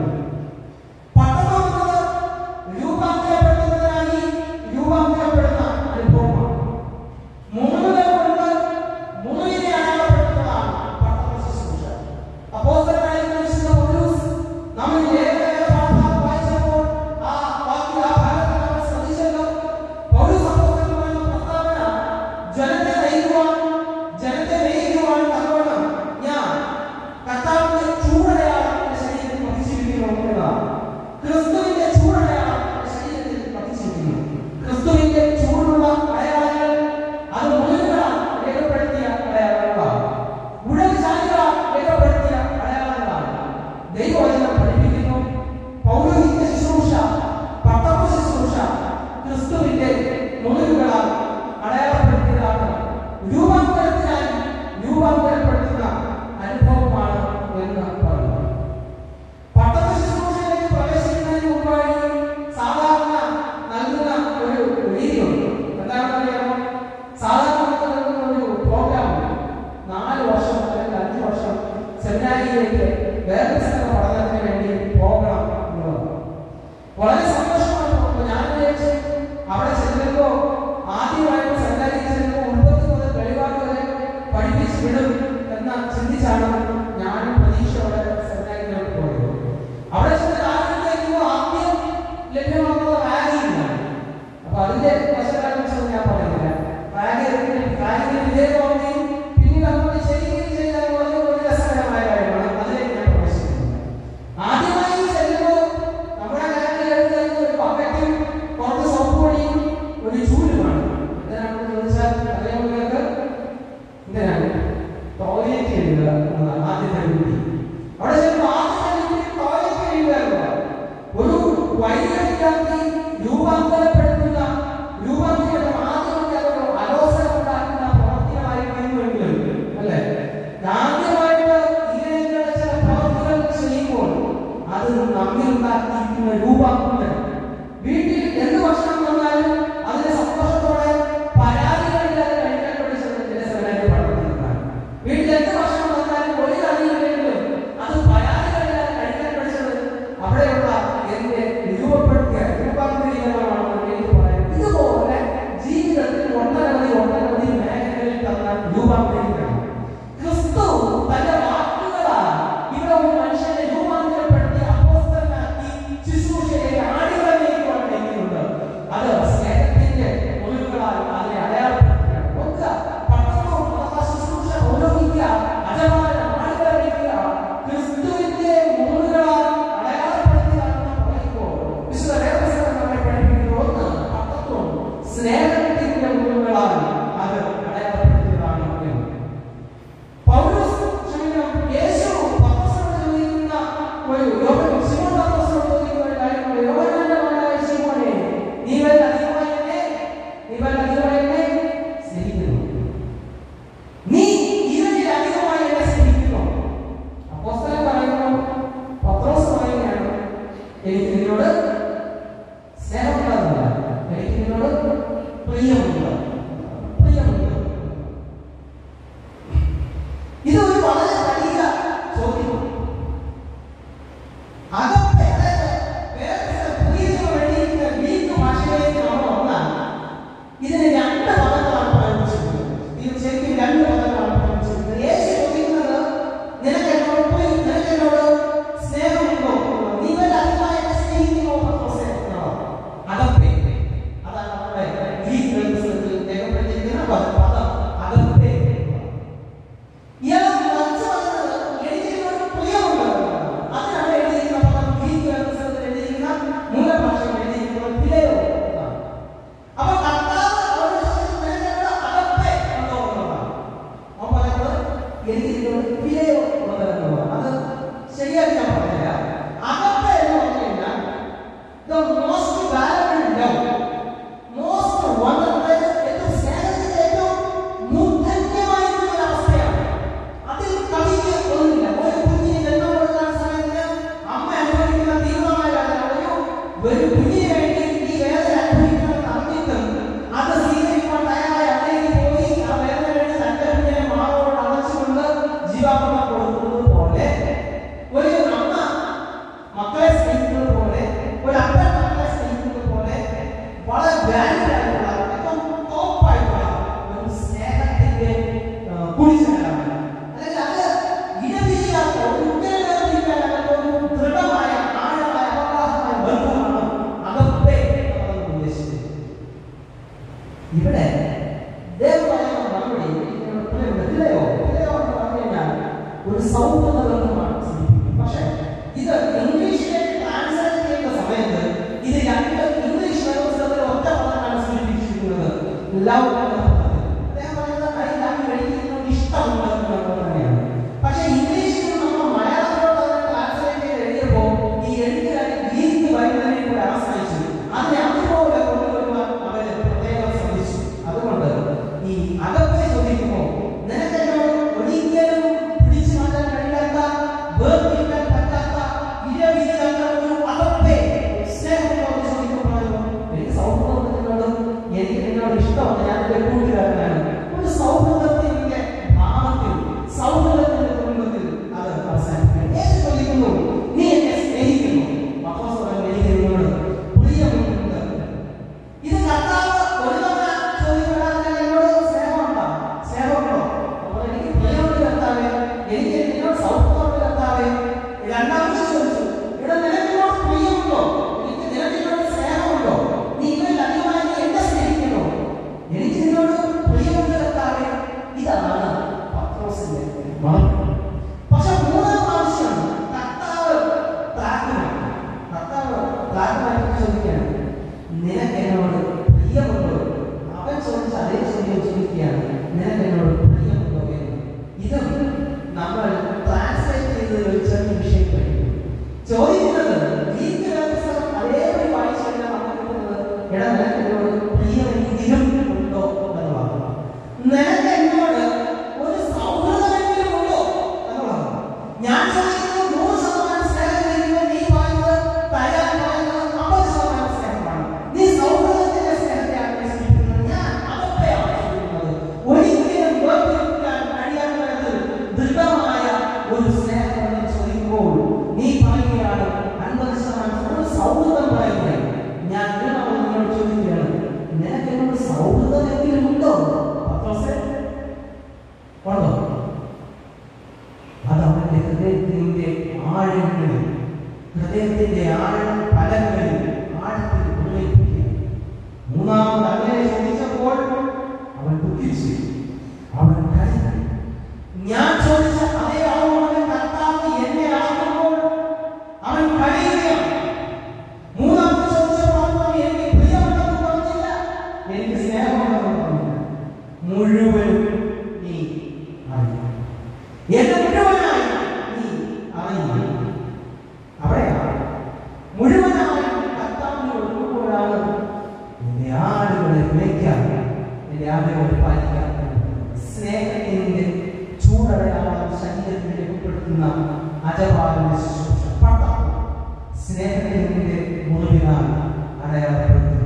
പട്ടണം എന്നത് രൂപാന്തരപ്പെടുത്തുന്നതിനായി രൂപാന്തരപ്പെടുന്ന അനുഭവമാണ് മുറിവുകൾ കൊണ്ട് മുറിവിനെ അടയാളപ്പെടുത്തുന്നതാണ് പട്ടണ ശുശ്രൂഷ അപ്പോസ്തലനായിരുന്ന വിശുദ്ധ പൗലോസ് നമ്മൾ ഈ ലേഖനങ്ങളുടെ പാഠഭാഗം വായിച്ചപ്പോൾ ആ വാക്യ ആ ഭാഗത്ത് നമ്മൾ ശ്രദ്ധിച്ചല്ലോ പൗലോസ് അപ്പോസ്തലൻ പറയുന്ന പ്രസ്താവന ജനത്തെ നയിക്കുവാൻ ജനത്തെ നയിക്കുവാൻ തക്കവണ്ണം ഞാൻ കർത്താവിന്റെ ചൂടടയാളം എന്റെ ശരീരത്തിൽ പതിച്ചിരിക്കുന്നു എന്നതാണ് ക്രിസ്തുവിന്റെ ചൂടടയാളം എന്റെ ശരീരത്തിൽ പതിച്ചിരിക്കുന്നു ക്രിസ്തുവിന്റെ ചൂടുള്ള അടയാളങ്ങൾ അത് മുഴുവനാണ് രേഖപ്പെടുത്തിയ അടയാളങ്ങളാണ് ഉഴവിചാരികളാൽ രേഖപ്പെടുത്തിയ അടയാളങ്ങളാണ് ദൈവവചനം പഠിപ്പിക്കുന്നു പൗരോഹിത്യ ശുശ്രൂഷ പട്ടപ്പ ശുശ്രൂഷ ക്രിസ്തുവിന്റെ മുറിവുകളാൽ അടയാളപ്പെടുത്തിയതാണ് രൂപാന്തരത്തിനായി രൂപാന്തരപ്പെടുത്തുന്ന അനുഭവമാണ് എന്ന് പറയുന്നു പട്ടണ ശുശ്രൂഷയിലേക്ക് പ്രവേശിക്കുന്നതിന് മുമ്പായി സാധാരണ നൽകുന്ന ഒരു രീതിയുണ്ട് എന്താണെന്ന് അറിയാമോ സാധാരണ നമുക്ക് നൽകുന്ന ഒരു പ്രോഗ്രാം നാല് വർഷം അല്ലെങ്കിൽ അഞ്ച് വർഷം സെമിനാരിയിലേക്ക് വേദപുസ്തക പഠനത്തിന് വേണ്ടി പോകണം എന്നുള്ളത് വളരെ സന്തോഷമാണ് തോന്നുന്നത്. ഞാൻ വിചാരിച്ചു അവിടെ ചെല്ലുമ്പോൾ ആദ്യമായിട്ട് സെമിനാരിയിൽ ചെല്ലുമ്പോൾ ഉൽപ്പത്തി മുതൽ വെളിപാട് വരെ പഠിപ്പിച്ച് വിടും എന്ന ചിന്തിച്ചാണ് ഞാനും പ്രതീക്ഷയോടെ സെമിനാരിയിലോട്ട് പോയത് അവിടെ ചെന്ന് രാവിലെ കഴിയുമ്പോൾ ആദ്യം ലഭ്യമാകുന്നത് റാഗിയാണ് അപ്പൊ അതിന്റെ വശങ്ങളെ കുറിച്ചൊന്നും ഞാൻ പറയുന്നില്ല റാഗി റാഗിന് വിജയമാവുകയും പിന്നീട് അങ്ങോട്ട് ചെയ്യുകയും ചെയ്താൽ വളരെ ഒരു രസകരമായ കാര്യമാണ് അതിലേക്ക് ഞാൻ പ്രവേശിക്കുന്നില്ല ആദ്യമായി ചെല്ലുമ്പോൾ നമ്മുടെ കയ്യിൽ എഴുതുന്ന ഒരു ബക്കറ്റും കുറച്ച് സോപ്പ് പൊടിയും ഒരു ചൂലുമാണ് എന്തിനാണെന്ന് ചോദിച്ചാൽ അറിയാമോ നിങ്ങൾക്ക് എന്തിനാണ് ടോയ്ലറ്റ് എഴുതുക എന്നതാണ് ആദ്യത്തെ ഡ്യൂട്ടി അവിടെ ചെല്ലുമ്പോൾ ആദ്യത്തെ ഡ്യൂട്ടി ടോയ്ലറ്റ് എഴുതുക എന്നതാണ് ഒരു വൈദ്യുതിക്കാർക്ക് രൂപാന്തരപ്പെടുത്തുന്ന രൂപാന്തരം ആദ്യമൊക്കെ അതൊരു അലോസരം ഉണ്ടാക്കുന്ന പ്രവർത്തികളായിരിക്കുമെങ്കിലും അല്ലേ ആദ്യമായിട്ട് ഇങ്ങനെയുള്ള ചില പ്രവർത്തികൾ ചെയ്യുമ്പോൾ അത് നമ്മിൽ ഉണ്ടാക്കിയിരിക്കുന്ന രൂപാന്തരം വീട്ടിൽ എന്ത് ഭക്ഷണം വന്നാലും അതിനെ സന്തോഷത്തോടെ പരാതികളില്ലാതെ കഴിക്കാൻ പഠിച്ചത് ചില സെമിനാരിൽ പഠിപ്പിക്കുന്നതാണ് വീട്ടിൽ എന്ത് ഭക്ഷണം വന്നാലും ഒരു കറിയില്ലെങ്കിലും അത് പരാതികളില്ലാതെ കഴിക്കാൻ പഠിച്ചത് അവിടെയുള്ള എന്റെ രൂപപ്പെടുത്തിയ രൂപാന്തരീകരണമാണെന്ന് എനിക്ക് പറയാം ഇതുപോലെ ജീവിതത്തിൽ ഒട്ടനവധി ഒട്ടനവധി മേഖലകളിൽ തന്ന രൂപാന്തരീകരണം ക്രിസ്തു തന്റെ വാക്കുകളാൽ ഇവിടെ ഒരു മനുഷ്യനെ രൂപാന്തരപ്പെടുത്തി അപ്പോസ്തലനാക്കി ശുശ്രൂഷയിലേക്ക് ബ്രാൻഡ് ആയിട്ടുള്ള ഏറ്റവും ടോപ്പായിട്ടുള്ള ഒരു സ്നേഹത്തിന്റെ ആ, കുളിച്ചലാണ് അല്ലെങ്കിൽ അത് ഇടവില്ലാത്ത ഒരു ഉത്തരവാദിത്തമില്ലാത്ത ഒരു ദൃഢമായ ആഴമായ അപവാദമായ ബന്ധമാണ് അകപ്പേ എന്നതാണ് ഉദ്ദേശിച്ചത് ഇവിടെ ദേവമായ മറുപടി മനസ്സിലായോ മനസ്സിലായോ എന്ന് പറഞ്ഞു കഴിഞ്ഞാൽ ഒരു സൗഹൃദ ബന്ധമാണ് സൂചിപ്പിക്കുന്നത് പക്ഷേ ഇത് ഇംഗ്ലീഷിലേക്ക് ട്രാൻസ്ലേറ്റ് ചെയ്യുന്ന സമയത്ത് ഇത് രണ്ട് ഇംഗ്ലീഷ് വേദപുസ്തകത്തിൽ ഒറ്റ പദമാണ് സൂചിപ്പിച്ചിരിക്കുന്നത് ലവ് എന്ന പദത്തിൽ അദ്ദേഹം പറയുന്നത് ഐ ലവ് എഴുതിയിരുന്നത് ഇഷ്ടമുണ്ട് എന്നുള്ളത് തന്നെയാണ് പക്ഷേ ഇംഗ്ലീഷിൽ നിന്ന് നമ്മൾ മലയാളത്തിലോട്ട് അതിനെ ട്രാൻസ്ലേറ്റ് ചെയ്ത് എഴുതിയപ്പോൾ ഈ എഴുത്തുകാരൻ ഗ്രീക്ക് വരുന്നതിനെ കൂടെ ആശ്രയിച്ചു അതിനെ അതുപോലെ കൊണ്ടുവരുവാൻ അവര് പ്രത്യേകം ശ്രമിച്ചു അതുകൊണ്ട് ഈ അകത്തെ ചോദിക്കുമ്പോൾ നിനക്ക് എന്നോട് ഒരിക്കലും പിടിച്ചു മാറ്റാൻ കഴിയാത്ത വേർതിരിക്കാൻ പറ്റാത്ത ഇരവില്ലാത്ത ഒരു അകത്തെ സ്നേഹത്തോട് ചോദിക്കുമ്പോഴല്ലോ എനിക്ക് സൗഹൃദത്തിനോട് എനിക്ക് നിന്നോട് ഇഷ്ടമാണ് ഞാൻ എന്റെ കൂട്ടുകാരനാണ് ഒരു സൗഹൃദത്തിന്റെ ഭാവത്തിൽ സൗഹൃദത്തിന്റെ കുടുംബത്തിൽ അത് അവസാനിപ്പിക്കണം യേശു ചോദിക്കുന്നു നീ എന്നെ സ്നേഹിക്കുന്നു പത്രോസ് പറഞ്ഞു, എനിക്ക് നിന്നോട് പ്രിയമുണ്ട് ഇത് കർത്താവ് ഒരു തവണ ചോദിക്കാതെ എന്നോട് സ്നേഹമുണ്ടോ സ്നേഹമുണ്ടോ അപ്പോൾ എനിക്ക് പ്രിയമുണ്ട് കർത്താവേ എനിക്ക് നിന്നോട് സൗഹൃദമുണ്ട് കർത്താവേ രണ്ടാമത് ചോദിച്ചു ഇവിടെ നിനക്കിനോട് പ്രിയമുണ്ടോ എനിക്ക് നിനക്കിനോട് സ്നേഹമുണ്ടോ നീ ഇവരിൽ അധികമായി നീ എന്നെ സ്നേഹിക്കുന്നു എനിക്ക് നിന്നോട് പ്രിയമുണ്ട് കർത്താവേ ഇതാണ് പത്രോസിന്റെ മറുപടി പക്ഷെ മൂന്നാം പ്രാവശ്യം കർത്താവ് പ്രാർത്ഥനയാണ് കർത്താവ് പ്രാർത്ഥനയായിട്ട് ചോദിക്കുകയാണ് നിനക്ക് എന്നോട് പ്രിയമുണ്ടോ അവൻ ചോദിച്ച അതേ ചോദ്യം ചോദിക്കുകയാണ് നിനക്ക് എന്നോട് പ്രിയമുണ്ടോ എന്ന് ഇത് നമ്മൾ ട്രാൻസ്ലേറ്റ് ചെയ്തതിൽ ഒരു ചെറിയ വിഷയം കഴിയും ചോദിക്കുന്നത് ഗ്രീക്ക് വേദപുസ്തകം അതേപടി വായിച്ചു കഴിഞ്ഞാൽ നമുക്ക് കിട്ടുന്നത് എടാ നിനക്ക് എന്നോട് പ്രിയമെങ്കിലും ഉണ്ടോ എന്നുള്ളതാണ് നിനക്ക് എന്നോട് ഒരു സൗഹൃദമെങ്കിലും ഉണ്ടോ എന്നുള്ളതാണ് ഞാൻ ചോദിക്കുന്നത് നൂറ് ശതമാനം സ്നേഹമെങ്കിലും നീ പറയുന്നത് തരാൻ പറയുന്നത് അമ്പത് ശതമാനം സ്നേഹമാണ് നീ സൗഹൃദത്തിന്റെ സ്നേഹത്തെയാണ് സ്നേഹിക്കുന്നത് ഞാൻ അകത്തെയാണ് സ്നേഹിക്കുന്നത് ഒരിക്കലും വേർതിരിക്കാൻ കഴിയാത്ത തരത്തിൽ ദൃഢമായ ഒരു സ്നേഹം എന്ന് ചോദിക്കുമ്പോൾ നീ പറയുകയാണ് അൻപത് ശതമാനം ഒരു സൗഹൃദം പറയുകയാണ് ഞാൻ ഇതിനോട് നിന്നോട് ചോദിക്കുകയാണ് നിനക്ക് എന്നോട് സൗഹൃദമെങ്കിലും ഉണ്ടോ പത്രോസേ ഉണ്ടോ അത് അവന്റെ ഹൃദയത്തിന്റെ ആഴങ്ങളിൽ ഹൃദയത്തിന്റെ ആഴം ഫലങ്ങളിൽ ആഴത്തിൽ പ്രകടിപ്പിക്കുക മൂന്നാമത് അങ്ങനെ ചോദിച്ചപ്പോൾ അവൻ ദുഃഖിച്ചു അവൻ കരഞ്ഞു ഞാൻ ചോദിച്ച അതേ അളവോടെ കർത്താവ് എന്നെ ആകുമ്പോൾ അവൻ കരയുകയാണ് മൂന്നാമത് ചോദിച്ചപ്പോൾ അവൻ പറഞ്ഞു, എനിക്ക് പ്രിയമുണ്ടെന്ന് പറഞ്ഞില്ല എനിക്ക് സ്നേഹമുണ്ടെന്ന് പറഞ്ഞില്ല മുഴുവനും നീ അറിയുക എന്നെ മുഴുവനായി നീ അറിയുക അവിടെയാണ് മുഴുവനായി കർത്താവിനെ ഒഴുകുമ്പോഴാണ് നിന്റെ ആടുകളെ വിളിക്കാൻ നിന്റെ ആടുകളെ പാലിക്കാൻ സ്നേഹത്തിന്റെ ചൂടടയാളം ശരീരത്തിൽ രൂപപ്പെടുത്തുന്ന അജപാലന ശുശ്രൂഷ പട്ടം സ്നേഹത്തിന്റെ മുറിവിനാൽ അടയാളപ്പെടുത്തുന്നു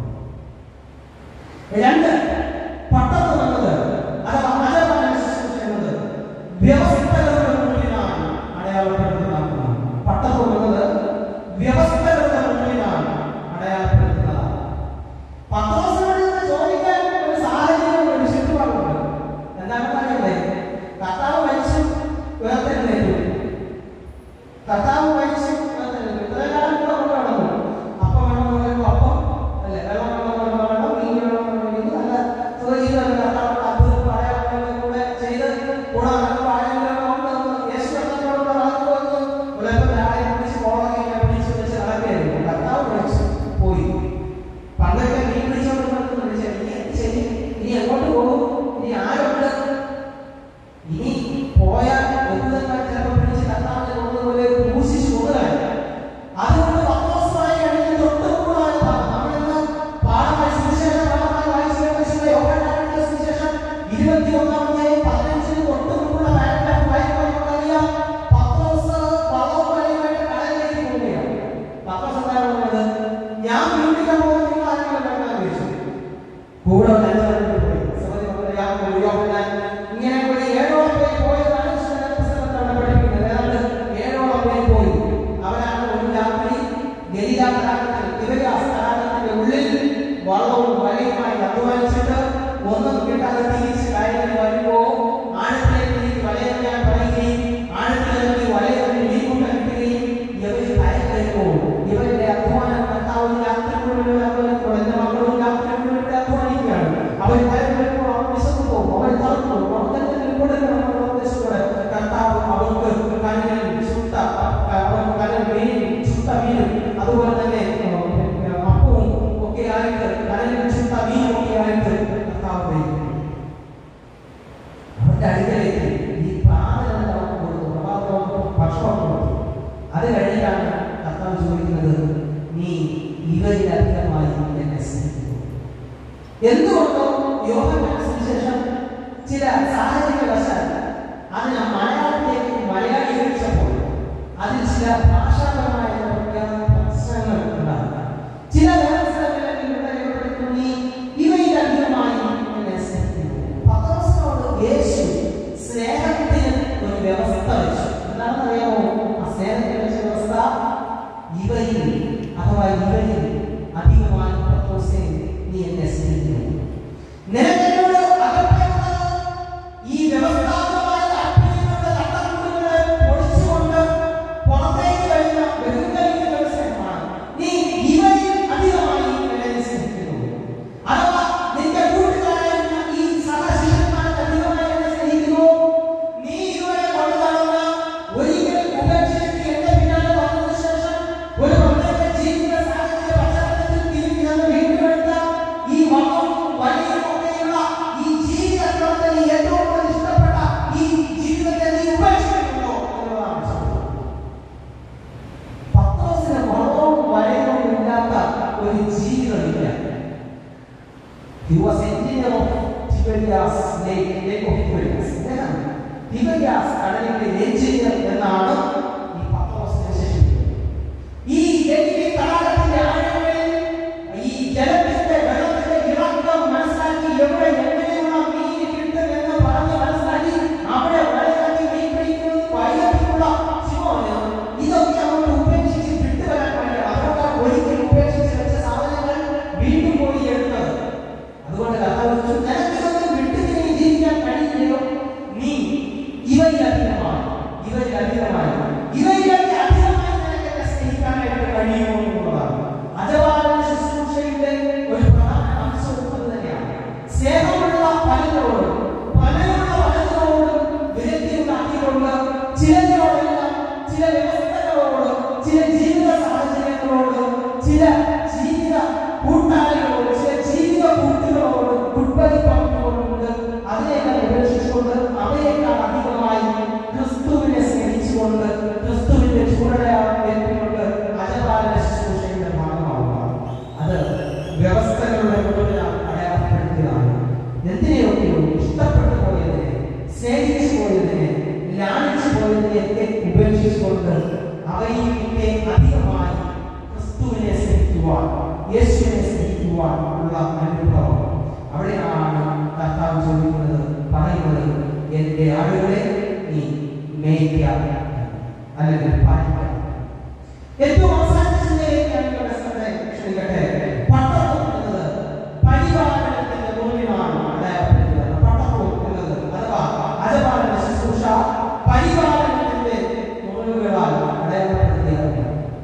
രണ്ട് പട്ടത്ത് എന്നത് അഥവാ അജപാലന ശുശ്രൂഷ എന്നത് വ്യവസ്ഥകളുടെ മുന്നിലാണ് അടയാളപ്പെടുത്തുന്നതാണ് പട്ടത്ത് എന്നത് വ്യവസ്ഥകളുടെ മുന്നിലാണ് അടയാളപ്പെടുത്തുന്നതാണ് പത്രോസിനോട് ഇത് ചോദിക്കാൻ ഒരു സാഹചര്യം ഒരു ചുറ്റുപാടുണ്ട് എന്താണെന്ന് അറിയണ്ടേ കർത്താവ് മരിച്ചു ഉയർത്തെഴുന്നേറ്റു കർത്താവ് മരിച്ചു ഉയർത്തെഴുന്നേറ്റു ഇത്രയും കാലം കൂടെ കൊണ്ട് നടന്നു അപ്പം വേണമെന്ന് പറയുമ്പോൾ അപ്പം അല്ലേ വെള്ളം വേണമെന്ന് പറയുമ്പോൾ വെള്ളം മീൻ വേണമെന്ന് പറയുമ്പോൾ നല്ല സുഖജീവിതം കർത്താവ് അത്ഭുതം പറയാൻ കൂടെ ചെയ്ത് കൂടെ നടക്കുമ്പോൾ ആരെങ്കിലും ഉണ്ട് യേശു കർത്താവിനോട് നടന്നു വന്നു ഉലകം രാവിലെ പിടിച്ച് പോകണമെങ്കിൽ പിടിച്ച് വെച്ച് നടക്കുകയായിരുന്നു കർത്താവ് മരിച്ചു പോയി പണ്ടൊക്കെ മീൻ പിടിച്ചോണ്ട് നടക്കുന്നു വിളിച്ചാൽ ഇനി എന്ത് ശരി ഇനി എങ്ങോട്ട് പോകും ഇനി ആരുണ്ട് ഇനി പോയാൽ ബന്ധുക്കന്മാർ ചിലപ്പോൾ പിടിച്ച് കർത്താവിനെ കൊണ്ടുപോലെ ക്രൂശിച്ച് കൊണ്ടുവരാൻ അതുകൊണ്ട് പത്രോസുമായി കഴിഞ്ഞ് തൊട്ട് മുമ്പുള്ളതാണ് നമ്മളിന്ന് പാഠമായി സുവിശേഷം പാഠമായി വായിച്ചു കേട്ട യോഹന്നാന്റെ സുവിശേഷം ഇരുപത്തിയൊന്നാമത്തെയും പതിനഞ്ചിന് തൊട്ട് മുമ്പുള്ള പാരഗ്രാഫ് വായിക്കുമ്പോൾ നമുക്കറിയാം പത്രോസ് വള്ളവും വഴിയുമായിട്ട് കടലിലേക്ക് പോവുകയാണ് പത്രോസ് എന്താണ് പറഞ്ഞത് ഞാൻ വീട്ടിൽ പോകുന്ന നിങ്ങൾ ആരെങ്കിലും വേണമെന്ന് ചോദിച്ചു കൂടെ ഒരു അഞ്ചാറ് പേര് പോയി സഹോദരി മക്കളെ യാക്കോബ്, യോഹന്നാൻ ഇങ്ങനെ കൂടി ഏഴോളം പേര് പോയതാണ് ഈശോയുടെ പുസ്തകത്തിൽ അവിടെ പഠിപ്പിക്കുന്നത് ഏതാണ്ട് ഏഴോളം പേര് പോയി അവരാണ് ഒരു രാത്രി ഗലീല തടാകത്തിൽ തിബരിയാസ് തടാകത്തിന്റെ ഉള്ളിൽ വള്ളവും വലയുമായി അധ്വാനിച്ചിട്ട് ഒന്നും കിട്ടാതെ തിരിച്ച് കാര്യങ്ങൾ വരുമ്പോ ആഴത്തിലേക്ക് നീക്കി വലയെറിയാൻ പറയുകയും ആഴത്തിലേക്ക് വലയെറിഞ്ഞ് മീൻ കൂട്ടം കിട്ടുകയും ഇവര് ഭയപ്പെടുമ്പോൾ ഇവരുടെ അധ്വാനം കർത്താവ് രാത്രി മുഴുവൻ അധ്വാനിക്കുമ്പോൾ എന്റെ മക്കളും രാത്രി മുഴുവൻ അധ്വാനിക്കുകയാണ് അവർ ഭയപ്പെടുമ്പോൾ അവർ വിശന്നു പോകും അവർ തളർന്നു പോകും അവർ തന്നെ കൊടുക്കണം ഉദ്ദേശത്തോടെ കർത്താവ് അവർക്ക് കണ്ണിൽ ശുദ്ധ അവർക്ക് കണ്ണിൽ മീനും ശുദ്ധ മീനും അതുപോലെ തന്നെ ഏർ, അപ്പവും ഒക്കെ ആയിട്ട് കടലിൽ ശുദ്ധ മീനും ഒക്കെ ആയിട്ട് കർത്താവ് വരും അവരുടെ അടുക്കലേക്ക് ഈ പ്രാർത്ഥന നമുക്ക് കൊടുത്തു പ്രഭാതം ഭക്ഷണം കൊടുത്തു അത് കഴിഞ്ഞാണ് കർത്താവ് ചോദിക്കുന്നത് നീ ഇവരിലധികമായി എന്നെ സ്നേഹിക്കുന്നു എന്തുകൊണ്ടോ യോഹന്നാൻ സുവിശേഷം ചില സാഹചര്യവശാൽ അതിനെ മലയാളത്തിലേക്ക് മലയാളി വിളിച്ചപ്പോൾ അതിൽ ചില ഭാഷാപരമായ പ്രശ്നങ്ങൾ ഉണ്ടാകും ചില വ്യവസ്ഥകളിൽ ഇവിടെ രേഖപ്പെടുത്തുന്നു നീ ഇവയിലധികമായി എന്നെ സ്നേഹിക്കുന്നു പത്രോസിനോട് യേശു സ്നേഹത്തിന് ഒരു വ്യവസ്ഥ വെച്ചു എന്താണെന്ന് അറിയാമോ ആ സ്നേഹത്തിന് വെച്ച വ്യവസ്ഥ ഇവയിൽ അഥവാ ഇവയിൽ അധികമായി പത്രോസേ നീ എന്നെ സ്നേഹിക്കുന്നു നിനക്ക് എന്നോട് അകപ്പെട്ടുള്ളത് ഈ വ്യവസ്ഥാപകമായ താല്പര്യങ്ങളുടെ ചട്ടക്കൂടുകളെ പൊളിച്ചുകൊണ്ട് പുറത്തേക്ക് വരുന്ന ബഹുക്കലിക്കുന്ന ഒരു സ്നേഹമാണ്. നീ ഇവയിൽ അധികമായി എന്നെ സ്നേഹിക്കുന്നു. അഥവാ നിന്റെ കൂട്ടുകാരായിരുന്ന ഈ സഹശിഷ്യന്മാർക്ക് അധികമായി എന്നെ സ്നേഹിക്കുന്നു. നീ ഇതുവരെ കൊണ്ടുനടന്ന ഒരിക്കൽ ഉപേക്ഷിച്ച് എന്റെ പിന്നാലെ വന്നതിന് ശേഷം ഒരു പ്രത്യേക ജീവിത സാഹചര്യ പശ്ചാത്തലത്തിൽ തിരിഞ്ഞ് ചെന്ന് വീണ്ടും എടുത്ത ഈ വണ്ണവും വലിയും ഒക്കെയുള്ള ഈ ജീവിതക്രമത്തെ നീ ഏറ്റവും കൂടുതൽ ഇഷ്ടപ്പെട്ട ഈ ജീവിതത്തെ നീ ഉപേക്ഷിക്കുന്നുണ്ടോ എന്നുള്ളതാണ് ചോദ്യം. പത്രോസിന് വളവും വരയവും ഇല്ലാത്ത ഒരു ജീവിതമില്ല He was engineer of Tiberias Lake, Lake of Tiberias. അദ്ദേഹം Tiberias കടലിന്റെ എഞ്ചിനീയർ എന്നാണ് ഈ പത്രോസിനെ വിശേഷിപ്പിക്കുന്നത്. ഈ ഗലീലി തടാകത്തിന്റെ ആഴങ്ങളിൽ ഈ ജലത്തിന്റെ വെള്ളത്തിന്റെ ഇറക്കം മനസ്സിലാക്കി എവിടെ എങ്ങനെയുള്ള മീൻ കിട്ടും എന്ന് പറഞ്ഞ് മനസ്സിലാക്കി അവിടെ വലയാക്കി മീൻ പിടിക്കുന്നത് വൈകല്യമുള്ള ശിവോന് ഇതൊക്കെ അങ്ങോട്ട് ഉപേക്ഷിച്ച് വിട്ടുവരാൻ വേണ്ടിയാണ് അതുകൊണ്ടാണ് ഒരിക്കൽ ഉപേക്ഷിച്ച് വെച്ച സാധനങ്ങൾ വീണ്ടും പോയി എടുത്തത് അതുകൊണ്ട് കർത്താവ് ചോദിച്ചു, നിനക്കിതൊന്നും വിട്ട് നീ ജീവിക്കാൻ കഴിയില്ലയോ നീ ഇവയിലധികമായി ഇവയിലധികമായി ഇവയിലൊക്കെ അധികമായി നിനക്ക് എന്നെ സ്നേഹിക്കാനായിട്ട് കഴിയുമോ എന്നുള്ളതാണ് അജവാലന ശുശ്രൂഷയുടെ ഒരു പ്രധാന അംശം ഇത് തന്നെയാണ് സ്നേഹമുള്ള പലരോടും പലരുള്ള പലരോടും വിരക്തി ഉണ്ടാക്കിക്കൊണ്ട് ചിലരോടെല്ലാം ചില വ്യവസ്ഥകളോട് ചില ജീവിത സാഹചര്യങ്ങളോട് ചില ജീവിത കൂട്ടാളികളോട് ചില ജീവിത കൂട്ടുകളോട് ഗുഡ്ബൈ പറഞ്ഞുകൊണ്ട് അതിനേക്കാൾ ഉപേക്ഷിച്ചുകൊണ്ട് അവയേക്കാൾ അധികമായി ക്രിസ്തുവിനെ സ്നേഹിച്ചുകൊണ്ട് ക്രിസ്തുവിന്റെ ചൂടടയാളം ഏറ്റുകൊണ്ട് അജപാലന ശുശ്രൂഷയുടെ ഭാഗമാവുക അത് വ്യവസ്ഥകളുടെ മുഴുവൻ അടയാളപ്പെടുത്തുകയാണ് എന്തിനെയൊക്കെയോ ഇഷ്ടപ്പെട്ടു പോയതിനെ സ്നേഹിച്ചു പോയതിനെ ലാളിച്ചു പോയതിനെയൊക്കെ ഉപേക്ഷിച്ചുകൊണ്ട് അവയിലൊക്കെ അധികമായി ക്രിസ്തുവിനെ സ്നേഹിക്കുവാൻ യേശുവിനെ സ്നേഹിക്കുവാൻ ഉള്ള അനുഭവം അവിടെയാണ് കർത്താവ് ചോദിക്കുന്നത് പറയുന്നത് എന്റെ ആളുകളെ നീ മേയ്ക്കാം അല്ലെങ്കിൽ പാലിക്കാം ഏറ്റവും അവസാനത്തെ ചിന്തയിലേക്കാണ് ഇവിടെ ശ്രദ്ധ ക്ഷണിക്കട്ടെ പട്ടണം എന്നത് പരിപാലനത്തിന്റെ മുറിവിനാണ് അടയാളപ്പെടുത്തുന്നത് പട്ടണം എന്നത് അഥവാ അജപാലന ശുശ്രൂഷ പരിപാലനത്തിന്റെ മുറിവുകളാൽ അടയാളപ്പെടുത്തിയാണ്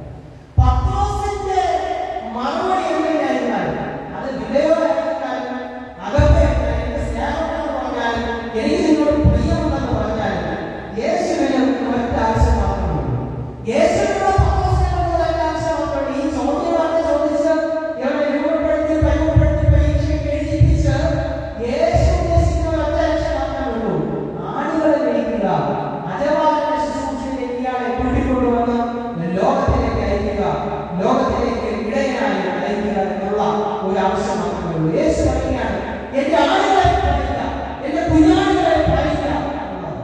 പത്രോസിന്റെ മറുപടി എങ്ങനെയായിരുന്നാൽ അത് വിലയോടായിരുന്നാലും അകപ്പെട്ടാലും സ്നേഹമെന്ന് പറഞ്ഞാലും എനിക്ക് നിന്നോട് പ്രിയമുണ്ടെന്ന് പറഞ്ഞാലും യേശുവിന് ഒരൊറ്റ ആവശ്യം മാത്രമേ ഉള്ളൂ യേശുവിനുള്ള പത്രോസിനുള്ള ഒരൊറ്റ ആവശ്യം മാത്രമേ ഉള്ളൂ ഈ ചോദ്യമാണ് ചോദിച്ച് ഇവരെ രൂപപ്പെടുത്തി പരിമപ്പെടുത്തി പരീക്ഷയ്ക്ക് എഴുതിപ്പിച്ച് യേശു ഉദ്ദേശിക്കുന്ന ഒരൊറ്റ ലക്ഷ്യം മാത്രമേ ഉള്ളൂ ആടുകളെ മേയ്ക്കുക അജവാലന ശുശ്രൂഷയിലേക്ക് ഇയാളെ കൂട്ടിക്കൊണ്ടുവന്ന് ലോകത്തിലേക്ക് അയക്കുക ലോകത്തിലേക്ക് ഇടയനായി അയക്കുക എന്നുള്ള ഒരു ആവശ്യം മാത്രമേ ഉള്ളൂ യേശു പറയുകയാണ് എന്റെ ആളുകളെ പാലിക്കുക എന്റെ കുഞ്ഞാടുകളെ പാലിക്കുക എന്നുള്ളത്.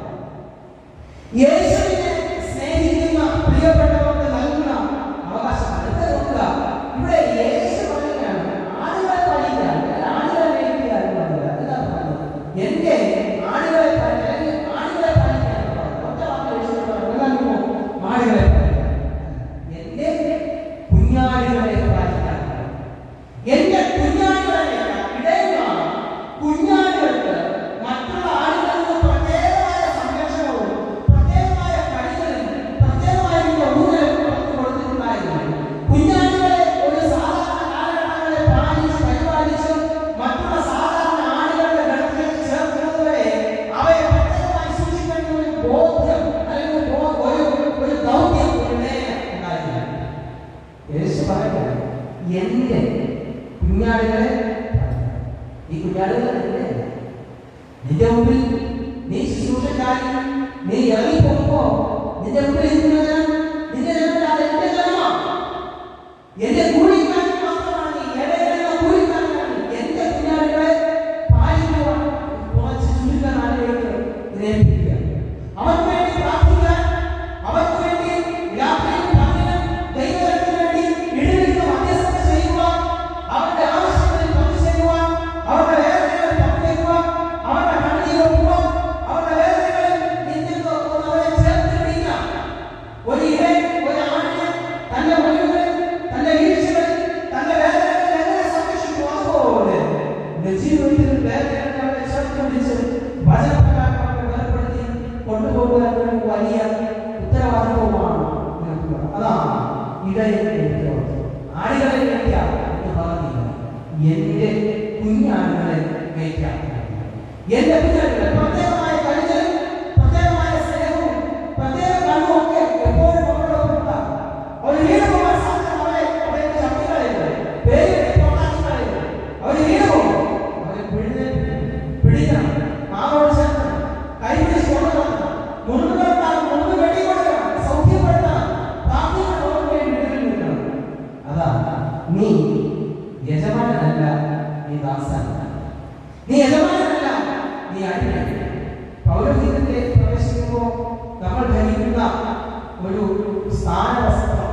യേശുവിനെ സ്നേഹിക്കുന്ന പ്രിയപ്പെട്ടവർക്ക് നൽകുന്ന അവകാശം അടുത്ത നോക്കുക ഇവിടെ യേശു പറയുകയാണ് ആടുകളെ പാലിക്കുക അല്ല ആടുകളെ മേയ്ക്കുക എന്ന് പറയുക എന്താ പറയുന്നത് എന്റെ ആടുകളെ പാലിക്കുക അല്ലെങ്കിൽ ആടുകളെ പാലിക്കുക എന്ന് പറയുന്നത് ഒറ്റ വാക്കിൽ യേശു പറയുന്നത് എന്താണെന്നോ? ആടുകളെ പാലിക്കുക എന്റെ കുഞ്ഞാടുകളെ പാലിക്കുക എന്റെ കുഞ്ഞാടുകളെ കുഞ്ഞാടുകളെ ഈ കുഞ്ഞാടുകൾ നിന്റെ മുമ്പിൽ നീ ശുശ്രൂഷക്കാരി നീ ഇറങ്ങി പോകുമ്പോ നിന്റെ മുമ്പിൽ ഇരിക്കുന്നത് നിന്റെ ജനത്തിലാണ് എന്റെ ജനമാണ് എന്റെ കൂലിക്കാരൻ മാത്രമാണ് നീ. ഇടയിലുള്ള കൂലിക്കാരനാണ് നീ. എന്റെ കുഞ്ഞാടുകളെ പാലിക്കുവാൻ കുറച്ച് ചുരുക്കം നാളുകളിലേക്ക് പ്രേരിപ്പിക്കുക അവർക്ക് വേണ്ടി പ്രാർത്ഥിക്കാൻ അവർക്ക് വേണ്ടി രാത്രിയും പകലും ദൈവത്തിന് വേണ്ടി ഇടവിട്ട് മധ്യസ്ഥത ചെയ്യുവാൻ അവരുടെ ആവശ്യങ്ങളിൽ പങ്കു ചെയ്യുവാൻ അവരുടെ വേദനകളിൽ പങ്കുവയ്ക്കുവാൻ അവരുടെ കണ്ണീർ ഒപ്പുവാൻ അവരുടെ വേദനകളിൽ നിന്നിട്ട് അവരെ ചേർത്ത് പിടിക്കാം ഒരു ഇടയൻ ഒരു ആണിനെ തന്റെ ഒഴിവുകളിൽ തന്റെ വീഴ്ചകളിൽ തന്റെ വേദനകളിൽ എങ്ങനെ സംരക്ഷിക്കും അതുപോലെ നിന്റെ ജീവിതത്തിൽ വേദനകളെ അവരെ ചേർത്ത് പിടിച്ച് വചനപ്രകാരം അവരെ വേർപെടുത്തി കൊണ്ടുപോകുക എന്നൊരു വലിയ ഉത്തരവാദിത്വമാണ് നിനക്കുള്ളത്. അതാണ് ഇടയന്റെ ഉത്തരവാദിത്വം ആടുകളെ മേയ്ക്കാം എന്ന് പറഞ്ഞില്ല എന്റെ കുഞ്ഞാടുകളെ മേയ്ക്കാം എന്റെ കുഞ്ഞാടുകളെ പ്രത്യേകമായ കരുതലും പ്രത്യേകമായ സ്നേഹവും പ്രത്യേക കണ്ണും ഒക്കെ എപ്പോഴും നമ്മളോടൊപ്പം ഉണ്ടാകും. അവർ വീണ് പോകാൻ സാധ്യത അവരെ അവിടെ ചട്ടികളയുന്നത് പേര് പുറത്താക്കിക്കളയുന്നത് അവർ വീണ് പോകും അവരെ പിഴുന്നേൽപ്പിക്കണം പിടിക്കണം മാറോട് ചേർക്കണം കൈ പിടിച്ച് കൊണ്ടുവരണം മുറിവുകളുണ്ടാകും മുറിവ് വെട്ടിക്കൊടുക്കണം സൗഖ്യപ്പെടുത്തണം പ്രാർത്ഥിക്കണം അവർക്ക് വേണ്ടി വീട്ടിൽ നിൽക്കണം അതാ നീ യജമാനനല്ല നീ ദാസനല്ല നീ യജമാനനല്ല നീ അടിമയാണ് പൗരോഹിത്യത്തെ പ്രവേശിക്കുമ്പോൾ നമ്മൾ ധരിക്കുന്ന ഒരു സ്ഥാനവസ്ത്രം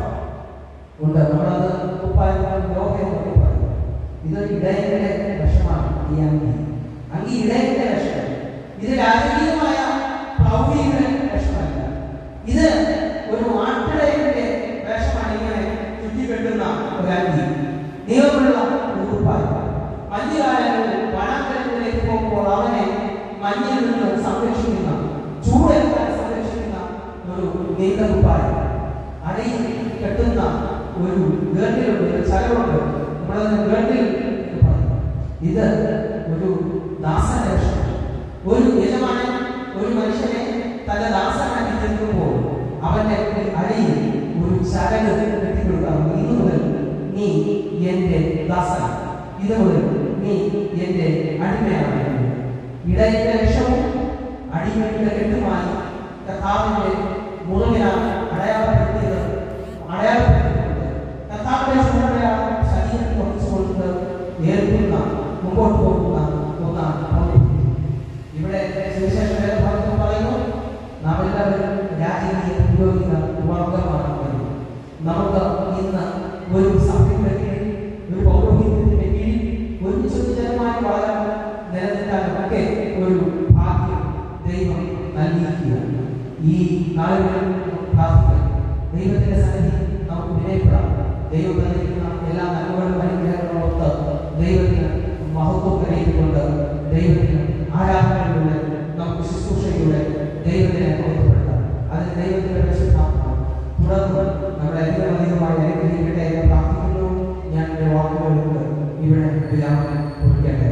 ഉണ്ട് നമ്മളത് കുപ്പായം ലോകം എന്നൊക്കെ പറയും ഇതൊരു ഇടയന്റെ വിഷമാണ് ഈ അങ്കി അങ്കി ഇടയന്റെ വിഷം ഇത് രാജകീയമായ പ്രൗഢിയുടെ വിഷമല്ല ഇത് ഒരു ആട്ടിടയന്റെ വേഷമാണ് ഇങ്ങനെ ചുറ്റിക്കെട്ടുന്ന ഒരു അങ്കി നീളമുള്ള ഉടുപ്പായി മഞ്ഞുകാലങ്ങളിൽ വനാന്തരങ്ങളിലേക്ക് പോകുമ്പോൾ അവനെ മഞ്ഞിൽ നിന്ന് സംരക്ഷിക്കുന്ന ചൂടേൽക്കാൻ സംരക്ഷിക്കുന്ന ഒരു നീന്തകുപ്പായി അടയിൽ കെട്ടുന്ന ഒരു ഗേട്ടിലുണ്ട് ഒരു ചരവുണ്ട് നമ്മളതിന് ഗേട്ടിൽ എന്ന് പറയും ഇത് ഒരു ദാസന്റെ വിഷയം ഒരു യജമാനൻ ഒരു മനുഷ്യനെ തന്റെ ദാസനാക്കി തീർക്കുമ്പോൾ അവന്റെ അടിയിൽ ഒരു ചരട് കെട്ടിക്കൊടുക്കാം ഇന്നു മുതൽ നീ എന്റെ ദാസൻ ഇത് മുതൽ നീ എന്റെ അടിമയാണ് ഇടയന്റെ ലക്ഷ്യവും അടിമയുടെ കെട്ടുമായി കർത്താവിന്റെ മുറിവിനാൽ അടയാളപ്പെടുത്തിയത് അടയാളപ്പെടുത്തിയിട്ടുണ്ട് കർത്താവിന്റെ ചുമതലയാണ് ശരീരത്തിൽ കുറച്ചുകൊണ്ട് ഏൽക്കുന്ന മുമ്പോട്ട് പോകുന്ന ഒന്നാണ് പൗരോഹിത്യം. ഇവിടെ സുവിശേഷ വേദഭാഗത്തിൽ പറയുന്നു നാം എല്ലാവരും രാജകീയ പുരോഹിത വർഗമാണ് എന്ന്. നമുക്ക് ഇന്ന് ഒരു സഭയുടെ കീഴിൽ ഒരു പൗരോഹിത്യത്തിന്റെ കീഴിൽ ഒരുമിച്ച് ജനമായി വളരാൻ നിലനിൽക്കാനും ഒക്കെ ഒരു ഭാഗ്യം ദൈവം നൽകിയിരിക്കുകയാണ് ഈ നാളുകളിൽ നമുക്ക് പ്രാർത്ഥിക്കാം ദൈവത്തിന്റെ സന്നിധി നമുക്ക് വിനയപ്പെടാം ദൈവം നൽകിയിരിക്കുന്ന എല്ലാ നന്മകളും അനുഗ്രഹങ്ങളോട് ദൈവത്തിന് മഹത്വം കരയിക്കൊണ്ട് ദൈവത്തിന് ആരാധനയിലൂടെ നമുക്ക് ശുശ്രൂഷയിലൂടെ ദൈവത്തിനെ മഹത്വപ്പെടുത്താം അതിന് ദൈവത്തിന്റെ പരിശുദ്ധാത്മാവ് തുടർന്ന് നമ്മളെ അധികം അധികമായി അനുഗ്രഹിക്കട്ടെ എന്ന് പ്രാർത്ഥിക്കുന്നു ഞാൻ എൻ്റെ വാക്കുകൾക്ക് ഇവിടെ വിരാമം കൊടുക്കട്ടെ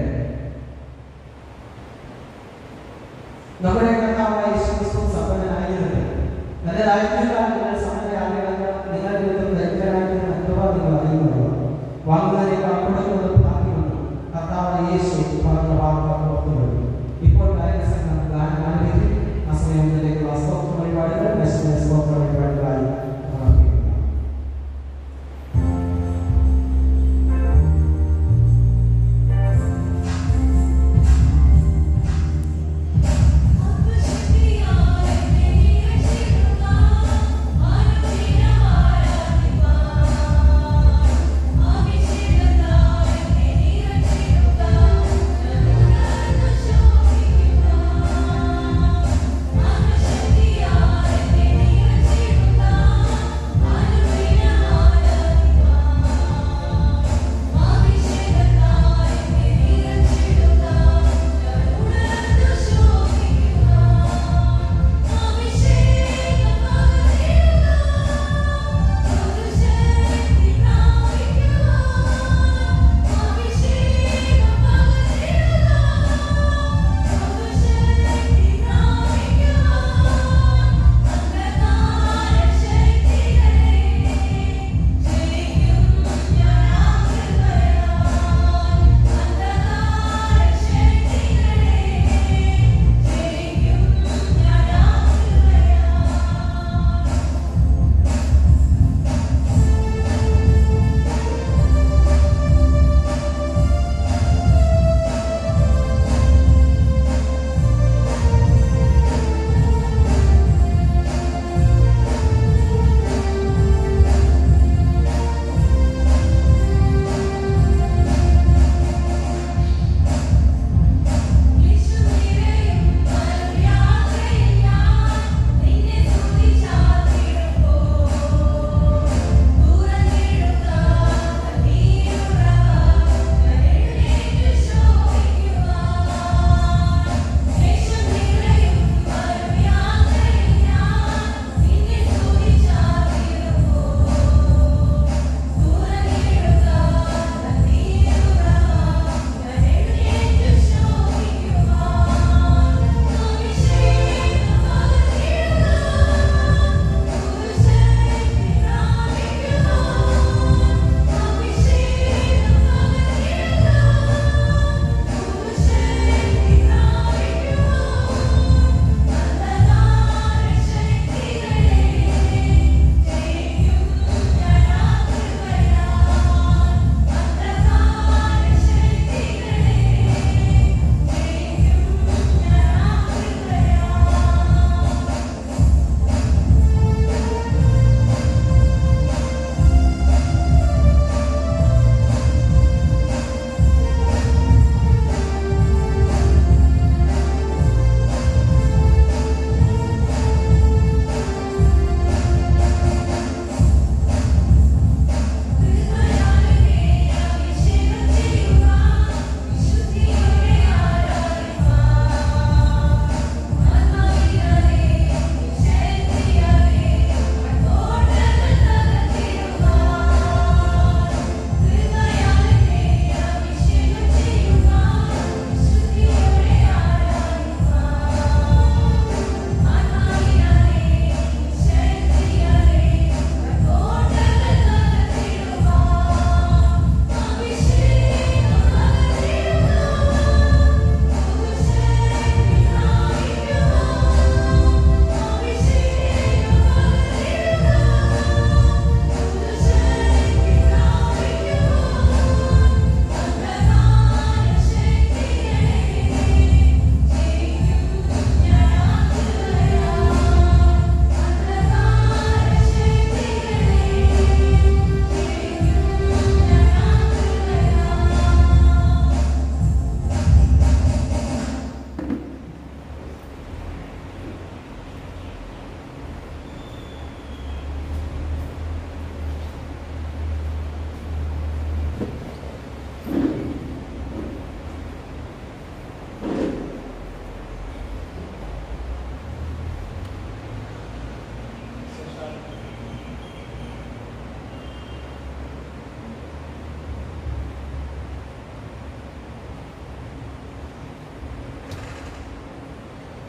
നമ്മുടെ കർത്താവായ യേശു ക്രിസ്തു സമ്പന്നനായിരുന്നു നല്ലതായിരുന്നില്ല നിങ്ങൾ സമ്പന്നരാകണമെന്ന് നിങ്ങൾ നിമിത്തം ദരിദ്രരായിരുന്ന അഥവാ നിങ്ങൾ അറിയുന്നത് വാങ്ങുന്നതിനേക്കാൾ കൊടുക്കുന്നത് ഭാഗ്യമുണ്ട് കർത്താവായ യേശു പറഞ്ഞ വാക്കുകൾ ഓർത്തുകൊള്ളു ഇപ്പോൾ കാര്യസംഘം ഗാനം ആരംഭിക്കും ആ സമയം മുതലേക്ക് സ്തോത്ര വഴിപാടുകൾ നശിച്ച സ്തോത്ര വഴിപാടുകളായി സമർപ്പിക്കുന്നു ആരാധിപ്പാ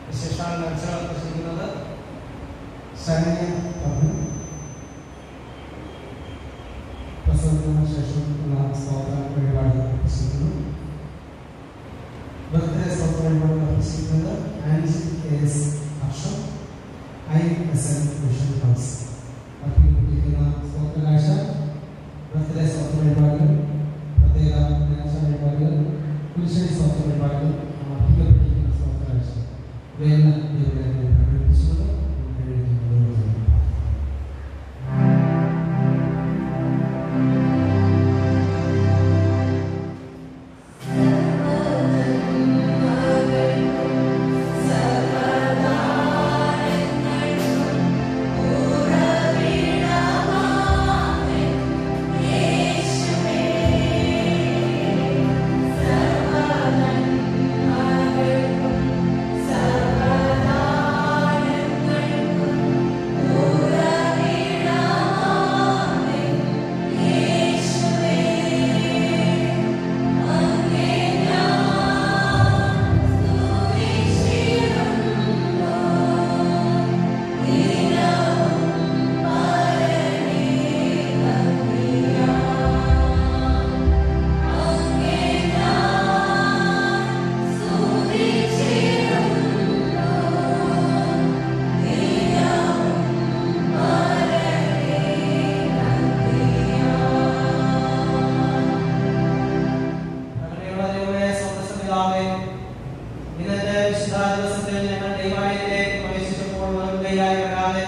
വിശേഷാൽ അർച്ചകൾ പ്രസംഗിക്കുന്നത് ശരണ്യ പ്രഭു പ്രസംഗത്തിന് ശേഷം ഉള്ള സ്തോത്ര വഴിപാട് പ്രസംഗിക്കുന്നു ബർത്ത്ഡേ സ്തോത്ര വഴിപാട് പ്രസംഗിക്കുന്നത് ആൻജി കെ എസ് ഹർഷം I S N mission house അർപ്പിക്കപ്പെട്ടിരിക്കുന്ന സ്തോത്ര കാഴ്ച ബർത്ത്ഡേ സ്തോത്ര വഴിപാടുകൾ പ്രത്യേക ദിനാച വഴിപാടുകൾ കുരിശടി സ്തോത്ര വഴിപാടുകൾ അർപ്പിക്കപ്പെട്ടിരിക്കുന്ന സ്തോത്ര കാഴ്ച ഇവയെല്ലാം ദൈവത്തെ പ്രകടിപ്പിച്ചുകൊണ്ട് നമുക്ക് വേണ്ടി മുന്നോട്ട് പോകാം. കരുണയുള്ള ദൈവമേ, സ്വർഗ്ഗസ്ഥപിതാവേ, ഇന്നത്തെ വിശുദ്ധ ദിവസത്തിൽ ഞങ്ങൾ ദൈവാലയത്തിലേക്ക് പ്രവേശിച്ചപ്പോൾ വെറുങ്കൈയായി വരാതെ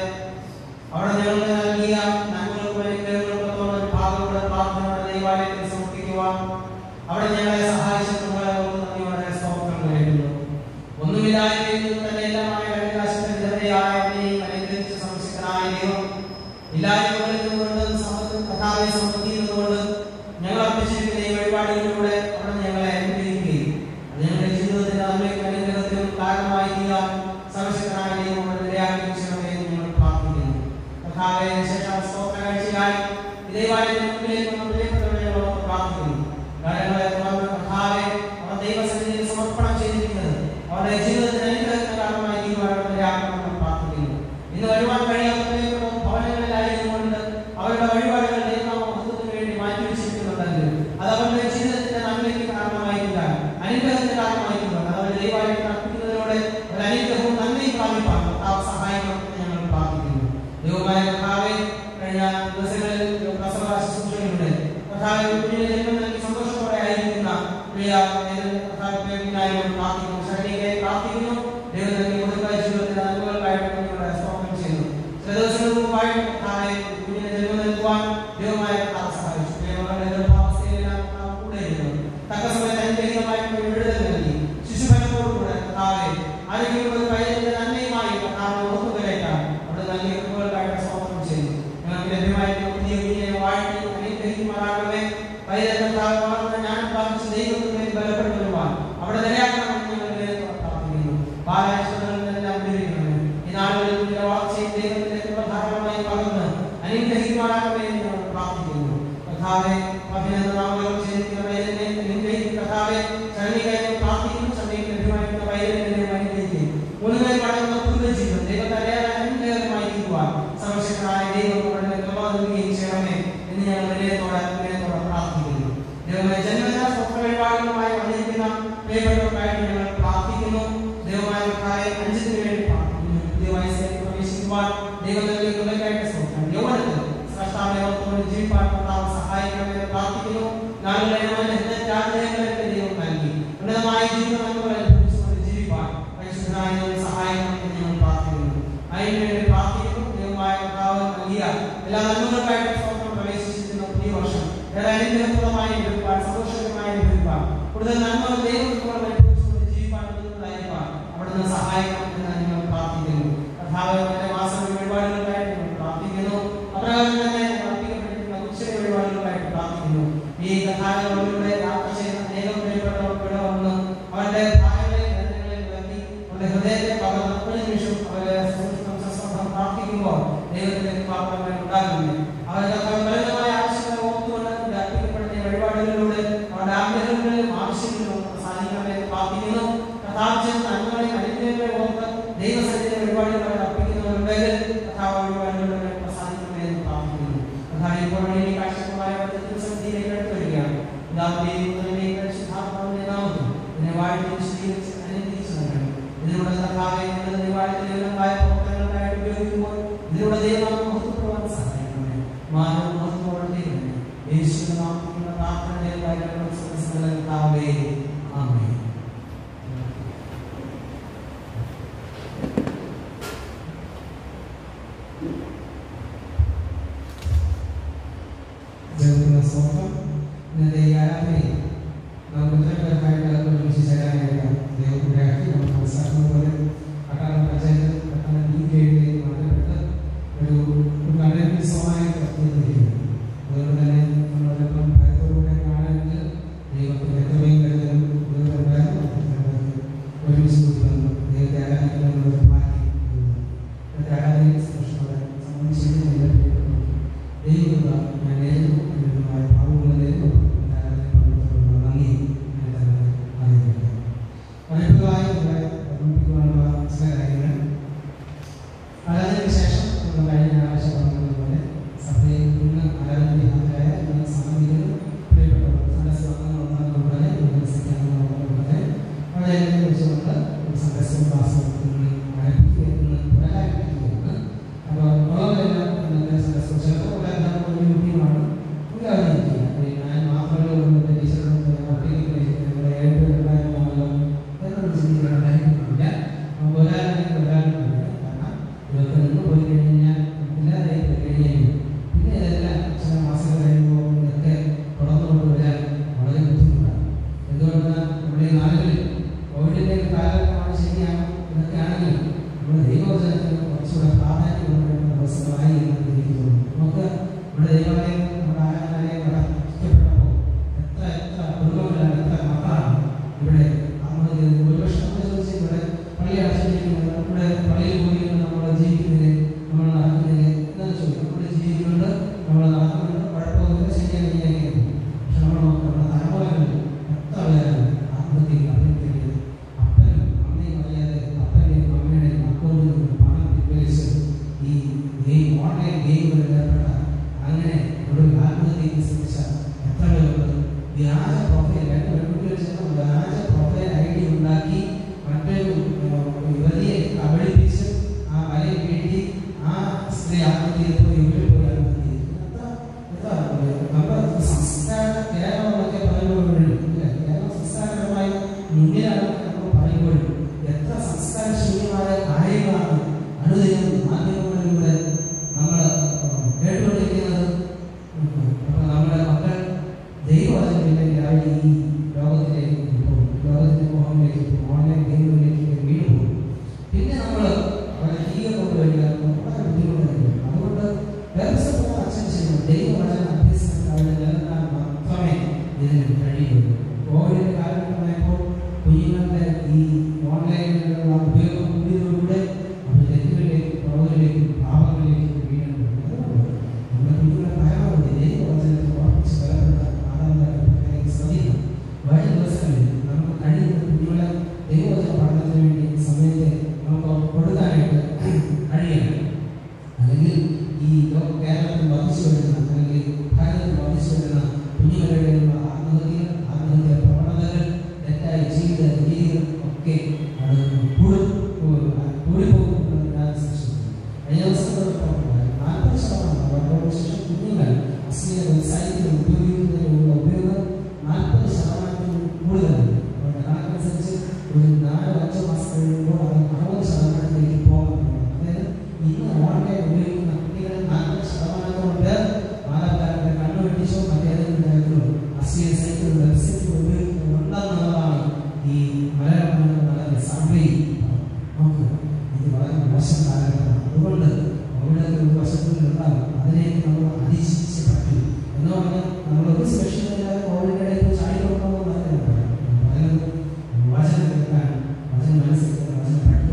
അവിടെ ഞങ്ങൾക്ക് നൽകിയ നന്മകൾക്കും അനുഗ്രഹങ്ങൾക്കും ഒരു ഭാഗങ്ങളുടെ പ്രാർത്ഥനയോടെ ദൈവാലയത്തിൽ സമർപ്പിക്കുവാൻ അവിടെ ഞങ്ങളെ സഹായിച്ചതുപോലെ നന്ദിയോടെ സ്തോത്രം നേരുന്നു ഒന്നുമില്ലായ്മയിൽ നിന്ന് തന്നെ എല്ലാമായ കരുണാശിന്റെ വിധവയായ അവനെയും അനുഗ്രഹിച്ച സംരക്ഷകനായ ദൈവം ഇല്ലായ്മകളിൽ നിന്നുകൊണ്ട് സമൃദ്ധ കഥാവെ സമൃദ്ധിയിൽ നിന്നുകൊണ്ട് ഞങ്ങൾ അർപ്പിച്ചിരിക്കുന്ന ഈ വഴിപാടുകളിലൂടെ അവിടെ ഞങ്ങളെ അനുഗ്രഹിക്കുകയും അത് ഞങ്ങളുടെ ജീവിതത്തിന്റെ നന്മയ്ക്കും അനുഗ്രഹത്തിനും കാരണമായി തീരാൻ സർവശക്തനായ ദൈവം അവിടെ ഇടയാക്കിച്ചവരെ ഞങ്ങൾ പ്രാർത്ഥിക്കുന്നു കഥാവെ ശേഷം സ്തോത്ര കാഴ്ചയായി ഈ ദൈവാലയത്തിന് മുമ്പിലേക്ക് വന്ന പ്രിയപ്പെട്ടവരെ ഞങ്ങൾ ഓർത്ത് പ്രാർത്ഥിക്കുന്നു കാര്യങ്ങളെ തുടർന്ന് കഥാവെ അവർ ദൈവസന്നിധിയിൽ സമർപ്പണം ചെയ്തിരിക്കുന്നത് അവരുടെ ജീവിതത്തിന് അനുഗ്രഹത്തിന് കാരണമായി തീരുവാൻ അവിടെ ഇടയാക്കണമെന്ന് പ്രാർത്ഥിക്കുന്നു ഇന്ന് വരുവാൻ കഴിയാത്ത പ്രിയപ്പെട്ട ഭവനങ്ങളിലായിരുന്നുകൊണ്ട് അവരുടെ വഴിപാടുകൾ ദൈവനാമത്തിന് വേണ്ടി മാറ്റി വെച്ചിരിക്കുന്നുണ്ടെങ്കിൽ അത് അവരുടെ ജീവിതത്തിന്റെ നന്മയ്ക്ക് കാരണമായിരിക്കാൻ അനുഗ്രഹത്തിന് കാരണമായിരിക്കാൻ അത് അവരുടെ ദൈവാലയത്തിൽ അർപ്പിക്കുന്നതിലൂടെ ഒരു അനുഗ്രഹവും നന്മയും പ്രാപിപ്പാൻ കർത്താവ് സഹായിക്കണമെന്ന് ഞങ്ങൾ പ്രാർത്ഥിക്കുന്നു ദൈവമായ കർത്താവെ കഴിഞ്ഞ ദിവസങ്ങളിൽ പ്രസവ ശുശ്രൂഷകളുടെ കർത്താവ് കുഞ്ഞിനെ ജന്മം നൽകി സന്തോഷത്തോടെ ആയിരിക്കുന്ന പ്രിയ കർത്താവിനായി നമ്മൾ പ്രാർത്ഥിക്കുന്നു ശരീരയെ പ്രാർത്ഥിക്കുന്നു ദൈവം നൽകി കൊടുത്ത ജീവിതത്തിന്റെ നന്മകൾക്കായിട്ട് ഞങ്ങളുടെ സ്തോത്രം ചെയ്യുന്നു ചില ദിവസങ്ങൾക്ക് മുമ്പായി കർത്താവെ കുഞ്ഞിനെ ജന്മം നൽകുവാൻ ദൈവമായ കർത്താവ് സഹായിച്ചു ദൈവങ്ങളുടെ ഗർഭാവസ്ഥയിലെല്ലാം കർത്താവ് കൂടെ ഇരുന്നു തക്ക സമയത്ത് അനുഗ്രഹീതമായിട്ട് വിടുതൽ നൽകി ശിശുഫലത്തോടുകൂടെ കർത്താവെ ആരോഗ്യമുള്ള പൈതലിന്റെ നന്മയുമായി കർത്താവ് ഉറപ്പുകരേറ്റാൻ അവിടെ നൽകിയ കൃപകൾക്കായിട്ട് സ്തോത്രം ചെയ്യുന്നു ഞങ്ങൾക്ക് ലഭ്യമായിട്ടുള്ള പുതിയ കുഞ്ഞിനെ വാഴ്ത്തി അനുഗ്രഹിക്കുമാറാകണമേ പൈതൽ കർത്താവ് വളർന്ന് ഞാൻ പ്രാപിച്ച ദൈവത്തിന് വേണ്ടി ബലപ്പെടുത്തുവാൻ അവിടെ നിലയാക്കണമെന്ന് ഞങ്ങൾ ദൈവത്തോട് പ്രാർത്ഥിക്കുന്നു ബാലാശ്വതങ്ങളെല്ലാം വിടുവിക്കണമേ ഈ നാളുകളിൽ കുഞ്ഞിന്റെ വളർച്ചയും ദൈവത്തിന്റെ കൃപ ധാരാളമായി പകർന്ന് അനുഗ്രഹിക്കുമാറാകണമേ എന്ന് ഞങ്ങൾ പ്രാർത്ഥിക്കുന്നു കർത്താവെ അഭിനന്ദ നാമങ്ങൾ ചെയ്തിരിക്കുന്ന വൈദ്യനെ അനുഗ്രഹിക്കുന്ന കർത്താവെ ശരണിക്കായി പ്രാർത്ഥിക്കുന്നു ശരണിക്ക് ലഭ്യമായിട്ടുള്ള വൈദ്യനെ അനുഗ്രഹിക്കും മുഴുവൻ മടങ്ങുന്ന പുനർജീവൻ ദൈവത്തെ അനുഗ്രഹമായി തീരുവാൻ സർവശക്തനായ ദൈവം അവിടെ കൃപ നൽകുകയും ചെയ്യണമേ എന്ന് ഞങ്ങൾ വിനയത്തോടെ വിനയത്തോടെ പ്രാർത്ഥിക്കുന്നു ദൈവമേ ജന്മദിന സ്വപ്ന വഴിപാടുകളുമായി വന്നിരിക്കുന്ന പ്രിയപ്പെട്ടവർക്കായിട്ട് ഞങ്ങൾ പ്രാർത്ഥിക്കുന്നു ദൈവമായ കർത്താവെ അഞ്ചിന് വേണ്ടി പ്രാർത്ഥിക്കുന്നു പുതിയ വയസ്സിലേക്ക് പ്രവേശിക്കുവാൻ ദൈവം നൽകിയ കൃപയ്ക്കായിട്ട് സ്തോത്രം യൗവനത്തിൽ സ്രഷ്ടാവിനെ ഓർത്തുകൊണ്ട് ജീവിപ്പാൻ കർത്താവ് സഹായിക്കണമെന്ന് പ്രാർത്ഥിക്കുന്നു നാളുകളെ ആഗ്രഹങ്ങളൊക്കെ ദൈവം നൽകി ഉന്നതമായ ജീവിതം നമ്മൾ അനുഭവിച്ചുകൊണ്ട് ജീവിപ്പാൻ പരിശുദ്ധനായ ദൈവം സഹായിക്കണമെന്ന് ഞങ്ങൾ പ്രാർത്ഥിക്കുന്നു അതിനു വേണ്ടി പ്രാർത്ഥിക്കുന്നു ദൈവമായ കർത്താവ് നൽകിയ എല്ലാ നന്മകൾക്കായിട്ട് സ്തോത്രം പ്രവേശിച്ചിരിക്കുന്ന പുതിയ വർഷം ഏറെ അനുഗ്രഹപ്രദമായി ലഭിക്കാൻ സന്തോഷകരമായി ലഭിക്കാൻ കൂടുതൽ നന്മകൾ ദൈവത്തോട് അനുഭവിച്ചുകൊണ്ട് ജീവിപ്പാൻ ഉതകുന്നതായിരിക്കാൻ അവിടുന്ന് സഹായിക്കണമെന്ന് ഞങ്ങൾ പ്രാർത്ഥിക്കുന്നു കർത്താവിന്റെ മാസം വഴിപാടുകൾക്കായിട്ട് ഞങ്ങൾ പ്രാർത്ഥിക്കുന്നു അപ്രകാരം തന്നെ ഞങ്ങൾ അർപ്പിക്കപ്പെട്ടിരിക്കുന്ന ഉച്ചയുടെ വഴിപാടുകൾക്കായിട്ട് പ്രാർത്ഥിക്കുന്നു ഈ കഥാകളിലൂടെ യാത്ര ചെയ്യുന്ന അനേകം പ്രിയപ്പെട്ടവർക്കിടെ വന്ന് അവരുടെ ഭാര്യകളെയും വേദനകളെയും വിളക്കി അവരുടെ ഹൃദയത്തെ പകർന്ന് ഒരു നിമിഷം അവരെ സുഹൃത്തുക്കം സശ്രദ്ധം പ്രാർത്ഥിക്കുമ്പോൾ ദൈവത്തിന്റെ കൃപാപരമായി ഉണ്ടാകുന്നു അവരുടെ ഫലപ്രദമായ ആവശ്യങ്ങളെ ഓർത്തുകൊണ്ട് ഇവിടെ അർപ്പിക്കപ്പെടുന്ന ഈ വഴിപാടുകളിലൂടെ അവരുടെ ആഗ്രഹങ്ങളിലും ആവശ്യങ്ങളിലും സാധിക്കണമെന്ന് പ്രാർത്ഥിക്കുന്നു കർത്താവ് ചെയ്യുന്ന നന്മകളെയും അനുഗ്രഹങ്ങളെ ഓർത്ത് ദൈവസന്നിധി വഴിപാടുകൾ അർപ്പിക്കുന്നവരുണ്ടെങ്കിൽ കർത്താവ് വഴിപാടുകളുടെ പ്രസാദിക്കണമേ എന്ന് പ്രാർത്ഥിക്കുന്നു കർത്താവ് ഇപ്പോൾ വേണ്ടി കാഴ്ചക്കുമായ ദിവസത്തിലേക്ക് എടുത്തു വരികയാണ് പിതാവിന്റെയും പുത്രന്റെയും പരിശുദ്ധാത്മാവിന്റെ നാമത്തിൽ ഇതിനെ വാഴ്ത്തി വിശദീകരിച്ച് അനുഗ്രഹിച്ചു നൽകണം ഇതിലൂടെ കർത്താവെ നിങ്ങൾ നിവാഴത്തിലുള്ളതായ പ്രവർത്തനങ്ങൾക്കായി ഉപയോഗിക്കുമ്പോൾ ഇതിലൂടെ ദൈവം മഹത്വപ്പെടുവാൻ സഹായിക്കണമേ മാനവ മഹത്വപ്പെടുത്തേക്കണമേ യേശുവിന്റെ നാമത്തിലുള്ള പ്രാർത്ഥനയുടെ കാര്യങ്ങളും ശ്രദ്ധിച്ചുള്ള കർത്താവേ ആമേൻ ദൈവത്തിന്റെ സ്തോത്രം ഇന്നത്തെ ഈ ആരാധനയിൽ നമുക്ക് ഇത്രയും പേർക്കായിട്ട് ഒരുമിച്ച് ചേരാനായിട്ട് ദൈവത്തിന്റെ ആക്കി നമ്മൾ മനസ്സിലാക്കുന്ന പോലെ പട്ടാളം പഞ്ചായത്ത് പട്ടാളം ഡി ഗ്രേഡിലേക്ക് മാറ്റപ്പെട്ട് ഒരു ഒരു കണ്ടന്റ് സോണായി പ്രവർത്തിച്ചിരിക്കുന്നു അതുകൊണ്ട് തന്നെ നമ്മളൊരിപ്പം ഭയത്തോടുകൂടെ കാണാനെങ്കിൽ ദൈവത്തിന്റെ കൃപയും കരുതലും ദൈവമുണ്ടായിരുന്നു ഒരുമിച്ച് കൂടി വന്നു ദൈവത്തെ ആരാധിക്കുന്ന ഒരു ഭാഗ്യം ഇന്നത്തെ ആരാധനയിൽ സന്തോഷത്തോടെ സംബന്ധിച്ച് ദൈവം ദൈവകൃപ ഞാൻ ഏതും എന്നതുമായ ഭാവങ്ങളിലേക്കും നന്ദി ഞാൻ തന്നെ അറിയിക്കുന്നു പലപ്പോഴായി ഇവിടെ ഓർമ്മിപ്പിക്കുവാനുള്ള ചില കാര്യങ്ങൾ ആരാധനയ്ക്ക് ശേഷം നമ്മൾ കഴിഞ്ഞ ആഴ്ച പറഞ്ഞതുപോലെ സഭയിൽ ഇന്ന് ആരാധനയ്ക്ക് ഹാജരായ ഇന്ന് സംബന്ധിക്കുന്ന പ്രിയപ്പെട്ടവർ സന്ദർശന ഉണ്ടാകുന്നതുപോലെ വികസിക്കാവുന്നതുപോലെ വളരെ വെച്ചുകൊണ്ട് ഒരു സന്ദർശന ക്ലാസ് ആരംഭിക്കുക എന്ന് പുനരാരംഭിക്കുകയാണ് അപ്പോൾ ഉള്ളവരെല്ലാം ഇന്നത്തെ സന്ദർശനം ചിലപ്പോൾ ഇവിടെ എല്ലാവർക്കും ഒരു യുക്തിയുമാണ് പുനരാരംഭിക്കുക ഞാൻ മാത്രമേ ഉള്ളൂ എൻ്റെ ടീച്ചറും ഒറ്റയ്ക്ക് ഇവിടെ ഏഴ് പേരുണ്ടായിരുന്നല്ലോ എന്നൊരു ചിന്തിക്കാനുണ്ടായിരുന്നില്ല ഒരാളാണെങ്കിൽ ഒരാളുമില്ല കാരണം ഇതൊക്കെ നിന്ന് പോയി കഴിഞ്ഞാൽ ഇല്ലാതായി പോയി കഴിഞ്ഞാൽ പിന്നെ ഇതെല്ലാം ചില മാസങ്ങൾ കഴിയുമ്പോൾ ഇതൊക്കെ തുടർന്നുകൊണ്ട് വരാൻ വളരെ ബുദ്ധിമുട്ടാണ് എന്തുകൊണ്ടെന്നാൽ നമ്മുടെ ഈ നാടുകളിൽ കോവിഡിന്റെ ഒരു കാലഘട്ടമാണ് ശരിയാണ് ഇതൊക്കെ ആണെങ്കിൽ നമ്മുടെ ദൈവവചനത്തിന് കുറച്ചുകൂടെ പ്രാധാന്യം കൊണ്ടുവരുന്ന ദിവസങ്ങളായി എന്ന് എനിക്ക് തോന്നുന്നു നമുക്ക് നമ്മുടെ ദൈവാലയം നമ്മുടെ ആരാധനാലയം നടത്തിക്കപ്പെട്ടപ്പോൾ എത്ര എത്ര കുടുംബങ്ങളാണ് എത്ര മക്കളാണ് ഇവിടെ താമസിക്കുന്നത് ഒരുപക്ഷെ നമ്മൾ ചോദിച്ചാൽ ഇവിടെ പള്ളി അടച്ചിരിക്കുന്നത് നമ്മുടെ പള്ളിയിൽ പോയി നമ്മൾ ജീവിക്കുന്നതിന് നമ്മൾ നടക്കുന്നതിന് എന്താണെന്ന് ചോദിക്കും നമ്മൾ ജീവിക്കുന്നുണ്ട് നമ്മൾ നടക്കുന്നുണ്ട് കുഴപ്പമൊന്നുമില്ല ശരിയാണ് ശരിയാക്കി പക്ഷെ നമ്മൾ നമ്മുടെ തലമുറകളിൽ എത്ര പേരാണ് ആത്മഹത്യയിൽ അഭിനയിക്കുന്നത് അപ്പനും അമ്മയും അറിയാതെ അപ്പൻ്റെയും അമ്മയുടെയും അക്കൗണ്ടിൽ നിന്ന് പണം പിൻവലിച്ച് ഈ ഗെയിം ഓൺലൈൻ ഗെയിമുകളിൽ ഏർപ്പെട്ട അങ്ങനെ ഒരു ആത്മഹത്യയ്ക്ക് ശ്രമിച്ച എത്ര പേരുണ്ട് വ്യാജ പ്രൊഫൈൽ രണ്ട് പെൺകുട്ടികൾ ചേർന്ന് വ്യാജ പ്രൊഫൈൽ ഐ ഡി ഉണ്ടാക്കി മറ്റൊരു ഏഹ്, യുവതിയെ കബളിപ്പിച്ച് ആ വലയിൽ വീഴ്ത്തി ആ സ്ത്രീ ആത്മഹത്യ ചെയ്തപ്പോൾ ഇവര് പോയി ആത്മഹത്യ ചെയ്തു എന്താ എന്താ നമ്മുടെ സംസ്കാര കേരളം എന്നൊക്കെ പറയുമ്പോഴും ഇല്ല കേരളം സംസ്കാരപരമായി മുന്നിലാണ് നമ്മൾ പറയുമ്പോഴും എത്ര സംസ്കാരശൂന്യമായ കാര്യങ്ങളാണ് അനുദിനം മാധ്യമങ്ങളിലൂടെ നമ്മൾ കേട്ടുകൊണ്ടിരിക്കുന്നത് അപ്പോൾ നമ്മുടെ മക്കൾ ദൈവവചനത്തിലേക്ക് അവർ ഈ ലോകത്തിലേക്ക് പോകും ലോകത്തിന്റെ മോഹങ്ങളിലേക്ക് പോകും ഓൺലൈൻ ഗെയിമുകളിലേക്ക് വീണ് പോകും പിന്നെ നമ്മൾ അവരെ തിരികെ കൊണ്ടുവരിക വളരെ ബുദ്ധിമുട്ടായിരിക്കും അതുകൊണ്ട് വ്യവസ്ഥ അച്ഛൻ ചെയ്യുന്നു ദൈവവചന അഭ്യസനം അവരെ നിലനിർത്താൻ മാത്രമേ ഇതിന് കഴിയുള്ളൂ കോവിഡിന്റെ കാലഘട്ടമായപ്പോൾ കുഞ്ഞുങ്ങളുടെ ഈ ഓൺലൈനിലുള്ള ഉപയോഗം കൂടിയതോടുകൂടെ അവർ തെറ്റുകളിലേക്ക് കുറവുകളിലേക്കും പാപങ്ങളിലേക്കും വീണിട്ടുണ്ട് അതുകൊണ്ട് നമ്മുടെ കുഞ്ഞുങ്ങളെ പരമാവധി ദൈവവചനത്തെ ഉറപ്പിച്ച് ബലപ്പെടുത്താൻ മാതാപിതാക്കൾ ശ്രദ്ധിക്കണം വരും ദിവസങ്ങളിൽ നമുക്ക് കഴിയുന്ന കുഞ്ഞുങ്ങളെ ദൈവവചന പഠനത്തിന് വേണ്ടി സമയത്തെ നമുക്ക് കൊടുക്കാനായിട്ട് കഴിയണം അല്ലെങ്കിൽ ഈ ലോ- കേരളത്തിൽ വർദ്ധിച്ചു വരുന്ന അല്ലെങ്കിൽ ഭാരതത്തിൽ വർദ്ധിച്ചു വരുന്ന കുഞ്ഞുങ്ങളുടെയുള്ള ആത്മഹത്യകൾ ആത്മഹത്യ പ്രവണതകൾ തെറ്റായ ജീവിത രീതികൾ ഒക്കെ അത് കൂടും കൂടിപ്പോകും ഞാൻ സൂക്ഷിക്കുന്നു കഴിഞ്ഞ ദിവസം ഒരു report ഉണ്ടായി. നാൽപ്പത് ശതമാനം വർദ്ധനവിന് ശേഷം കുഞ്ഞുങ്ങൾ അശ്ലീല വെബ്സൈറ്റുകൾ ഉപയോഗിക്കുന്നതിനുള്ള ഉപയോഗം നാൽപ്പത് ശതമാനത്തിൽ കൂടുതലാണ് അവരുടെ കണക്കനുസരിച്ച് ഒരു നാലോ അഞ്ചോ മാസം കഴിയുമ്പോൾ അത് അറുപത് ശതമാനത്തിലേക്ക് പോകാൻ അതായത് ഇന്ന് ഓൺലൈൻ ഉപയോഗിക്കുന്ന കുട്ടികളിൽ നാൽപ്പത് ശതമാനത്തോളം പേർ മാതാപിതാക്കളെ കണ്ണുവെട്ടിച്ചോ മറ്റേതെങ്കിലും തരത്തിലോ അശ്ലീല സൈറ്റുകൾ വെബ്സൈറ്റുകൾ ഉപയോഗിക്കുന്നുണ്ടെന്നുള്ളതാണ് ഈ മലയാളം നടന്ന സർവേ നമുക്ക് ഇത് വളരെ മോശം കാലഘട്ടമാണ് അതുകൊണ്ട് അവിടെ ഒരു വശങ്ങളിൽ ഉണ്ടാകും അതിലേക്ക് നമ്മൾ അതിശിച്ച് പറ്റും എന്ന് പറഞ്ഞാൽ നമ്മൾ ഒരു സുരക്ഷിതമില്ലാതെ കോവിഡിന്റെ ഇടയിൽ ചാടി കൊടുക്കണമെന്ന് പറയുന്നത് പറയുന്നത് വചനം കേൾക്കാൻ വചനം മനസ്സിലാക്കാൻ വചനം പഠിക്കാൻ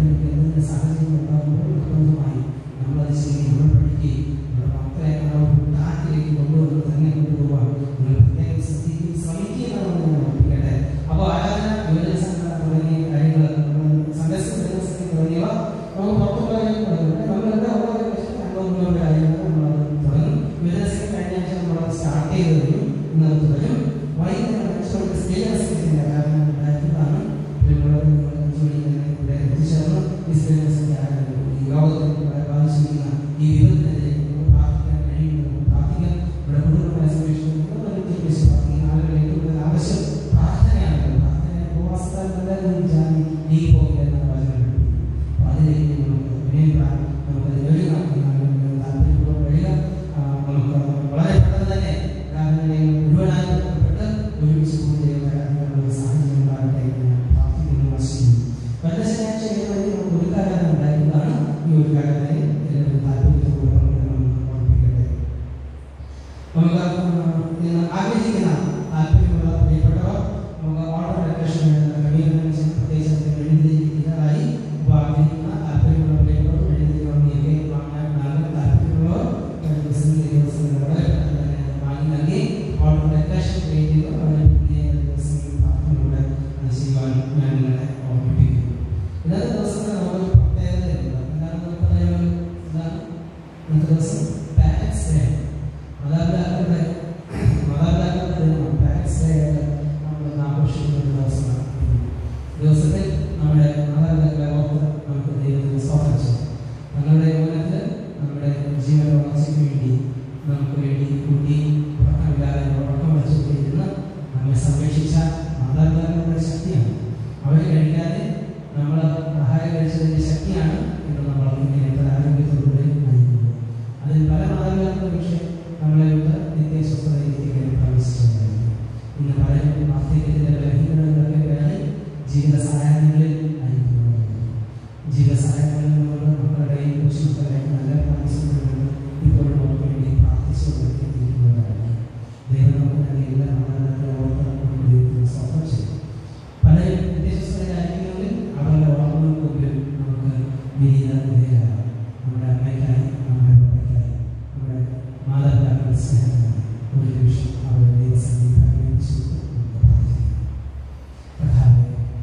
ദിവസം പാരൻസ് ഡേ മാതാപിതാക്കളുടെ മാതാപിതാക്കളുടെ ദിനമാണ് പാരൻസ് ഡേ ആയിട്ട് നമ്മൾ ആഘോഷിക്കുന്ന ഒരു ദിവസമാണ് ദിവസത്തിൽ നമ്മുടെ മാതാപിതാക്കളെ ഓർത്ത് നമുക്ക് ദൈവത്തിന് സ്വാഗതം ചെയ്യാം തങ്ങളുടെ യൗവനത്തിൽ നമ്മുടെ ജീവന വളർച്ചയ്ക്ക് വേണ്ടി നമുക്ക് വേണ്ടി കൂട്ടി ഉറക്കമില്ലാതെ ഉറക്കം വെച്ചുകൊണ്ടിരുന്ന് നമ്മെ സംരക്ഷിച്ച മാതാപിതാക്കളുടെ ശക്തിയാണ് അവരെ കഴിക്കാതെ നമ്മൾ ആഹാരം കഴിച്ചതിന്റെ ശക്തിയാണ് ഇന്ന് നമ്മൾ ഇങ്ങനെ ഇത്ര ആരോഗ്യത്തോടുകൂടി നയിക്കുന്നത് അതിൽ പല മാതാപിതാക്കളും പക്ഷേ നമ്മളെ വിട്ട് നിത്യസ്വസ്ഥതയിലേക്ക് പ്രവേശിച്ചിട്ടുണ്ടായിരുന്നു ഇന്ന് പലരും വാർദ്ധക്യത്തിന്റെ ബലഹീനതകളൊക്കെ വേറെ ജീവിത സഹായങ്ങളിൽ നയിക്കുന്നവരുണ്ട് ജീവിത സഹായങ്ങളിൽ നിന്നുള്ള മക്കളുടെയും കൊച്ചുമക്കളുടെയും നല്ല പ്രാർത്ഥിച്ചുകൊണ്ടുകൊണ്ട് ഇപ്പോഴും നമുക്ക് വേണ്ടി പ്രാർത്ഥിച്ചുകൊണ്ടിരിക്കുന്നവരാണ് ദൈവം നമുക്ക് തന്നെ എല്ലാ മാതാപിതാക്കളെ ഓർത്ത് നമുക്ക് ദൈവത്തിന് സ്വന്തം ചെയ്യും പലരും വിദേശസ്ഥരായിരിക്കുന്നവരിൽ അവരുടെ ഓർമ്മകൾക്ക് മുമ്പിൽ നമുക്ക് വിനീത വിധേയരാകാം നമ്മുടെ അമ്മയ്ക്കായി നമ്മുടെ പപ്പയ്ക്കായി നമ്മുടെ മാതാപിതാക്കളുടെ സ്നേഹത്തിനായി ഒരു നിമിഷം അവരുടെ ദൈവസന്നിധി പരിഗണിച്ചുകൊണ്ട് നമുക്ക് പ്രാർത്ഥിക്കാം കർത്താവേ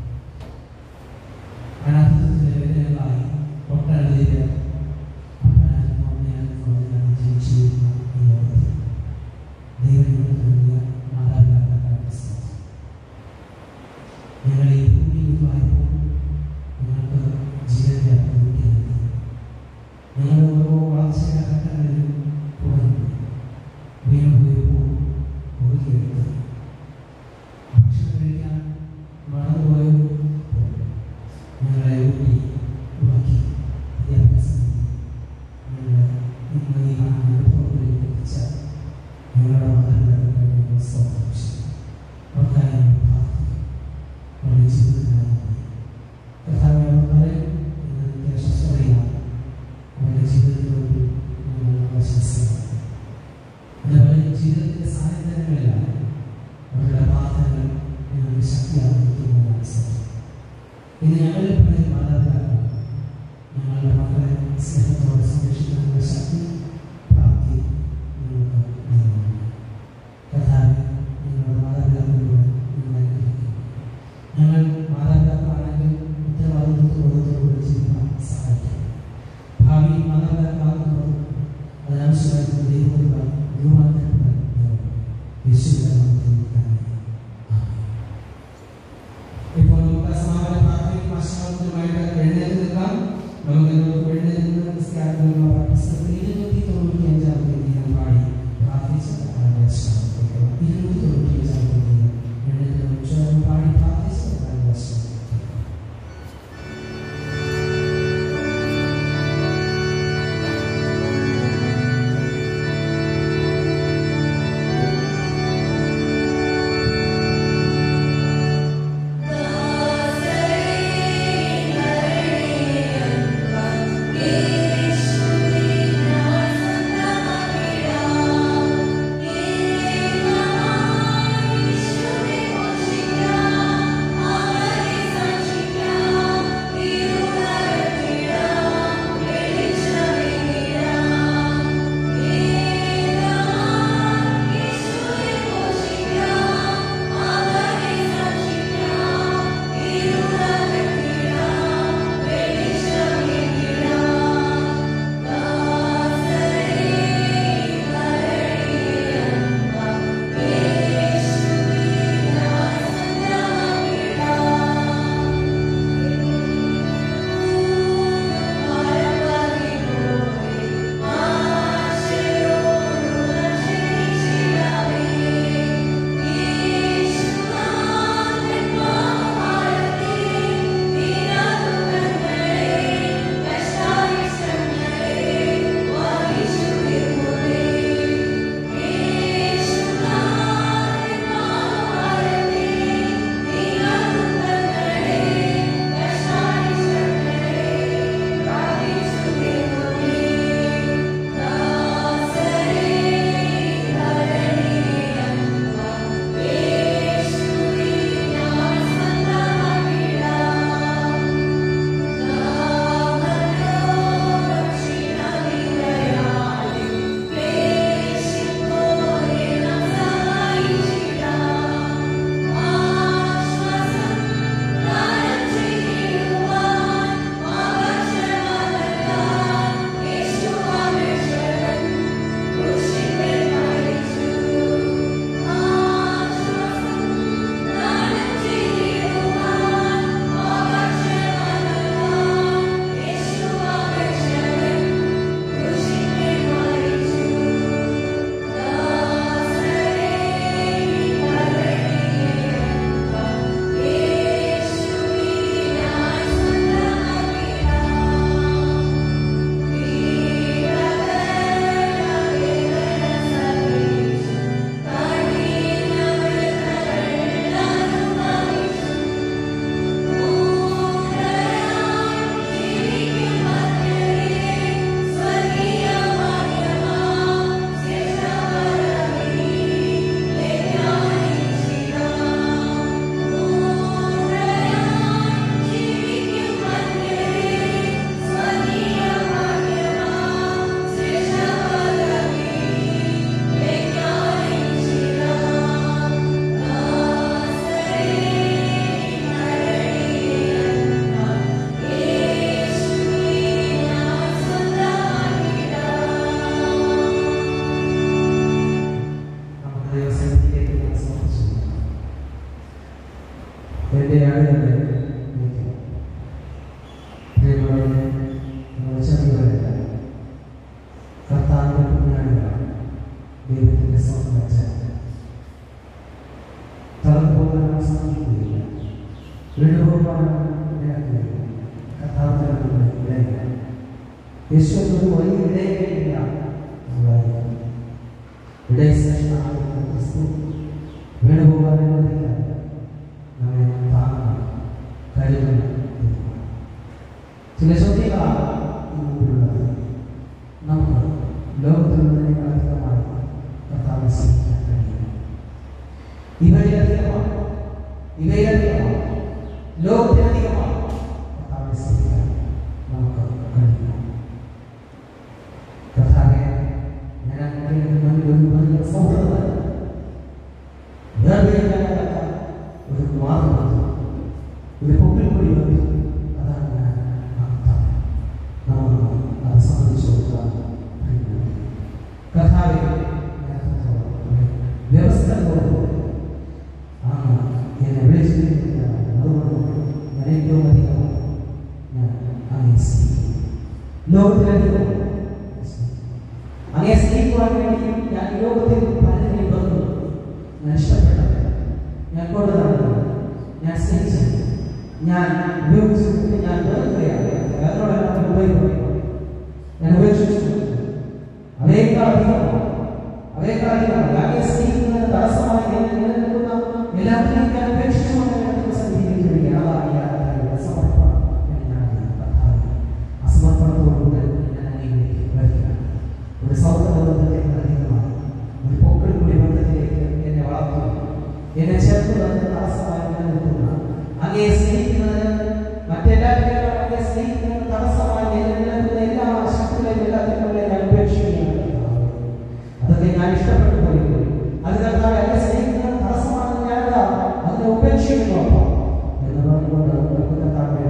അനാഥത്വത്തിന്റെ വേദനകളായി ഒട്ടനവധി പേർ അപ്പനാലും അമ്മയാലും തോന്നിയാണ് ജീവിച്ചിരുന്ന ഈ ലോകത്തിൽ ദൈവം ഞങ്ങൾക്ക് നൽകിയ മാതാപിതാക്കളെ സ്നേഹിച്ചു ഞങ്ങൾ ഈ ഭൂമിയിലായപ്പോൾ ഞങ്ങൾക്ക് ജീവിതത്തെ അഭിവൃദ്ധി നൽകി ഞങ്ങൾ ഓരോ വളർച്ചയുടെ ഘട്ടങ്ങളിലും തുടങ്ങി വീണു പോയപ്പോൾ ഒതുക്കിയെടുത്ത് ഭക്ഷണം കഴിക്കാൻ മറന്നുപോയപ്പോൾ ഞങ്ങളെ ഊട്ടി ഉറക്കി വിദ്യാഭ്യാസം നൽകി ഞങ്ങളെ ഇന്ന് ഈ അനുഭവങ്ങളിലേക്ക് എത്തിച്ച ഞങ്ങളുടെ മാതാപിതാക്കളെ സ്തോത്രം ചെയ്യുന്നു അവർക്കായി ഞങ്ങൾ പ്രാർത്ഥിക്കുന്നു അവരുടെ ജീവിതത്തിനായി കർത്താവെ അവർ പലരും ഇന്ന് നിത്യസ്വസ്ഥതയിലാണ് അവരുടെ ജീവിതത്തിലോട്ട് ഞങ്ങൾ ആശംസിക്കുന്നു അതേപോലെ ജീവിതത്തിന്റെ സാഹചര്യങ്ങളിലാണ് അവരുടെ പ്രാർത്ഥനകൾ ഞങ്ങൾക്ക് ശക്തിയാകുന്നതാണ് സത്യം ഇന്ന് ഞങ്ങളിൽ പലരും മാതാപിതാക്കൾ ഞങ്ങളുടെ മക്കളെ സ്നേഹത്തോടെ സംരക്ഷിക്കാനുള്ള ശക്തി പ്രാപ്തി ഞങ്ങൾക്ക് നൽകുന്നു കർത്താവെ ഞങ്ങളുടെ മാതാപിതാക്കളോട് ഞങ്ങൾ അനുഗ്രഹിക്കുന്നു ഞങ്ങൾ മാതാപിതാക്കളാണെങ്കിൽ ഉത്തരവാദിത്വത്തോടുകൂടി ജീവിക്കാൻ സഹായിക്കും ഭാവി മാതാപിതാക്കളാകുന്നവർ അതിനാവശ്യമായിട്ടുള്ള ദൈവങ്ങൾ രൂപാന്തരപ്പെടാൻ യേശുവിന്റെ നാമത്തിൽ തന്നെ ആമേൻ. ഇപ്പോൾ നമുക്ക് സമാപന പ്രാർത്ഥനയും ആശീർവാദത്തിനുമായിട്ട് എഴുന്നേറ്റ് നിൽക്കാം നമുക്ക് എഴുന്നേറ്റ് നിന്ന് ക്രിസ്ത്യാനികളുടെ പുസ്തകത്തിൽ ഇരുന്നൂറ്റി തൊണ്ണൂറ്റി അഞ്ചാമത്തെ ഗീതം പാടി പ്രാർത്ഥിച്ച് കർത്താവിനെ ആശീർവദിക്കുക. ഇരുന്നൂറ്റി തൊണ്ണൂറ്റി അഞ്ചാമത്തെ ഗീതം എഴുന്നേറ്റ് നിന്ന് ചേർന്ന് പാടി പ്രാർത്ഥിച്ച് കർത്താവിനെ ആശീർവദിക്കുക. യേശുവിൻ നാമത്തിൽ എൻ്റെ ആളുകളെ നയിക്കണം പ്രിയമുള്ളവരെ നിങ്ങൾ ചെറുതല്ല കർത്താവിൻ്റെ കുഞ്ഞാടുകളാണ് ദൈവത്തിൻ്റെ സ്വന്തം അച്ഛൻ തളർന്നു പോകാൻ സാധിക്കുകയില്ല വീണ്ടുപോകാൻ ഇടയാക്കുകയില്ല കർത്താവിൻ്റെ ഇടയില്ല യേശു എന്നൊരു വലിയ ഇടയില്ല ഇടയശ്രേഷ്ഠനാകുന്ന ക്രിസ്തു വീണുപോകാൻ അനുവദിക്കാൻ നമ്മെ താങ്ങുന്ന കരുതുന്ന ദൈവമാണ്. ചില ചോദ്യങ്ങളാണ് ഈ മുമ്പിലുള്ളത് നമുക്ക് ലോകത്തിലുള്ളതിനേക്കാൾ അധികമായി കർത്താവിനെ സ്നേഹിക്കാൻ കഴിയും ഇവയിലധികമാണ് ഇവയിലധികമാണ് ലോകത്തിലധികമാണ് കർത്താവിനെ സ്നേഹിക്കാൻ നമുക്ക് കഴിയും കർത്താവെ ഞാൻ അങ്ങയുടെ മുന്നിൽ ഒരു വലിയ സൗഹൃദമല്ല വേർതിരിക്കാനാകാത്ത ഒരു മാർഗം ഒരു പൊക്കിൽ കൂടി വന്നു അതാണ് ഞാൻ അർത്ഥം നമുക്ക് അത് സംബന്ധിച്ച് കൊടുക്കാൻ കർത്താവെ വ്യവസ്ഥകളോട് ആ എന്നെ വിളിച്ചിരിക്കുന്നതാണ് അതുകൊണ്ട് ഞാൻ ഏറ്റവും അധികം ഞാൻ അങ്ങനെ സ്നേഹിക്കുന്നു ലോകത്തിലധികം അങ്ങനെ സ്നേഹിക്കുവാൻ വേണ്ടി ഞാൻ ഈ ലോകത്തിൽ പലതിനെയും വന്നു ഞാൻ ഇഷ്ടപ്പെട്ടത് ഞാൻ കൊണ്ടു നടന്നത് ഞാൻ സ്നേഹിച്ചത് ഞാൻ ഉപയോഗിച്ചത് ഞാൻ വെറുക്കുകയാണ് അതിനോടെല്ലാം ഉപയോഗിക്കുന്നത് ഞാൻ ഉപേക്ഷിച്ചു അവയേക്കാൾ അധികമാണ് അവയേക്കാൾ അധികമാണ് ഞാൻ സ്നേഹിക്കുന്നതിന് തടസ്സമായി എന്നെ നിലനിൽക്കുന്ന എല്ലാത്തിനെയും ഞാൻ ഉപേക്ഷിച്ചുകൊണ്ട് ഞാൻ സന്നിധിയിലിരിക്കുകയാണ് അതാണ് ഈ ആരാധനയുടെ സമർപ്പണം എന്ന് ഞാൻ കർത്താവെ അസമർപ്പണത്തോടുകൂടി ഞാൻ അങ്ങയിലേക്ക് വരികയാണ് ഒരു സൗഹൃദ ബന്ധത്തിലേക്ക് അധികമാണ് ഒരു പൊക്കൾ കൂടി ബന്ധത്തിലേക്ക് എന്നെ വളർത്തുന്നു എന്നെ ചേർത്ത് തന്ന തടസ്സമായി നിലനിൽക്കുന്ന അങ്ങയെ സ്നേഹിക്കുന്നതിന് മറ്റെല്ലാവരെയും അങ്ങയെ സ്നേഹിക്കുന്നതിന് തടസ്സമായി എന്നെ നിലനിൽക്കുന്ന എല്ലാ ശക്തികളെയും എല്ലാത്തിനും ഞാൻ ഉപേക്ഷിക്കുകയാണ് കർത്താവേ. അതൊക്കെ ഞാൻ ഇഷ്ടപ്പെട്ടു പോയി അത് കർത്താവെ എന്നെ സ്നേഹിക്കുന്നതിന് തടസ്സമാണെന്ന് ഞാൻ ഇതാ അതിനെ ഉപേക്ഷിക്കുന്നു അപ്പോ. എന്ന് പറഞ്ഞുകൊണ്ട് നമുക്ക് കർത്താവിനെ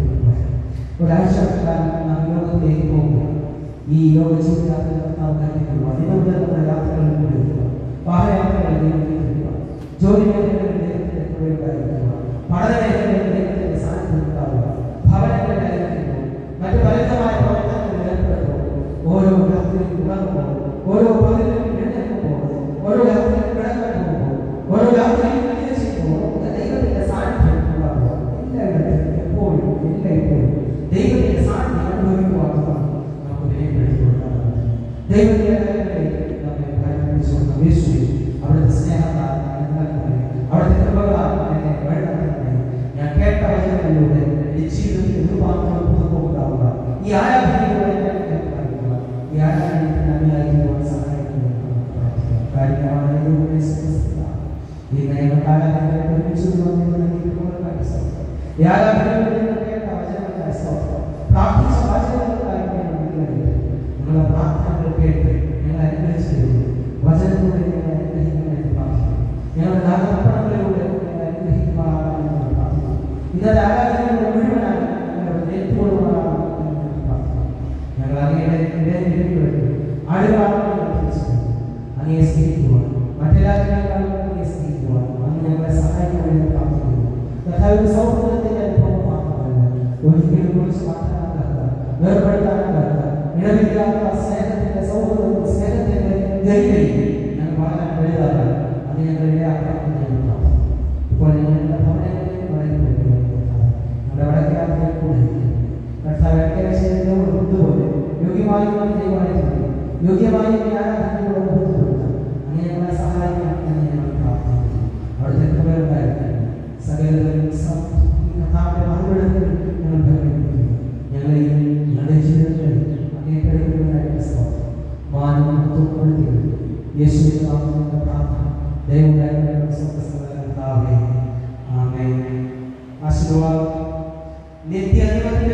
ഒരാഴ്ച കാലം നാം യോഗത്തിലേക്ക് പോകുക ഈ യോഗ ജീവിതത്തിൽ കർത്താവ് കരുതിക്കുക അതിനുള്ളിൽ നമ്മുടെ യാത്രകളിൽ കൂടി വാഹനയാത്രകളിൽ ദൈവത്തിലേക്ക് ജോലി മേഖലകളിൽ ദൈവത്തിന്റെ കൂടെ ഉണ്ടായിരിക്കുക പഠന മേഖലകളിൽ ദൈവത്തിന്റെ സാന്നിധ്യം ഉണ്ടാവുക ഭവനങ്ങളുടെ കാര്യത്തിലോ മറ്റു പലവിധമായ പ്രവർത്തനങ്ങളിൽ ഏർപ്പെടുമ്പോൾ ഓരോ രാത്രിയും ഉണർന്നുമ്പോൾ ഓരോ പകലിലും എഴുന്നേൽക്കുമ്പോൾ ഓരോ രാത്രിയും കിടക്കുമ്പോൾ ഓരോ രാത്രിയും ചെയ്യുമ്പോൾ ദൈവത്തിന്റെ സാന്നിധ്യം ഉണ്ടാവുക എല്ലായിടത്തും എപ്പോഴും എല്ലായ്പ്പോഴും ദൈവത്തിന്റെ സാന്നിധ്യം അനുഭവിക്കുവാനുള്ള നമുക്ക് വിനയപ്പെടുത്തി കൊടുക്കാറുണ്ട് ദൈവത്തിന്റെ കാര്യങ്ങളിലേക്ക് നമ്മെ പരിഗണിച്ചുകൊണ്ട് യേശുവെ അവിടുത്തെ സ്നേഹത്താൽ നൽകണമേ അവിടുത്തെ കൃപകളാൽ എന്നെ വഴിനടത്തണമേ ഞാൻ കേട്ട വചനങ്ങളിലൂടെ എന്റെ ജീവിതത്തിൽ ഒരുപാട് അത്ഭുതം ഉണ്ടാവുക ഈ ആരാധനയിലൂടെ ഞാൻ കേൾക്കാറുള്ള ഈ ആരാധനയ്ക്ക് നന്ദിയായിരിക്കുവാൻ സഹായിക്കുന്നു കാര്യമാണ് ഈ നയകാലാധികളെ ഒരുമിച്ച് ഈ ആരാധനയിലൂടെ ഞാൻ കേട്ട വചനങ്ങൾക്കായി സ്തോത്രം പ്രാർത്ഥിച്ച വചനങ്ങൾക്കായി ഞാൻ നന്ദിയുണ്ട് നിങ്ങളുടെ പ്രാർത്ഥനകൾ കേട്ട് ഞങ്ങൾ അനുഗ്രഹിച്ചു തരുന്നു വചനത്തിലൂടെ ഞങ്ങൾ അനുഗ്രഹിക്കണമെന്ന് പ്രാർത്ഥിക്കുന്നു ഞങ്ങളുടെ ദാനപ്പണങ്ങളിലൂടെ ഞങ്ങൾ അനുഗ്രഹിക്കുവാനാണ് ഞങ്ങൾ പ്രാർത്ഥിക്കുന്നു ഇന്നത്തെ ആരാധനയുടെ മുഴുവനായി ഞങ്ങളുടെ നേരിട്ടുകൊള്ളുവാനാണ് ഞങ്ങൾ പ്രാർത്ഥിക്കുന്നു ഞങ്ങൾ അങ്ങയുടെ ഇടയിൽ ആളുകളാണ് ഞങ്ങൾ തിരിച്ചറിയുന്നത് അങ്ങയെ സ്നേഹിക്കുവാൻ മറ്റെല്ലാവരെക്കാളും അങ്ങയെ സ്നേഹിക്കുവാൻ അങ്ങ് ഞങ്ങളെ സഹായിക്കണമെന്ന് പ്രാർത്ഥിക്കുന്നു കർത്താവിന്റെ സൗഹൃദത്തിന്റെ അനുഭവം മാത്രമല്ല ഒരിക്കലും കുറിച്ച് മാറ്റാനാകാത്ത വേർപെടുത്താനാകാത്ത ഇടവില്ലാത്ത സ്നേഹത്തിന്റെ സൗഹൃദവും സ്നേഹത്തിന്റെ ഗരിമയും ഞങ്ങൾ വളരെ വലുതാണ് അത് ഞങ്ങൾ ഇടയാക്കണമെന്ന് ഞങ്ങൾ പ്രാർത്ഥിക്കുന്നു ഇപ്പോൾ ഞങ്ങളുടെ ഭവനങ്ങളെയും പറയുന്നു ഞങ്ങളുടെ വടക്കേ യാത്രയിൽ കൂടെ കർത്താവ് ഏകദേശം കൊണ്ടുപോലെ യോഗ്യമായി ദൈവമായി യോഗ്യമായി ആരാധനയോടെ ബന്ധപ്പെടുത്താം അങ്ങനെ ഞങ്ങളെ സഹായിക്കണം എന്ന് ഞങ്ങൾ പ്രാർത്ഥിക്കുന്നു അവിടുത്തെ കൃപയുണ്ടായിരിക്കും സകലതയും കഥാവിന്റെ മറുപടികൾ ഞങ്ങൾ ഭയപ്പെടുന്നു ഞങ്ങളെ ഞങ്ങളുടെ ജീവിതത്തിൽ അങ്ങനെ കഴിക്കുന്നതായിട്ട് സ്തോത്രം മാനം തൂപ്പെടുത്തി യേശുവിന്റെ നാമത്തിന്റെ പ്രാർത്ഥന ദൈവം സ്വന്തം ആമേൻ ആശീർവാദം നിത്യ